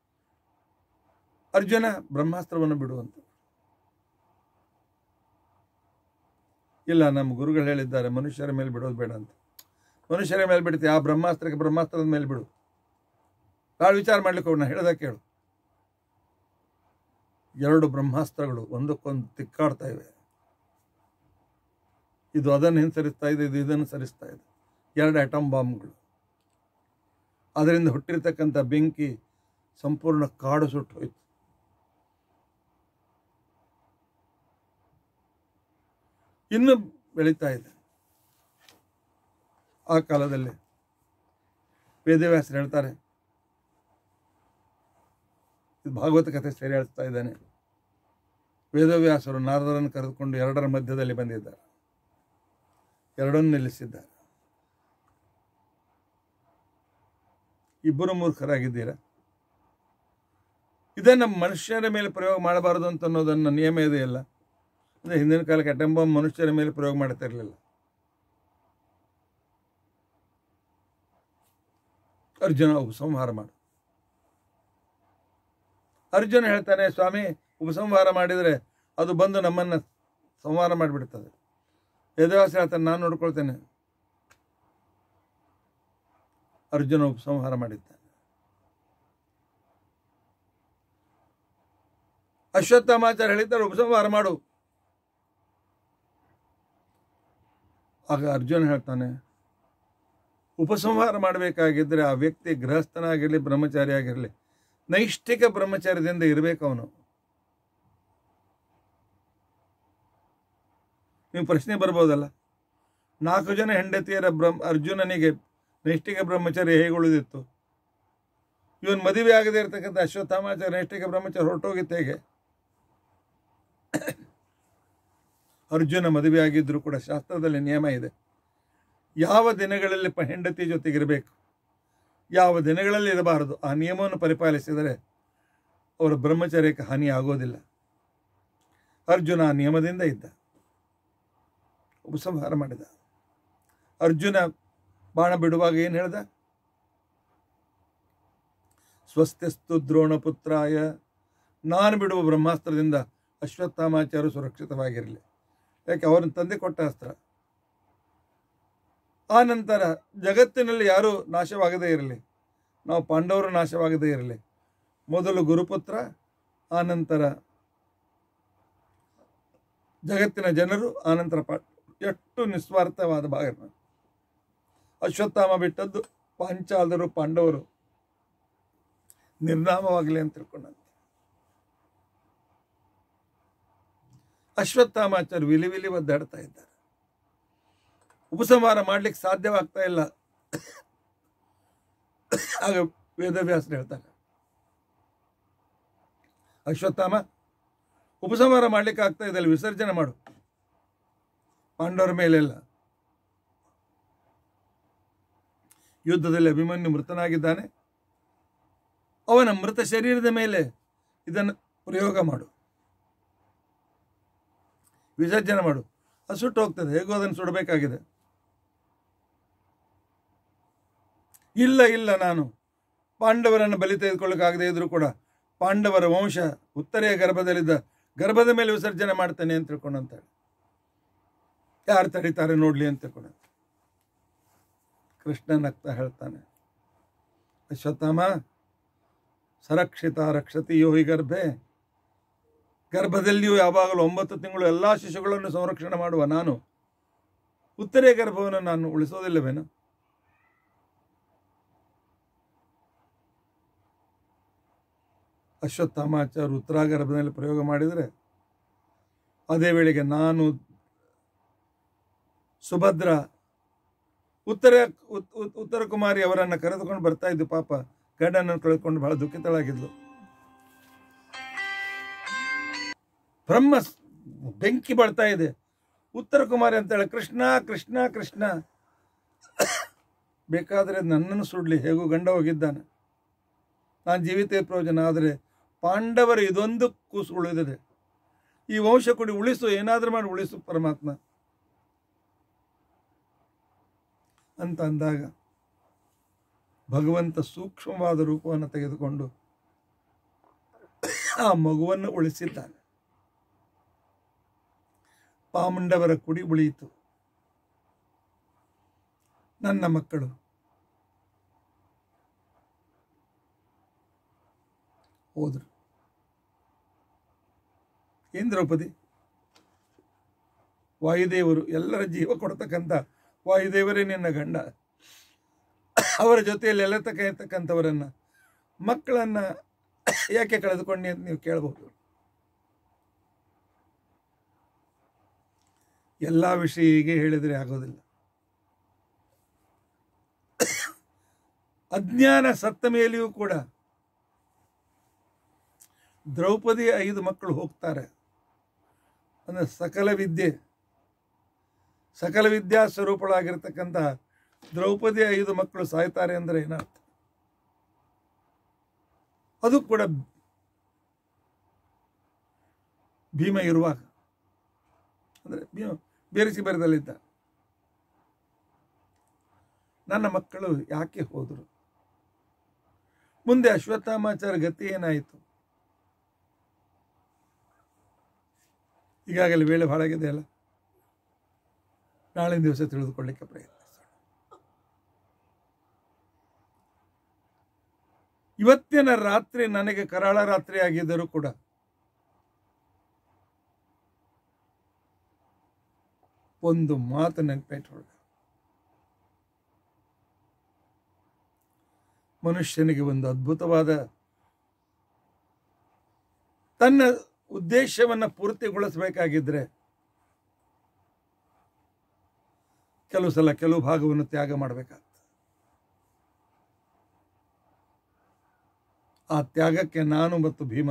ಅರ್ಜುನ ಬ್ರಹ್ಮಾಸ್ತ್ರವನ್ನು ಬಿಡುವಂತ ಇಲ್ಲ ನಮ್ಮ ಗುರುಗಳು ಹೇಳಿದ್ದಾರೆ ಮನುಷ್ಯರ ಮೇಲೆ ಬಿಡೋದು ಬೇಡ ಅಂತ ಮನುಷ್ಯರ ಮೇಲೆ ಬಿಡುತ್ತೆ ಆ ಬ್ರಹ್ಮಾಸ್ತ್ರಕ್ಕೆ ಬ್ರಹ್ಮಾಸ್ತ್ರದ ಮೇಲೆ ಬಿಡು ಭಾಳ ವಿಚಾರ ಮಾಡ್ಲಿಕ್ಕೆ ಹೋಗೋಣ ಹೇಳ್ದ ಕೇಳು ಎರಡು ಬ್ರಹ್ಮಾಸ್ತ್ರಗಳು ಒಂದಕ್ಕೊಂದು ತಿಕ್ಕಾಡ್ತಾ ಇವೆ ಇದು ಅದನ್ನು ಹಿಂಸರಿಸ್ತಾ ಇದೆ ಇದು ಇದನ್ನು ಸರಿಸ್ತಾ ಇದೆ ಎರಡು ಅಟಮ್ ಬಾಂಬ್ಗಳು ಅದರಿಂದ ಹುಟ್ಟಿರ್ತಕ್ಕಂಥ ಬೆಂಕಿ ಸಂಪೂರ್ಣ ಕಾಡು ಸುಟ್ಟು ಹೋಯಿತು ಇನ್ನು ಬೆಳೀತಾ ಇದೆ ಆ ಕಾಲದಲ್ಲಿ ವೇದವ್ಯಾಸರು ಹೇಳ್ತಾರೆ ಇದು ಭಾಗವತ ಕಥೆ ಸೇರಿ ಹೇಳ್ತಾ ಇದ್ದಾನೆ ವೇದವ್ಯಾಸರು ನಾರದರನ್ನು ಕರೆದುಕೊಂಡು ಎರಡರ ಮಧ್ಯದಲ್ಲಿ ಬಂದಿದ್ದಾರೆ ಎರಡನ್ನು ನಿಲ್ಲಿಸಿದ್ದಾರೆ ಇಬ್ಬರು ಮೂರ್ಖರಾಗಿದ್ದೀರಾ ಇದನ್ನು ಮನುಷ್ಯರ ಮೇಲೆ ಪ್ರಯೋಗ ಮಾಡಬಾರದು ಅಂತ ಅನ್ನೋದನ್ನು ನಿಯಮ ಇದೆಯಲ್ಲ ಅಂದರೆ ಹಿಂದಿನ ಕಾಲಕ್ಕೆ ಅಟೆಂಬ ಮನುಷ್ಯರ ಮೇಲೆ ಪ್ರಯೋಗ ಮಾಡ್ತಾ ಇರಲಿಲ್ಲ ಅರ್ಜುನ ಉಪಸಂಹಾರ ಮಾಡು ಅರ್ಜುನ ಹೇಳ್ತಾನೆ ಸ್ವಾಮಿ ಉಪಸಂಹಾರ ಮಾಡಿದರೆ ಅದು ಬಂದು ನಮ್ಮನ್ನು ಸಂಹಾರ ಮಾಡಿಬಿಡ್ತದೆ ವೇದವ್ಯಾಸ ಹೇಳ್ತಾನೆ ನಾನು ನೋಡ್ಕೊಳ್ತೇನೆ ಅರ್ಜುನ ಉಪಸಂಹಾರ ಮಾಡಿದ್ದಾನೆ ಅಶ್ವತ್ಥಾಮಾಚಾರ ಹೇಳಿದ್ದಾರೆ ಉಪಸಂಹಾರ ಮಾಡು ಆಗ ಅರ್ಜುನ ಹೇಳ್ತಾನೆ ಉಪಸಂಹಾರ ಮಾಡಬೇಕಾಗಿದ್ದರೆ ಆ ವ್ಯಕ್ತಿ ಗೃಹಸ್ಥನಾಗಿರಲಿ ಬ್ರಹ್ಮಚಾರಿ ಆಗಿರಲಿ ನೈಷ್ಠಿಕ ಬ್ರಹ್ಮಚಾರ್ಯದಿಂದ ಇರಬೇಕು ಅವನು ನೀವು ಪ್ರಶ್ನೆ ಬರ್ಬೋದಲ್ಲ ನಾಲ್ಕು ಜನ ಹೆಂಡತಿಯರ ಬ್ರಹ್ಮ ಅರ್ಜುನನಿಗೆ ನೈಷ್ಠಿಕ ಬ್ರಹ್ಮಚಾರಿ ಹೇಗೆ ಉಳಿದಿತ್ತು ಇವನ್ ಮದುವೆ ಆಗದೆ ಇರತಕ್ಕಂಥ ಅಶ್ವತ್ಥಾಮಾಚಾರ ನೈಷ್ಠಿಕ ಬ್ರಹ್ಮಚಾರಿ ಹೊರಟೋಗಿತ್ತು ಹೇಗೆ ಅರ್ಜುನ ಮದುವೆ ಆಗಿದ್ರೂ ಕೂಡ ಶಾಸ್ತ್ರದಲ್ಲಿ ನಿಯಮ ಇದೆ ಯಾವ ದಿನಗಳಲ್ಲಿ ಪ ಹೆಂಡತಿ ಜೊತೆಗಿರಬೇಕು ಯಾವ ದಿನಗಳಲ್ಲಿ ಇರಬಾರದು ಆ ನಿಯಮವನ್ನು ಪರಿಪಾಲಿಸಿದರೆ ಅವರ ಬ್ರಹ್ಮಚರ್ಯಕ್ಕೆ ಹಾನಿ ಆಗೋದಿಲ್ಲ ಅರ್ಜುನ ಆ ನಿಯಮದಿಂದ ಇದ್ದ ಉಪಸಂಹಾರ ಮಾಡಿದ ಅರ್ಜುನ ಬಾಣ ಬಿಡುವಾಗ ಏನು ಹೇಳ್ದ ಸ್ವಸ್ತಿಸ್ತು ದ್ರೋಣಪುತ್ರಾಯ ನಾನು ಬಿಡುವ ಬ್ರಹ್ಮಾಸ್ತ್ರದಿಂದ ಅಶ್ವತ್ಥಾಮಾಚಾರ್ಯ ಸುರಕ್ಷಿತವಾಗಿರಲಿ ಯಾಕೆ ಅವರನ್ನು ತಂದೆ ಕೊಟ್ಟ ಅಸ್ತ್ರ ಆ ನಂತರ ಜಗತ್ತಿನಲ್ಲಿ ಯಾರೂ ನಾಶವಾಗದೇ ಇರಲಿ ನಾವು ಪಾಂಡವರು ನಾಶವಾಗದೇ ಇರಲಿ ಮೊದಲು ಗುರುಪುತ್ರ ಆ ನಂತರ ಜಗತ್ತಿನ ಜನರು ಆನಂತರ ಪಾ ಎಷ್ಟು ನಿಸ್ವಾರ್ಥವಾದ ಭಾಗನ ಅಶ್ವತ್ಥಾಮ ಬಿಟ್ಟದ್ದು ಪಾಂಚಾಲರು ಪಾಂಡವರು ನಿರ್ನಾಮವಾಗಲಿ ಅಂತ ತಿಳ್ಕೊಂಡಂತೆ ಅಶ್ವತ್ಥಾಮಾಚಾರ್ಯ ವಿಲಿ ವಿಲಿ ಒದ್ದಾಡ್ತಾ ಇದ್ದಾರೆ ಉಪಸಂಹಾರ ಮಾಡ್ಲಿಕ್ಕೆ ಸಾಧ್ಯವಾಗ್ತಾ ಇಲ್ಲ ಆಗ ವೇದವ್ಯಾಸರು ಹೇಳ್ತಾರೆ ಅಶ್ವತ್ಥಾಮ ಉಪಸಂಹಾರ ಮಾಡ್ಲಿಕ್ಕೆ ಆಗ್ತಾ ಇದೆ ವಿಸರ್ಜನೆ ಮಾಡು ಪಾಂಡವರ ಮೇಲೆಲ್ಲ ಯುದ್ಧದಲ್ಲಿ ಅಭಿಮನ್ಯು ಮೃತನಾಗಿದ್ದಾನೆ ಅವನ ಮೃತ ಶರೀರದ ಮೇಲೆ ಇದನ್ನು ಪ್ರಯೋಗ ಮಾಡು ವಿಸರ್ಜನೆ ಮಾಡು ಅದು ಸುಟ್ಟು ಹೋಗ್ತದೆ ಹೇಗೋ ಅದನ್ನು ಸುಡಬೇಕಾಗಿದೆ ಇಲ್ಲ ಇಲ್ಲ ನಾನು ಪಾಂಡವರನ್ನು ಬಲಿ ತೆಗೆದುಕೊಳ್ಳಕ್ಕಾಗದೇ ಇದ್ರೂ ಕೂಡ ಪಾಂಡವರ ವಂಶ ಉತ್ತರೆಯ ಗರ್ಭದಲ್ಲಿದ್ದ ಗರ್ಭದ ಮೇಲೆ ವಿಸರ್ಜನೆ ಮಾಡ್ತೇನೆ ಅಂತ ತಿಳ್ಕೊಂಡಂತಾಳೆ ಯಾರು ತಡೀತಾರೆ ನೋಡ್ಲಿ ಅಂತ ತಿಳ್ಕೊಂಡ ಕೃಷ್ಣ ನಗ್ತಾ ಹೇಳ್ತಾನೆ ಅಶ್ವತ್ಥಾಮ ಸರಕ್ಷಿತ ರಕ್ಷತಿ ಯೋಹಿ ಗರ್ಭೆ ಗರ್ಭದಲ್ಲಿಯೂ ಯಾವಾಗಲೂ ಒಂಬತ್ತು ತಿಂಗಳು ಎಲ್ಲ ಶಿಶುಗಳನ್ನು ಸಂರಕ್ಷಣೆ ಮಾಡುವ ನಾನು ಉತ್ತರೆ ಗರ್ಭವನ್ನು ನಾನು ಉಳಿಸೋದಿಲ್ಲವೇನು ಅಶ್ವತ್ಥಾಮಾಚಾರ್ಯ ಉತ್ತರಾಗರ್ಭದಲ್ಲಿ ಪ್ರಯೋಗ ಮಾಡಿದರೆ ಅದೇ ವೇಳೆಗೆ ನಾನು ಸುಭದ್ರ ಉತ್ತರ ಉತ್- ಉತ್- ಉತ್ತರ ಕುಮಾರಿ ಅವರನ್ನು ಕರೆದುಕೊಂಡು ಬರ್ತಾ ಇದ್ದು ಪಾಪ ಗಂಡನನ್ನು ಕಳೆದುಕೊಂಡು ಬಹಳ ದುಃಖಿತಳಾಗಿದ್ಲು ಬ್ರಹ್ಮ ಸ್- ಬೆಂಕಿ ಬಳ್ತಾ ಇದೆ ಉತ್ತರ ಕುಮಾರಿ ಅಂತೇಳಿ ಕೃಷ್ಣ ಕೃಷ್ಣ ಕೃಷ್ಣ ಬೇಕಾದರೆ ನನ್ನನ್ನು ಸುಡ್ಲಿ ಹೇಗೂ ಗಂಡ ಹೋಗಿದ್ದಾನೆ ನಾನು ಜೀವಿತ ಪ್ರಯೋಜನ ಆದರೆ ಪಾಂಡವರ ಇದೊಂದು ಕೂಸು ಉಳಿದಿದೆ ಈ ವಂಶ ಕೊಡಿ ಉಳಿಸು ಏನಾದರೂ ಮಾಡಿ ಉಳಿಸು ಪರಮಾತ್ಮ ಅಂತ ಅಂದಾಗ ಭಗವಂತ ಸೂಕ್ಷ್ಮವಾದ ರೂಪವನ್ನು ತೆಗೆದುಕೊಂಡು ಆ ಮಗುವನ್ನು ಉಳಿಸಿದ್ದಾನೆ ಪಾಮಂಡವರ ಕುಡಿ ಉಳಿಯಿತು ನನ್ನ ಮಕ್ಕಳು ಹೋದರು ಏನ್ ದ್ರೌಪದಿ ವಾಯುದೇವರು ಎಲ್ಲರ ಜೀವ ಕೊಡ್ತಕ್ಕಂಥ ವಾಯುದೇವರೇ ನಿನ್ನ ಗಂಡ ಅವರ ಜೊತೆಯಲ್ಲಿ ಎಲ್ಲ ತಕ್ಕ ಇರ್ತಕ್ಕಂಥವರನ್ನ ಮಕ್ಕಳನ್ನ ಯಾಕೆ ಕಳೆದುಕೊಂಡಿ ಅಂತ ನೀವು ಕೇಳಬಹುದು ಎಲ್ಲ ವಿಷಯ ಹೀಗೆ ಹೇಳಿದರೆ ಆಗೋದಿಲ್ಲ ಅಜ್ಞಾನ ಸತ್ತ ಮೇಲೆಯೂ ಕೂಡ ದ್ರೌಪದಿ ಐದು ಮಕ್ಕಳು ಹೋಗ್ತಾರೆ ಅಂದ್ರೆ ಸಕಲ ವಿದ್ಯೆ ಸಕಲ ವಿದ್ಯಾ ಸ್ವರೂಪಳಾಗಿರ್ತಕ್ಕಂಥ ದ್ರೌಪದಿ ಐದು ಮಕ್ಕಳು ಸಾಯ್ತಾರೆ ಅಂದರೆ ಏನರ್ಥ ಅದು ಕೂಡ ಭೀಮ ಇರುವಾಗ ಅಂದರೆ ಭೀಮ ಬೇರೆ ಶಿಬಿರದಲ್ಲಿದ್ದ ನನ್ನ ಮಕ್ಕಳು ಯಾಕೆ ಹೋದರು ಮುಂದೆ ಅಶ್ವತ್ಥಾಮಾಚಾರ ಗತಿ ಏನಾಯಿತು ಈಗಾಗಲೇ ವೇಳೆ ಭಾಳಾಗಿದೆ ಅಲ್ಲ ನಾಳಿನ ದಿವಸ ತಿಳಿದುಕೊಳ್ಳಿಕ್ಕೆ ಪ್ರಯತ್ನಿಸೋಣ ಇವತ್ತಿನ ರಾತ್ರಿ ನನಗೆ ಕರಾಳ ರಾತ್ರಿ ಆಗಿದ್ದರೂ ಕೂಡ ಒಂದು ಮಾತು ನೆನಪಿಟ್ಕೊಳ್ಳ ಮನುಷ್ಯನಿಗೆ ಒಂದು ಅದ್ಭುತವಾದ ತನ್ನ ಉದ್ದೇಶವನ್ನು ಪೂರ್ತಿಗೊಳಿಸಬೇಕಾಗಿದ್ರೆ ಕೆಲವು ಸಲ ಕೆಲವು ಭಾಗವನ್ನು ತ್ಯಾಗ ಮಾಡಬೇಕಾಗ್ತದೆ ಆ ತ್ಯಾಗಕ್ಕೆ ನಾನು ಮತ್ತು ಭೀಮ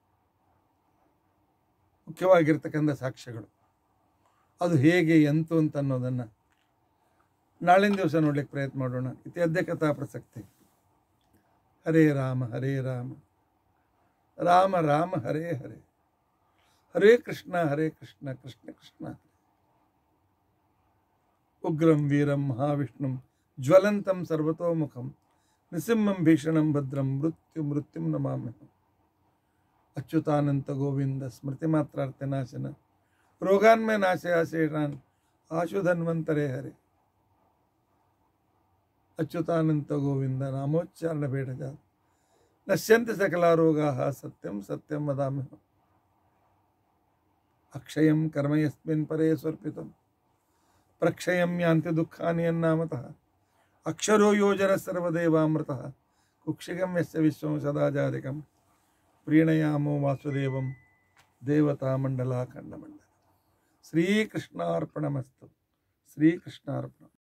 ಮುಖ್ಯವಾಗಿರ್ತಕ್ಕಂಥ ಸಾಕ್ಷ್ಯಗಳು ಅದು ಹೇಗೆ ಎಂತು ಅಂತ ಅನ್ನೋದನ್ನು ನಾಳಿನ ದಿವಸ ನೋಡ್ಲಿಕ್ಕೆ ಪ್ರಯತ್ನ ಮಾಡೋಣ ಇತ್ಯದ್ಯ ಕಥಾ ಪ್ರಸಕ್ತಿ ಹರೇ ರಾಮ ಹರೇ ರಾಮ ರಾಮ ರಾಮ ಹರೇ ಹರೇ ಹರೇ ಕೃಷ್ಣ ಹರೇ ಕೃಷ್ಣ ಕೃಷ್ಣ ಕೃಷ್ಣ ಹರೇ ಉಗ್ರಂ ವೀರಂ ಮಹಾವಿಷ್ಣುಂ ಜ್ವಲಂತಂ ಸರ್ವತೋಮುಖಂ ನೃಸಿಂಹಂ ಭೀಷಣಂ ಭದ್ರಂ ಮೃತ್ಯು ಮೃತ್ಯುಂ ನಮಾಮ್ಯಹಂ ಅಚ್ಯುತಾನಂತ ಗೋವಿಂದ ಸ್ಮೃತಿ ಮಾತ್ರಾರ್ಥ ನಾಶನ ರೋಗಾನ್ಮಯ ನಾಶಯ ಶೇಷಾನ್ ಆಶು ಧನ್ವಂತರೇ ಹರೆ ಅಚ್ಯುತಾನಂತ ಗೋವಿಂದ ನಾಮೋಚ್ಚಾರಣ ಬೇಡಜ ನಶ್ಯಂತಿ ಸಕಲ ರೋಗಾ ಸತ್ಯಂ ಸತ್ಯಂ ವದಾಮ್ಯಹಂ ಅಕ್ಷಯಂ ಕರ್ಮ ಯಸ್ಮಿನ್ ಪರೇ ಸ್ವರ್ಪಿತಂ ಪ್ರಕ್ಷಯಂ ಯಾಂತಿ ದುಃಖಾನಿ ಅನ್ನಾಮತಃ ಅಕ್ಷರೋ ಯೋಜನ ಸರ್ವದೇವಾಮೃತಃ ಕುಕ್ಷಿಗಂ ಯಸ್ಯ ವಿಶ್ವಂ ಸದಾ ಜಾತಿಕಂ ಪ್ರೀಣಯಾಮೋ ವಾಸುದೇವಂ ದೇವತಾ ಮಂಡಲ ಖಂಡಮಂಡಲ ಶ್ರೀಕೃಷ್ಣಾರ್ಪಣಮಸ್ತು ಶ್ರೀಕೃಷ್ಣಾರ್ಪಣ